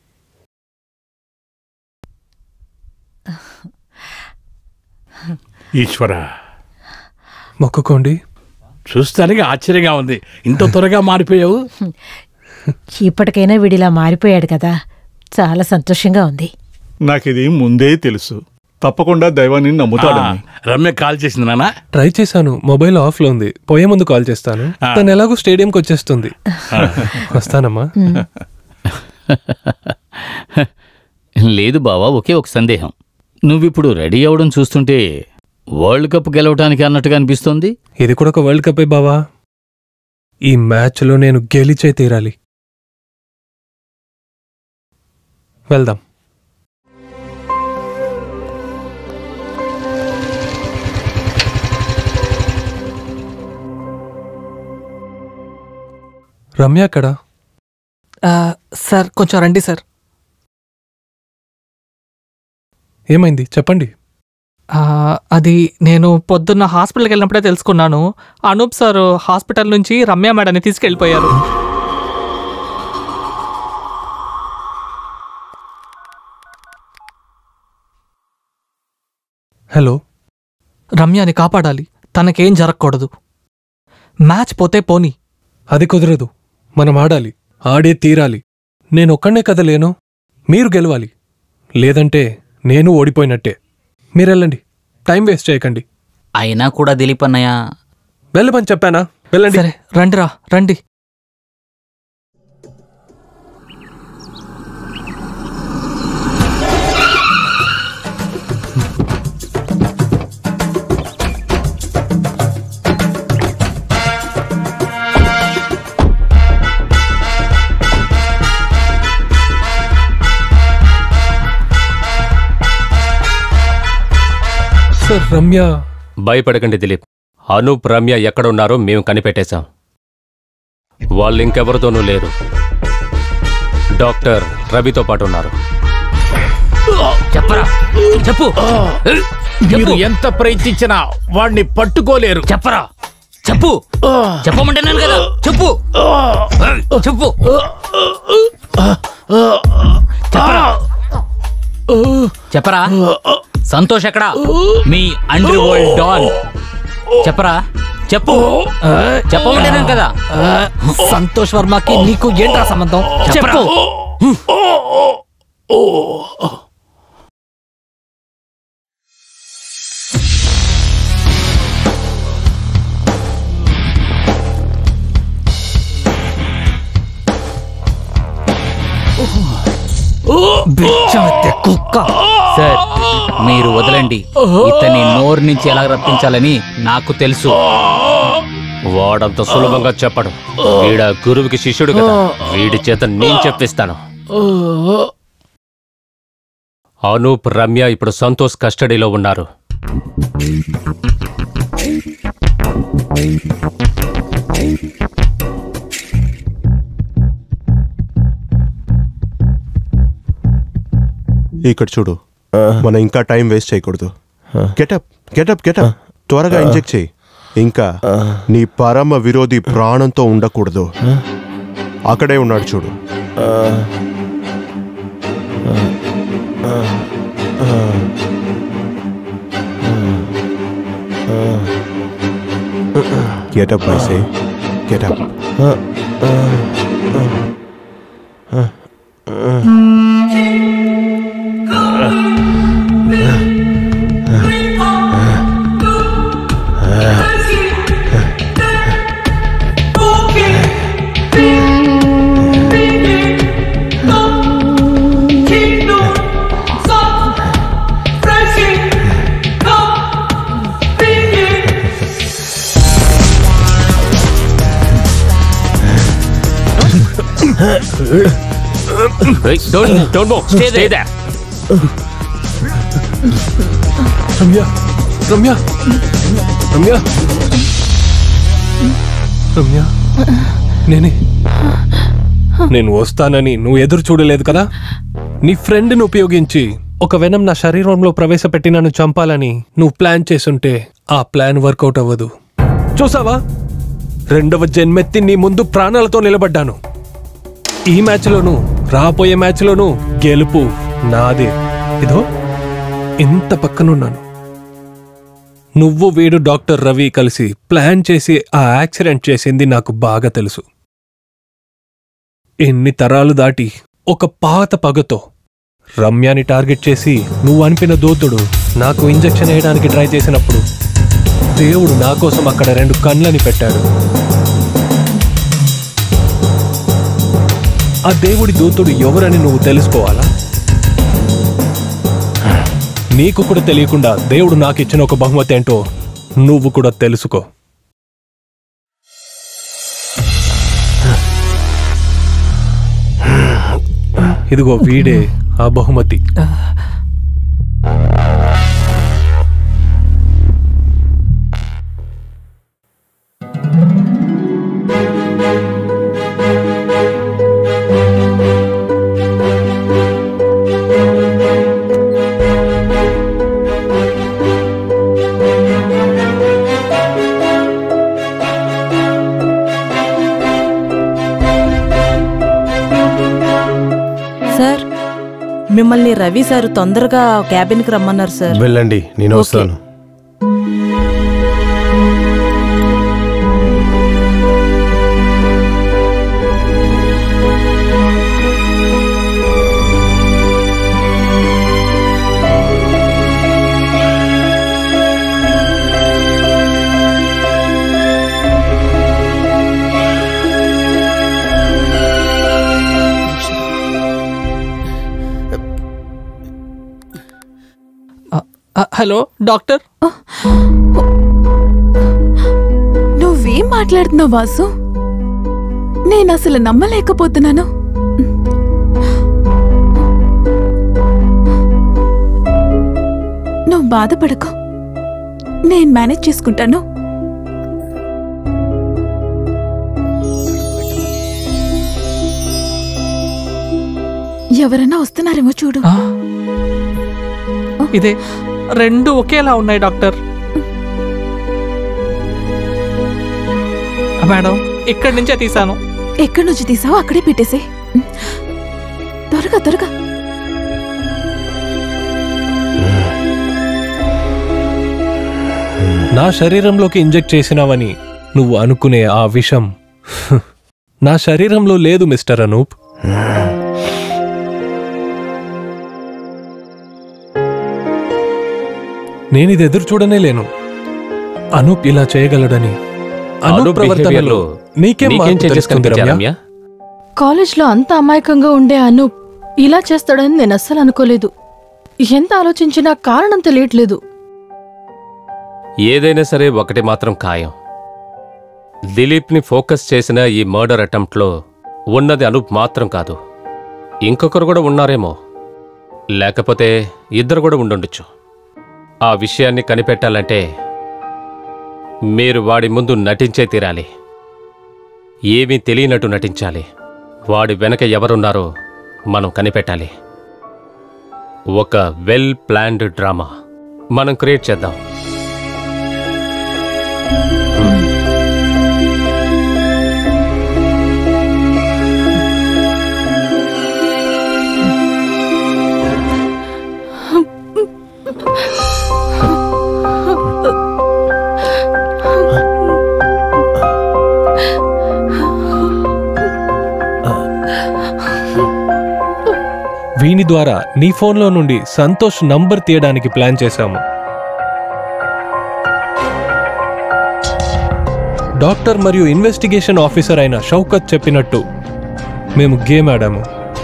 ఈశ్వర మొక్కుకోండి చూస్తానికి ఆశ్చర్యంగా ఉంది ఇంత త్వరగా మారిపోయావు ఇప్పటికైనా వీడిలా మారిపోయాడు కదా చాలా సంతోషంగా ఉంది నాకు ఇది ముందే తెలుసు తప్పకుండా దైవాన్ని నమ్ముతాడని రమ్య కాల్ చేసింది నాన్న ట్రై చేశాను మొబైల్ ఆఫ్ లో ఉంది పోయే ముందు కాల్ చేస్తాను ఆ. తను ఎలాగో స్టేడియంకి వచ్చేస్తుంది వస్తానమ్మా లేదు బావా ఒకే ఒక సందేహం నువ్విప్పుడు రెడీ అవడం చూస్తుంటే వరల్డ్ కప్ గెలవటానికి అన్నట్టుగా అనిపిస్తోంది ఇది కూడా ఒక వరల్డ్ కప్పే బావా ఈ మ్యాచ్లో నేను గెలిచే తీరాలి వెళ్దాం రమ్య అక్కడ ఆ, సార్ కొంచెం రండి సార్ ఏమైంది చెప్పండి ఆ, అది నేను పొద్దున్న హాస్పిటల్కి వెళ్ళినప్పుడే తెలుసుకున్నాను అనూప్ సార్ హాస్పిటల్ నుంచి రమ్య మేడాన్ని తీసుకెళ్ళిపోయారు హలో రమ్యని కాపాడాలి తనకేం జరగకూడదు మ్యాచ్ పోతే పోని అది కుదరదు మనం ఆడాలి ఆడే తీరాలి నేనొక్కడే కదా లేను మీరు గెలవాలి లేదంటే నేను ఓడిపోయినట్టే మీరెళ్ళండి టైం వేస్ట్ చేయకండి అయినా కూడా దిలీప్ అన్నయ్య వెళ్ళమని చెప్పానా వెళ్ళండి సరే రండిరా రండి సార్ రమ్య భయపడకండి దిలీప్ అనూప్ రమ్య ఎక్కడున్నారో మేము కనిపెట్టేశాం వాళ్ళు ఇంకెవరితోనూ లేరు డాక్టర్ రవితో పాటు ఉన్నారు చెప్పరా చెప్పు మీరు ఎంత ప్రయత్నించినా వాడిని పట్టుకోలేరు చెప్పరా చెప్పు చెప్పమంటున్నాను కదా చెప్పు చెప్పు చెప్పరా చెప్పరా సంతోష్ ఎక్కడా మీ అండర్ వరల్డ్ డాన్ చెప్పరా చెప్పు చెప్పమంటున్నాను కదా సంతోష్ వర్మకి నీకు ఏంట్రా సంబంధం చెప్పు బిచ్చమెత్తే కుక్క సార్ మీరు వదలండి ఇతని నోరు నుంచి ఎలా రప్పించాలని నాకు తెలుసు వాడంత సులభంగా చెప్పడు వీడ గురువుకి శిష్యుడు కదా వీడి చేత నేను చెప్పిస్తాను అనూప్ రమ్య ఇప్పుడు సంతోష్ కస్టడీలో ఉన్నారు ఇక్కడ చూడు మనం ఇంకా టైం వేస్ట్ చేయకూడదు గెటప్ గెటప్ గెటప్ త్వరగా ఇంజెక్ట్ చేయి ఇంకా నీ పరమ విరోధి ప్రాణంతో ఉండకూడదు అక్కడే ఉన్నాడు చూడు గెటప్ వైసే get up Hey, don't, don't move. Stay Stay there. there. Ramya Ramya Ramya Ramya నేనే నేను వస్తానని నువ్వు ఎదురు చూడలేదు కదా నీ ఫ్రెండ్ని ఉపయోగించి ఒక వెనం నా శరీరంలో ప్రవేశపెట్టి నన్ను చంపాలని నువ్వు ప్లాన్ చేసుంటే ఆ ప్లాన్ వర్కౌట్ అవ్వదు చూసావా రెండవ జన్మెత్తి నీ ముందు ప్రాణాలతో నిలబడ్డాను ఈ మ్యాచ్లోనూ రాబోయే మ్యాచ్లోనూ గెలుపు నాదే ఇదో ఇంత పక్కనున్నాను నువ్వు వీడు డాక్టర్ రవి కలిసి ప్లాన్ చేసి ఆ యాక్సిడెంట్ చేసింది నాకు బాగా తెలుసు ఎన్ని తరాలు దాటి ఒక పాత పగతో రమ్యాని టార్గెట్ చేసి నువ్వు అనిపిన దూతుడు నాకు ఇంజెక్షన్ వేయడానికి ట్రై చేసినప్పుడు దేవుడు నా కోసం అక్కడ రెండు కళ్ళని పెట్టాడు ఆ దేవుడి దూతుడు ఎవరని నువ్వు తెలుసుకోవాలా నీకు కూడా తెలియకుండా దేవుడు నాకు ఇచ్చిన ఒక బహుమతి ఏంటో నువ్వు కూడా తెలుసుకో ఇదిగో వీడే ఆ బహుమతి సార్ మిమ్మల్ని రవి సార్ తొందరగా క్యాబిన్కి రమ్మన్నారు సార్ వెళ్ళండి నేను ఓకే. వస్తాను హలో డాక్టర్ నువ్వేం మాట్లాడుతున్నావు వాసు నేను అసలు నమ్మలేకపోతున్నాను నువ్వు బాధపడకు నేను మేనేజ్ చేసుకుంటాను ఎవరైనా వస్తున్నారేమో చూడు ఇదే రెండు ఒకేలా ఉన్నాయి డాక్టర్ మేడం ఇక్కడి నుంచే తీసాను ఎక్కడి నుంచి తీసావో అక్కడే పెట్టేసే త్వరగా త్వరగా నా శరీరంలోకి ఇంజెక్ట్ చేసినావని నువ్వు అనుకునే ఆ విషం హ్, నా శరీరంలో లేదు మిస్టర్ అనూప్ నేనిది ఎదురు చూడనే లేను అనూప్ ఇలా చేయగలడని అనూప్ అనూప్ ప్రవర్తనలో behavior-లో నీకేం నీకేం మార్పు changes తెలుస్తుంది కనిపించాయా, రమ్య రమ్య? కాలేజ్లో అంత అమాయకంగా ఉండే అనూప్ ఇలా చేస్తాడని నేను అస్సలు అనుకోలేదు ఎంత ఆలోచించినా కారణం తెలియట్లేదు ఏదైనా సరే ఒకటి మాత్రం ఖాయం దిలీప్ని ఫోకస్ చేసిన ఈ మర్డర్ అటెంప్ట్లో ఉన్నది అనూప్ మాత్రం కాదు ఇంకొకరు కూడా ఉన్నారేమో లేకపోతే ఇద్దరు కూడా ఉండుండొచ్చు ఆ విషయాన్ని కనిపెట్టాలంటే మీరు వాడి ముందు నటించే తీరాలి ఏమీ తెలియనట్టు నటించాలి వాడి వెనక ఎవరున్నారో మనం కనిపెట్టాలి ఒక వెల్ ప్లాన్డ్ డ్రామా మనం క్రియేట్ చేద్దాం వీని ద్వారా నీ ఫోన్లో నుండి సంతోష్ నంబర్ తీయడానికి ప్లాన్ చేశాము డాక్టర్ మరియు ఇన్వెస్టిగేషన్ ఆఫీసర్ అయిన షౌకత్ చెప్పినట్టు మేము గేమ్ ఆడాము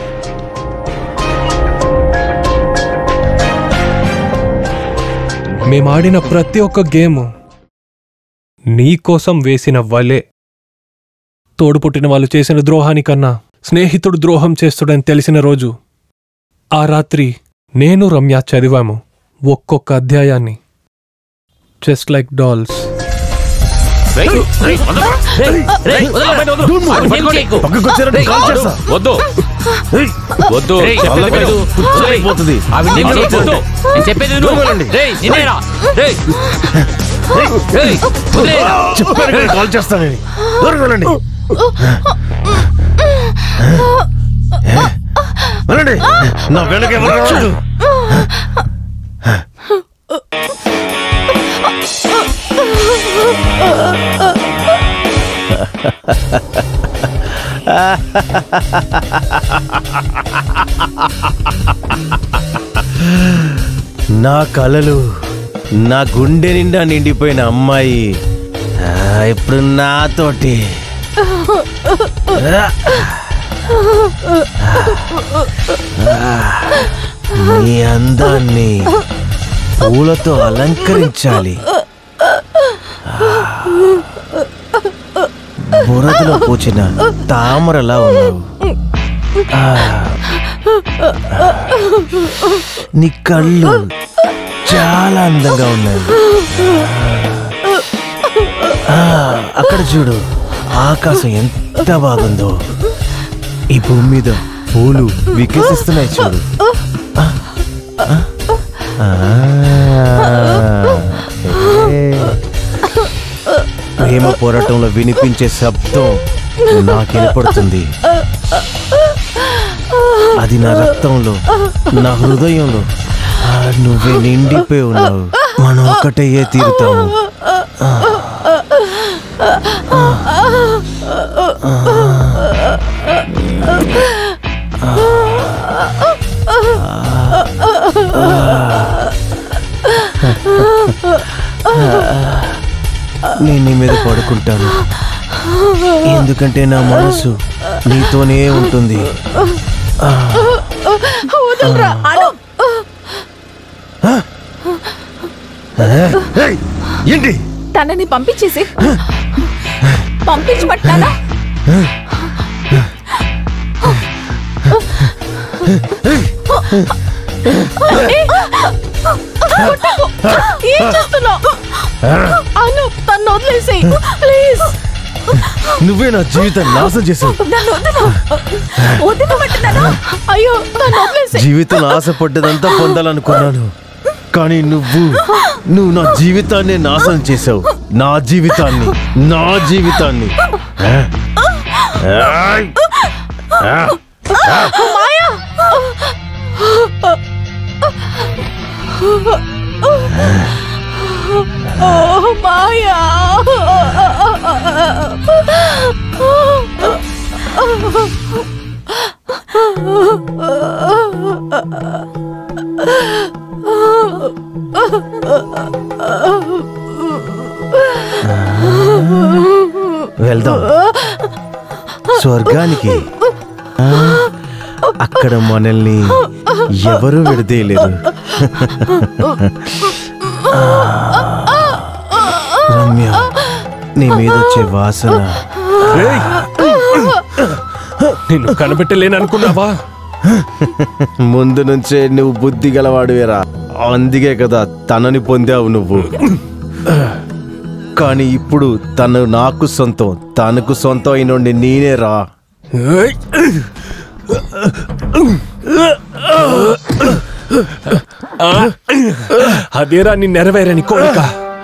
మేము ఆడిన ప్రతి ఒక్క గేమ్ నీ కోసం వేసిన వలే తోడుపుట్టిన వాళ్ళు చేసిన ద్రోహానికన్నా స్నేహితుడు ద్రోహం చేస్తుడని తెలిసిన రోజు ఆ రాత్రి నేను రమ్య చదివాము ఒక్కొక్క అధ్యాయాన్ని జస్ట్ లైక్ డాల్స్ వద్దు వద్దు రేయ్, చెప్పేది వదలకండి. విను. పోతుంది. ఆవిడ నేను నిన్ను చేయొద్దు. వద్దు. నేను చెప్పేది విను. వదలండి. రేయ్, నిన్నేరా? రేయ్. రేయ్, వదిలేయరా? చెప్పాను కదా, కాల్ చేస్తానని దూరంగా ఉండండి. వెళ్ళండి నా వెనక ఎవరు రావద్దు. నా కలలు నా గుండె నిండా నిండిపోయిన అమ్మాయి ఆ, ఇప్పుడు నాతోటి నీ అందాన్ని పూలతో అలంకరించాలి బురదలో పూచిన తామరలా ఉన్నావు ఆ, నీ కళ్ళు చాలా అందంగా ఉన్నాయి ఆ, అక్కడ చూడు ఆకాశం ఎంత బాగుందో ఈ భూమి మీద పూలు వికసిస్తున్నాయి చూడు ఆ, ఆ, ఆ, ఏ. ప్రేమ పోరాటంలో వినిపించే శబ్దం నాకు వినపడుతుంది అది నా రక్తంలో నా హృదయంలో ఆ, నువ్వే నిండిపోయి ఉన్నావు మనం ఒకటయ్యే తీరుతాము ఆ, నేను నీ మీద పడుకుంటాను ఎందుకంటే నా మనసు నీతోనే ఉంటుంది ఆ, వదలరా అను ఏయ్, ఏంటి తనని పంపించేసి పంపించమంటానా ఏం చేస్తున్నావు అను తను వదిలేసేయ్ ప్లీజ్ నువ్వే నా జీవితాన్ని నాశనం చేసావు నన్ను వదిలు వదిలమంటున్నాను అయ్యో నన్ను వదిలేసేయ్ జీవితం ఆశపడ్డదంతా పొందాలనుకున్నాను కానీ నువ్వు నువ్వు నా జీవితాన్ని నాశనం చేసావు నా జీవితాన్ని నా జీవితాన్ని ఆ? ఆయ్! ఆ! మాయా ఓ మాయా వెళ్దాం స్వర్గానికి ఆ? అక్కడ మనల్ని ఎవరు విడదీయలేరు రమ్య నీ మీద వచ్చే వాసన నిన్ను కనిపెట్టలేను అనుకున్నావా ముందు నుంచే నువ్వు బుద్ధి గలవాడువేరా అందుకే కదా తనని పొందావు నువ్వు కానీ ఇప్పుడు తను నాకు సొంతం తనకు సొంతం అయినోండి నేనే రా అదేరా నీ నెరవేరని కోరిక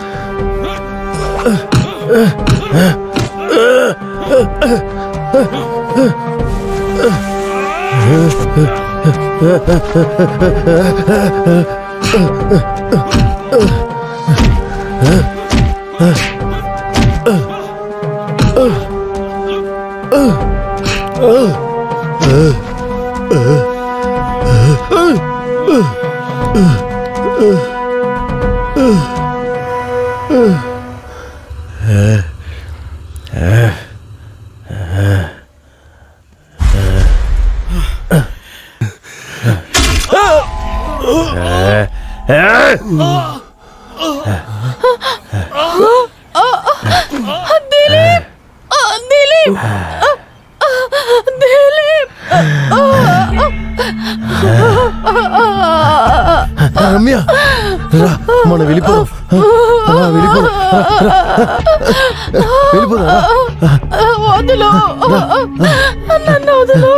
దిలీప్ ఆ, దిలీప్ ఆ, దిలీప్ రమ్య రా మనం వెళ్ళిపోదాం రా వెళ్ళిపోదాం వెళ్ళిపోదాం రా. వదులు నన్ను వదులు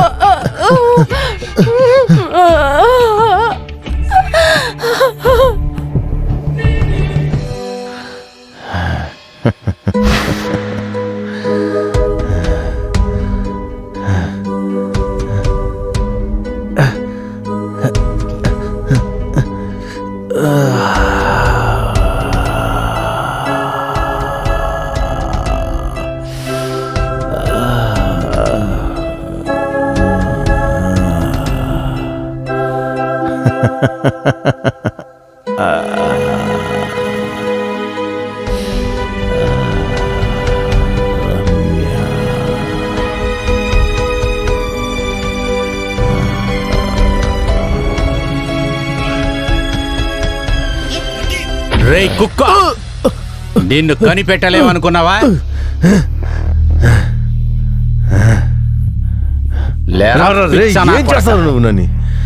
రే కుక్క నిన్ను కనిపెట్టలేమనుకున్నావా లేరా, రా, రా, రే, పిచ్చా నా ఏం కొడకా. చేస్తావు నువ్వు నన్ను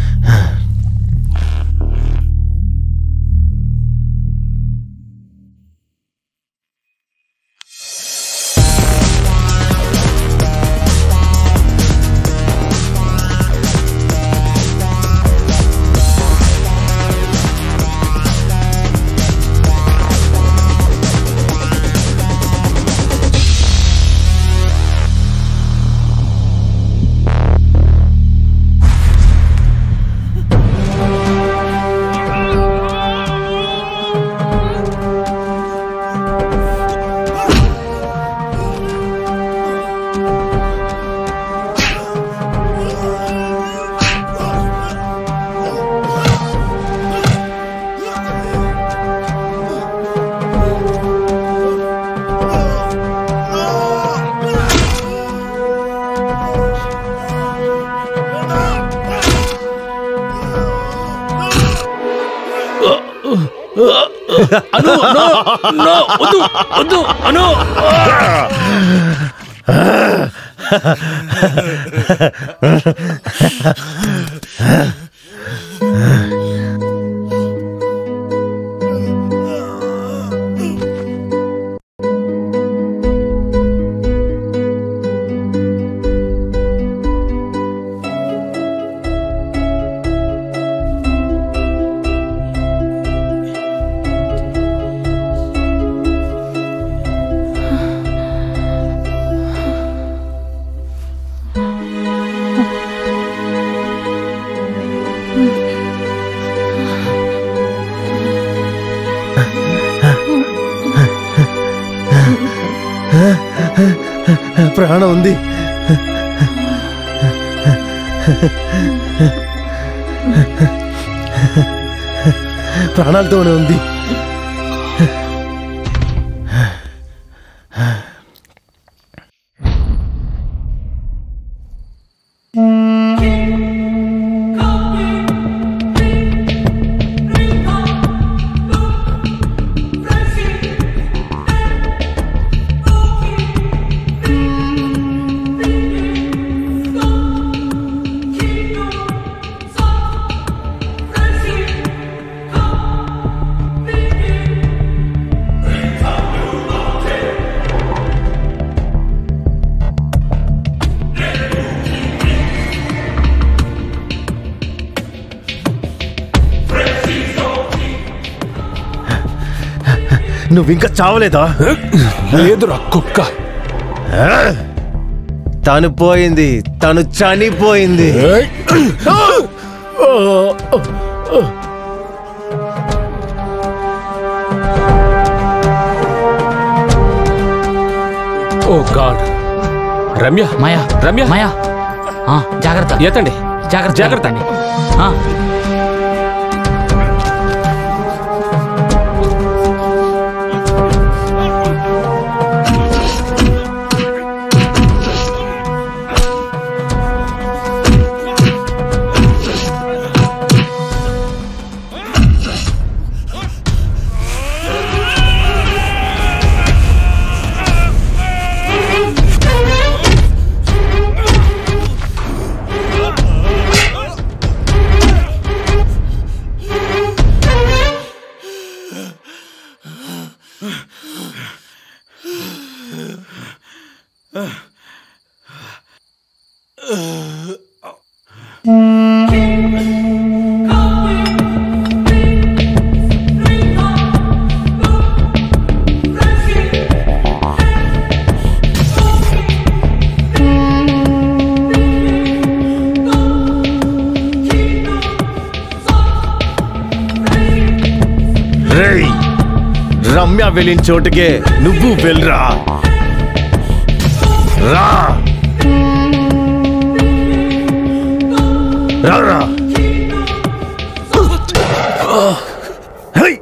అను నో నో వద్దు వద్దు అను ప్రాణం ఉంది ప్రాణాలతోనే ఉంది నువ్వు ఇంకా చావలేదా లేదురా కుక్క తను పోయింది తను చనిపోయింది ఓ గాడ్ రమ్య మాయా రమ్య మాయా ఆ, జాగ్రత్త ఎత్తండి జాగ్రత్త జాగ్రత్త. ఎత్తండి. ఆ, రేయ్ రమ్య వెళ్ళిన చోటుకే నువ్వు వెళ్ళరా రా రా రా హై!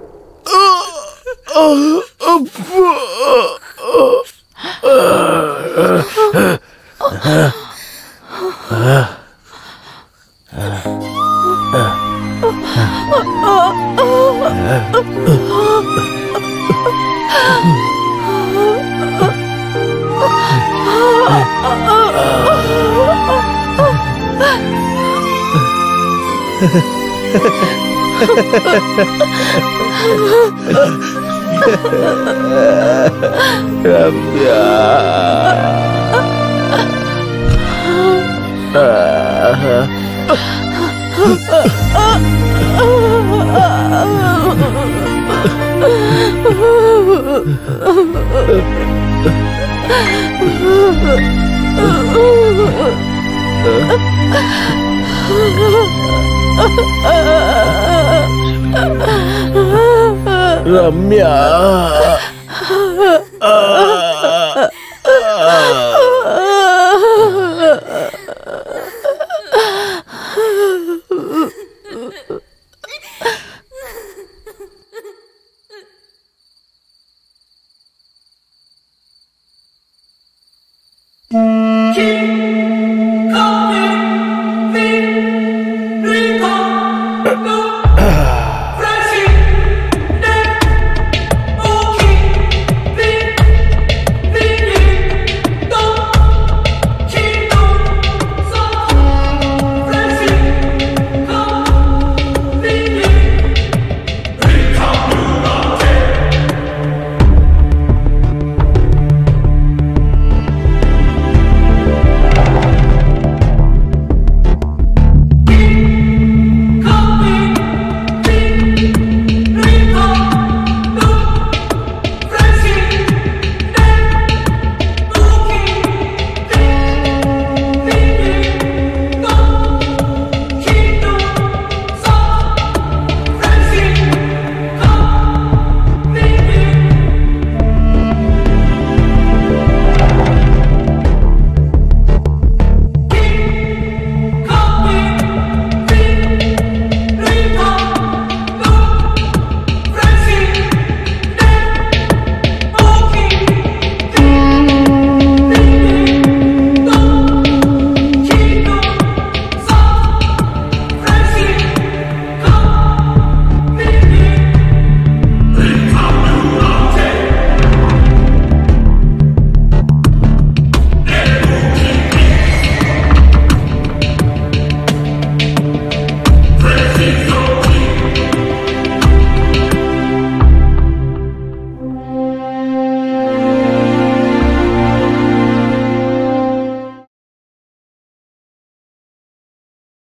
రమ్య King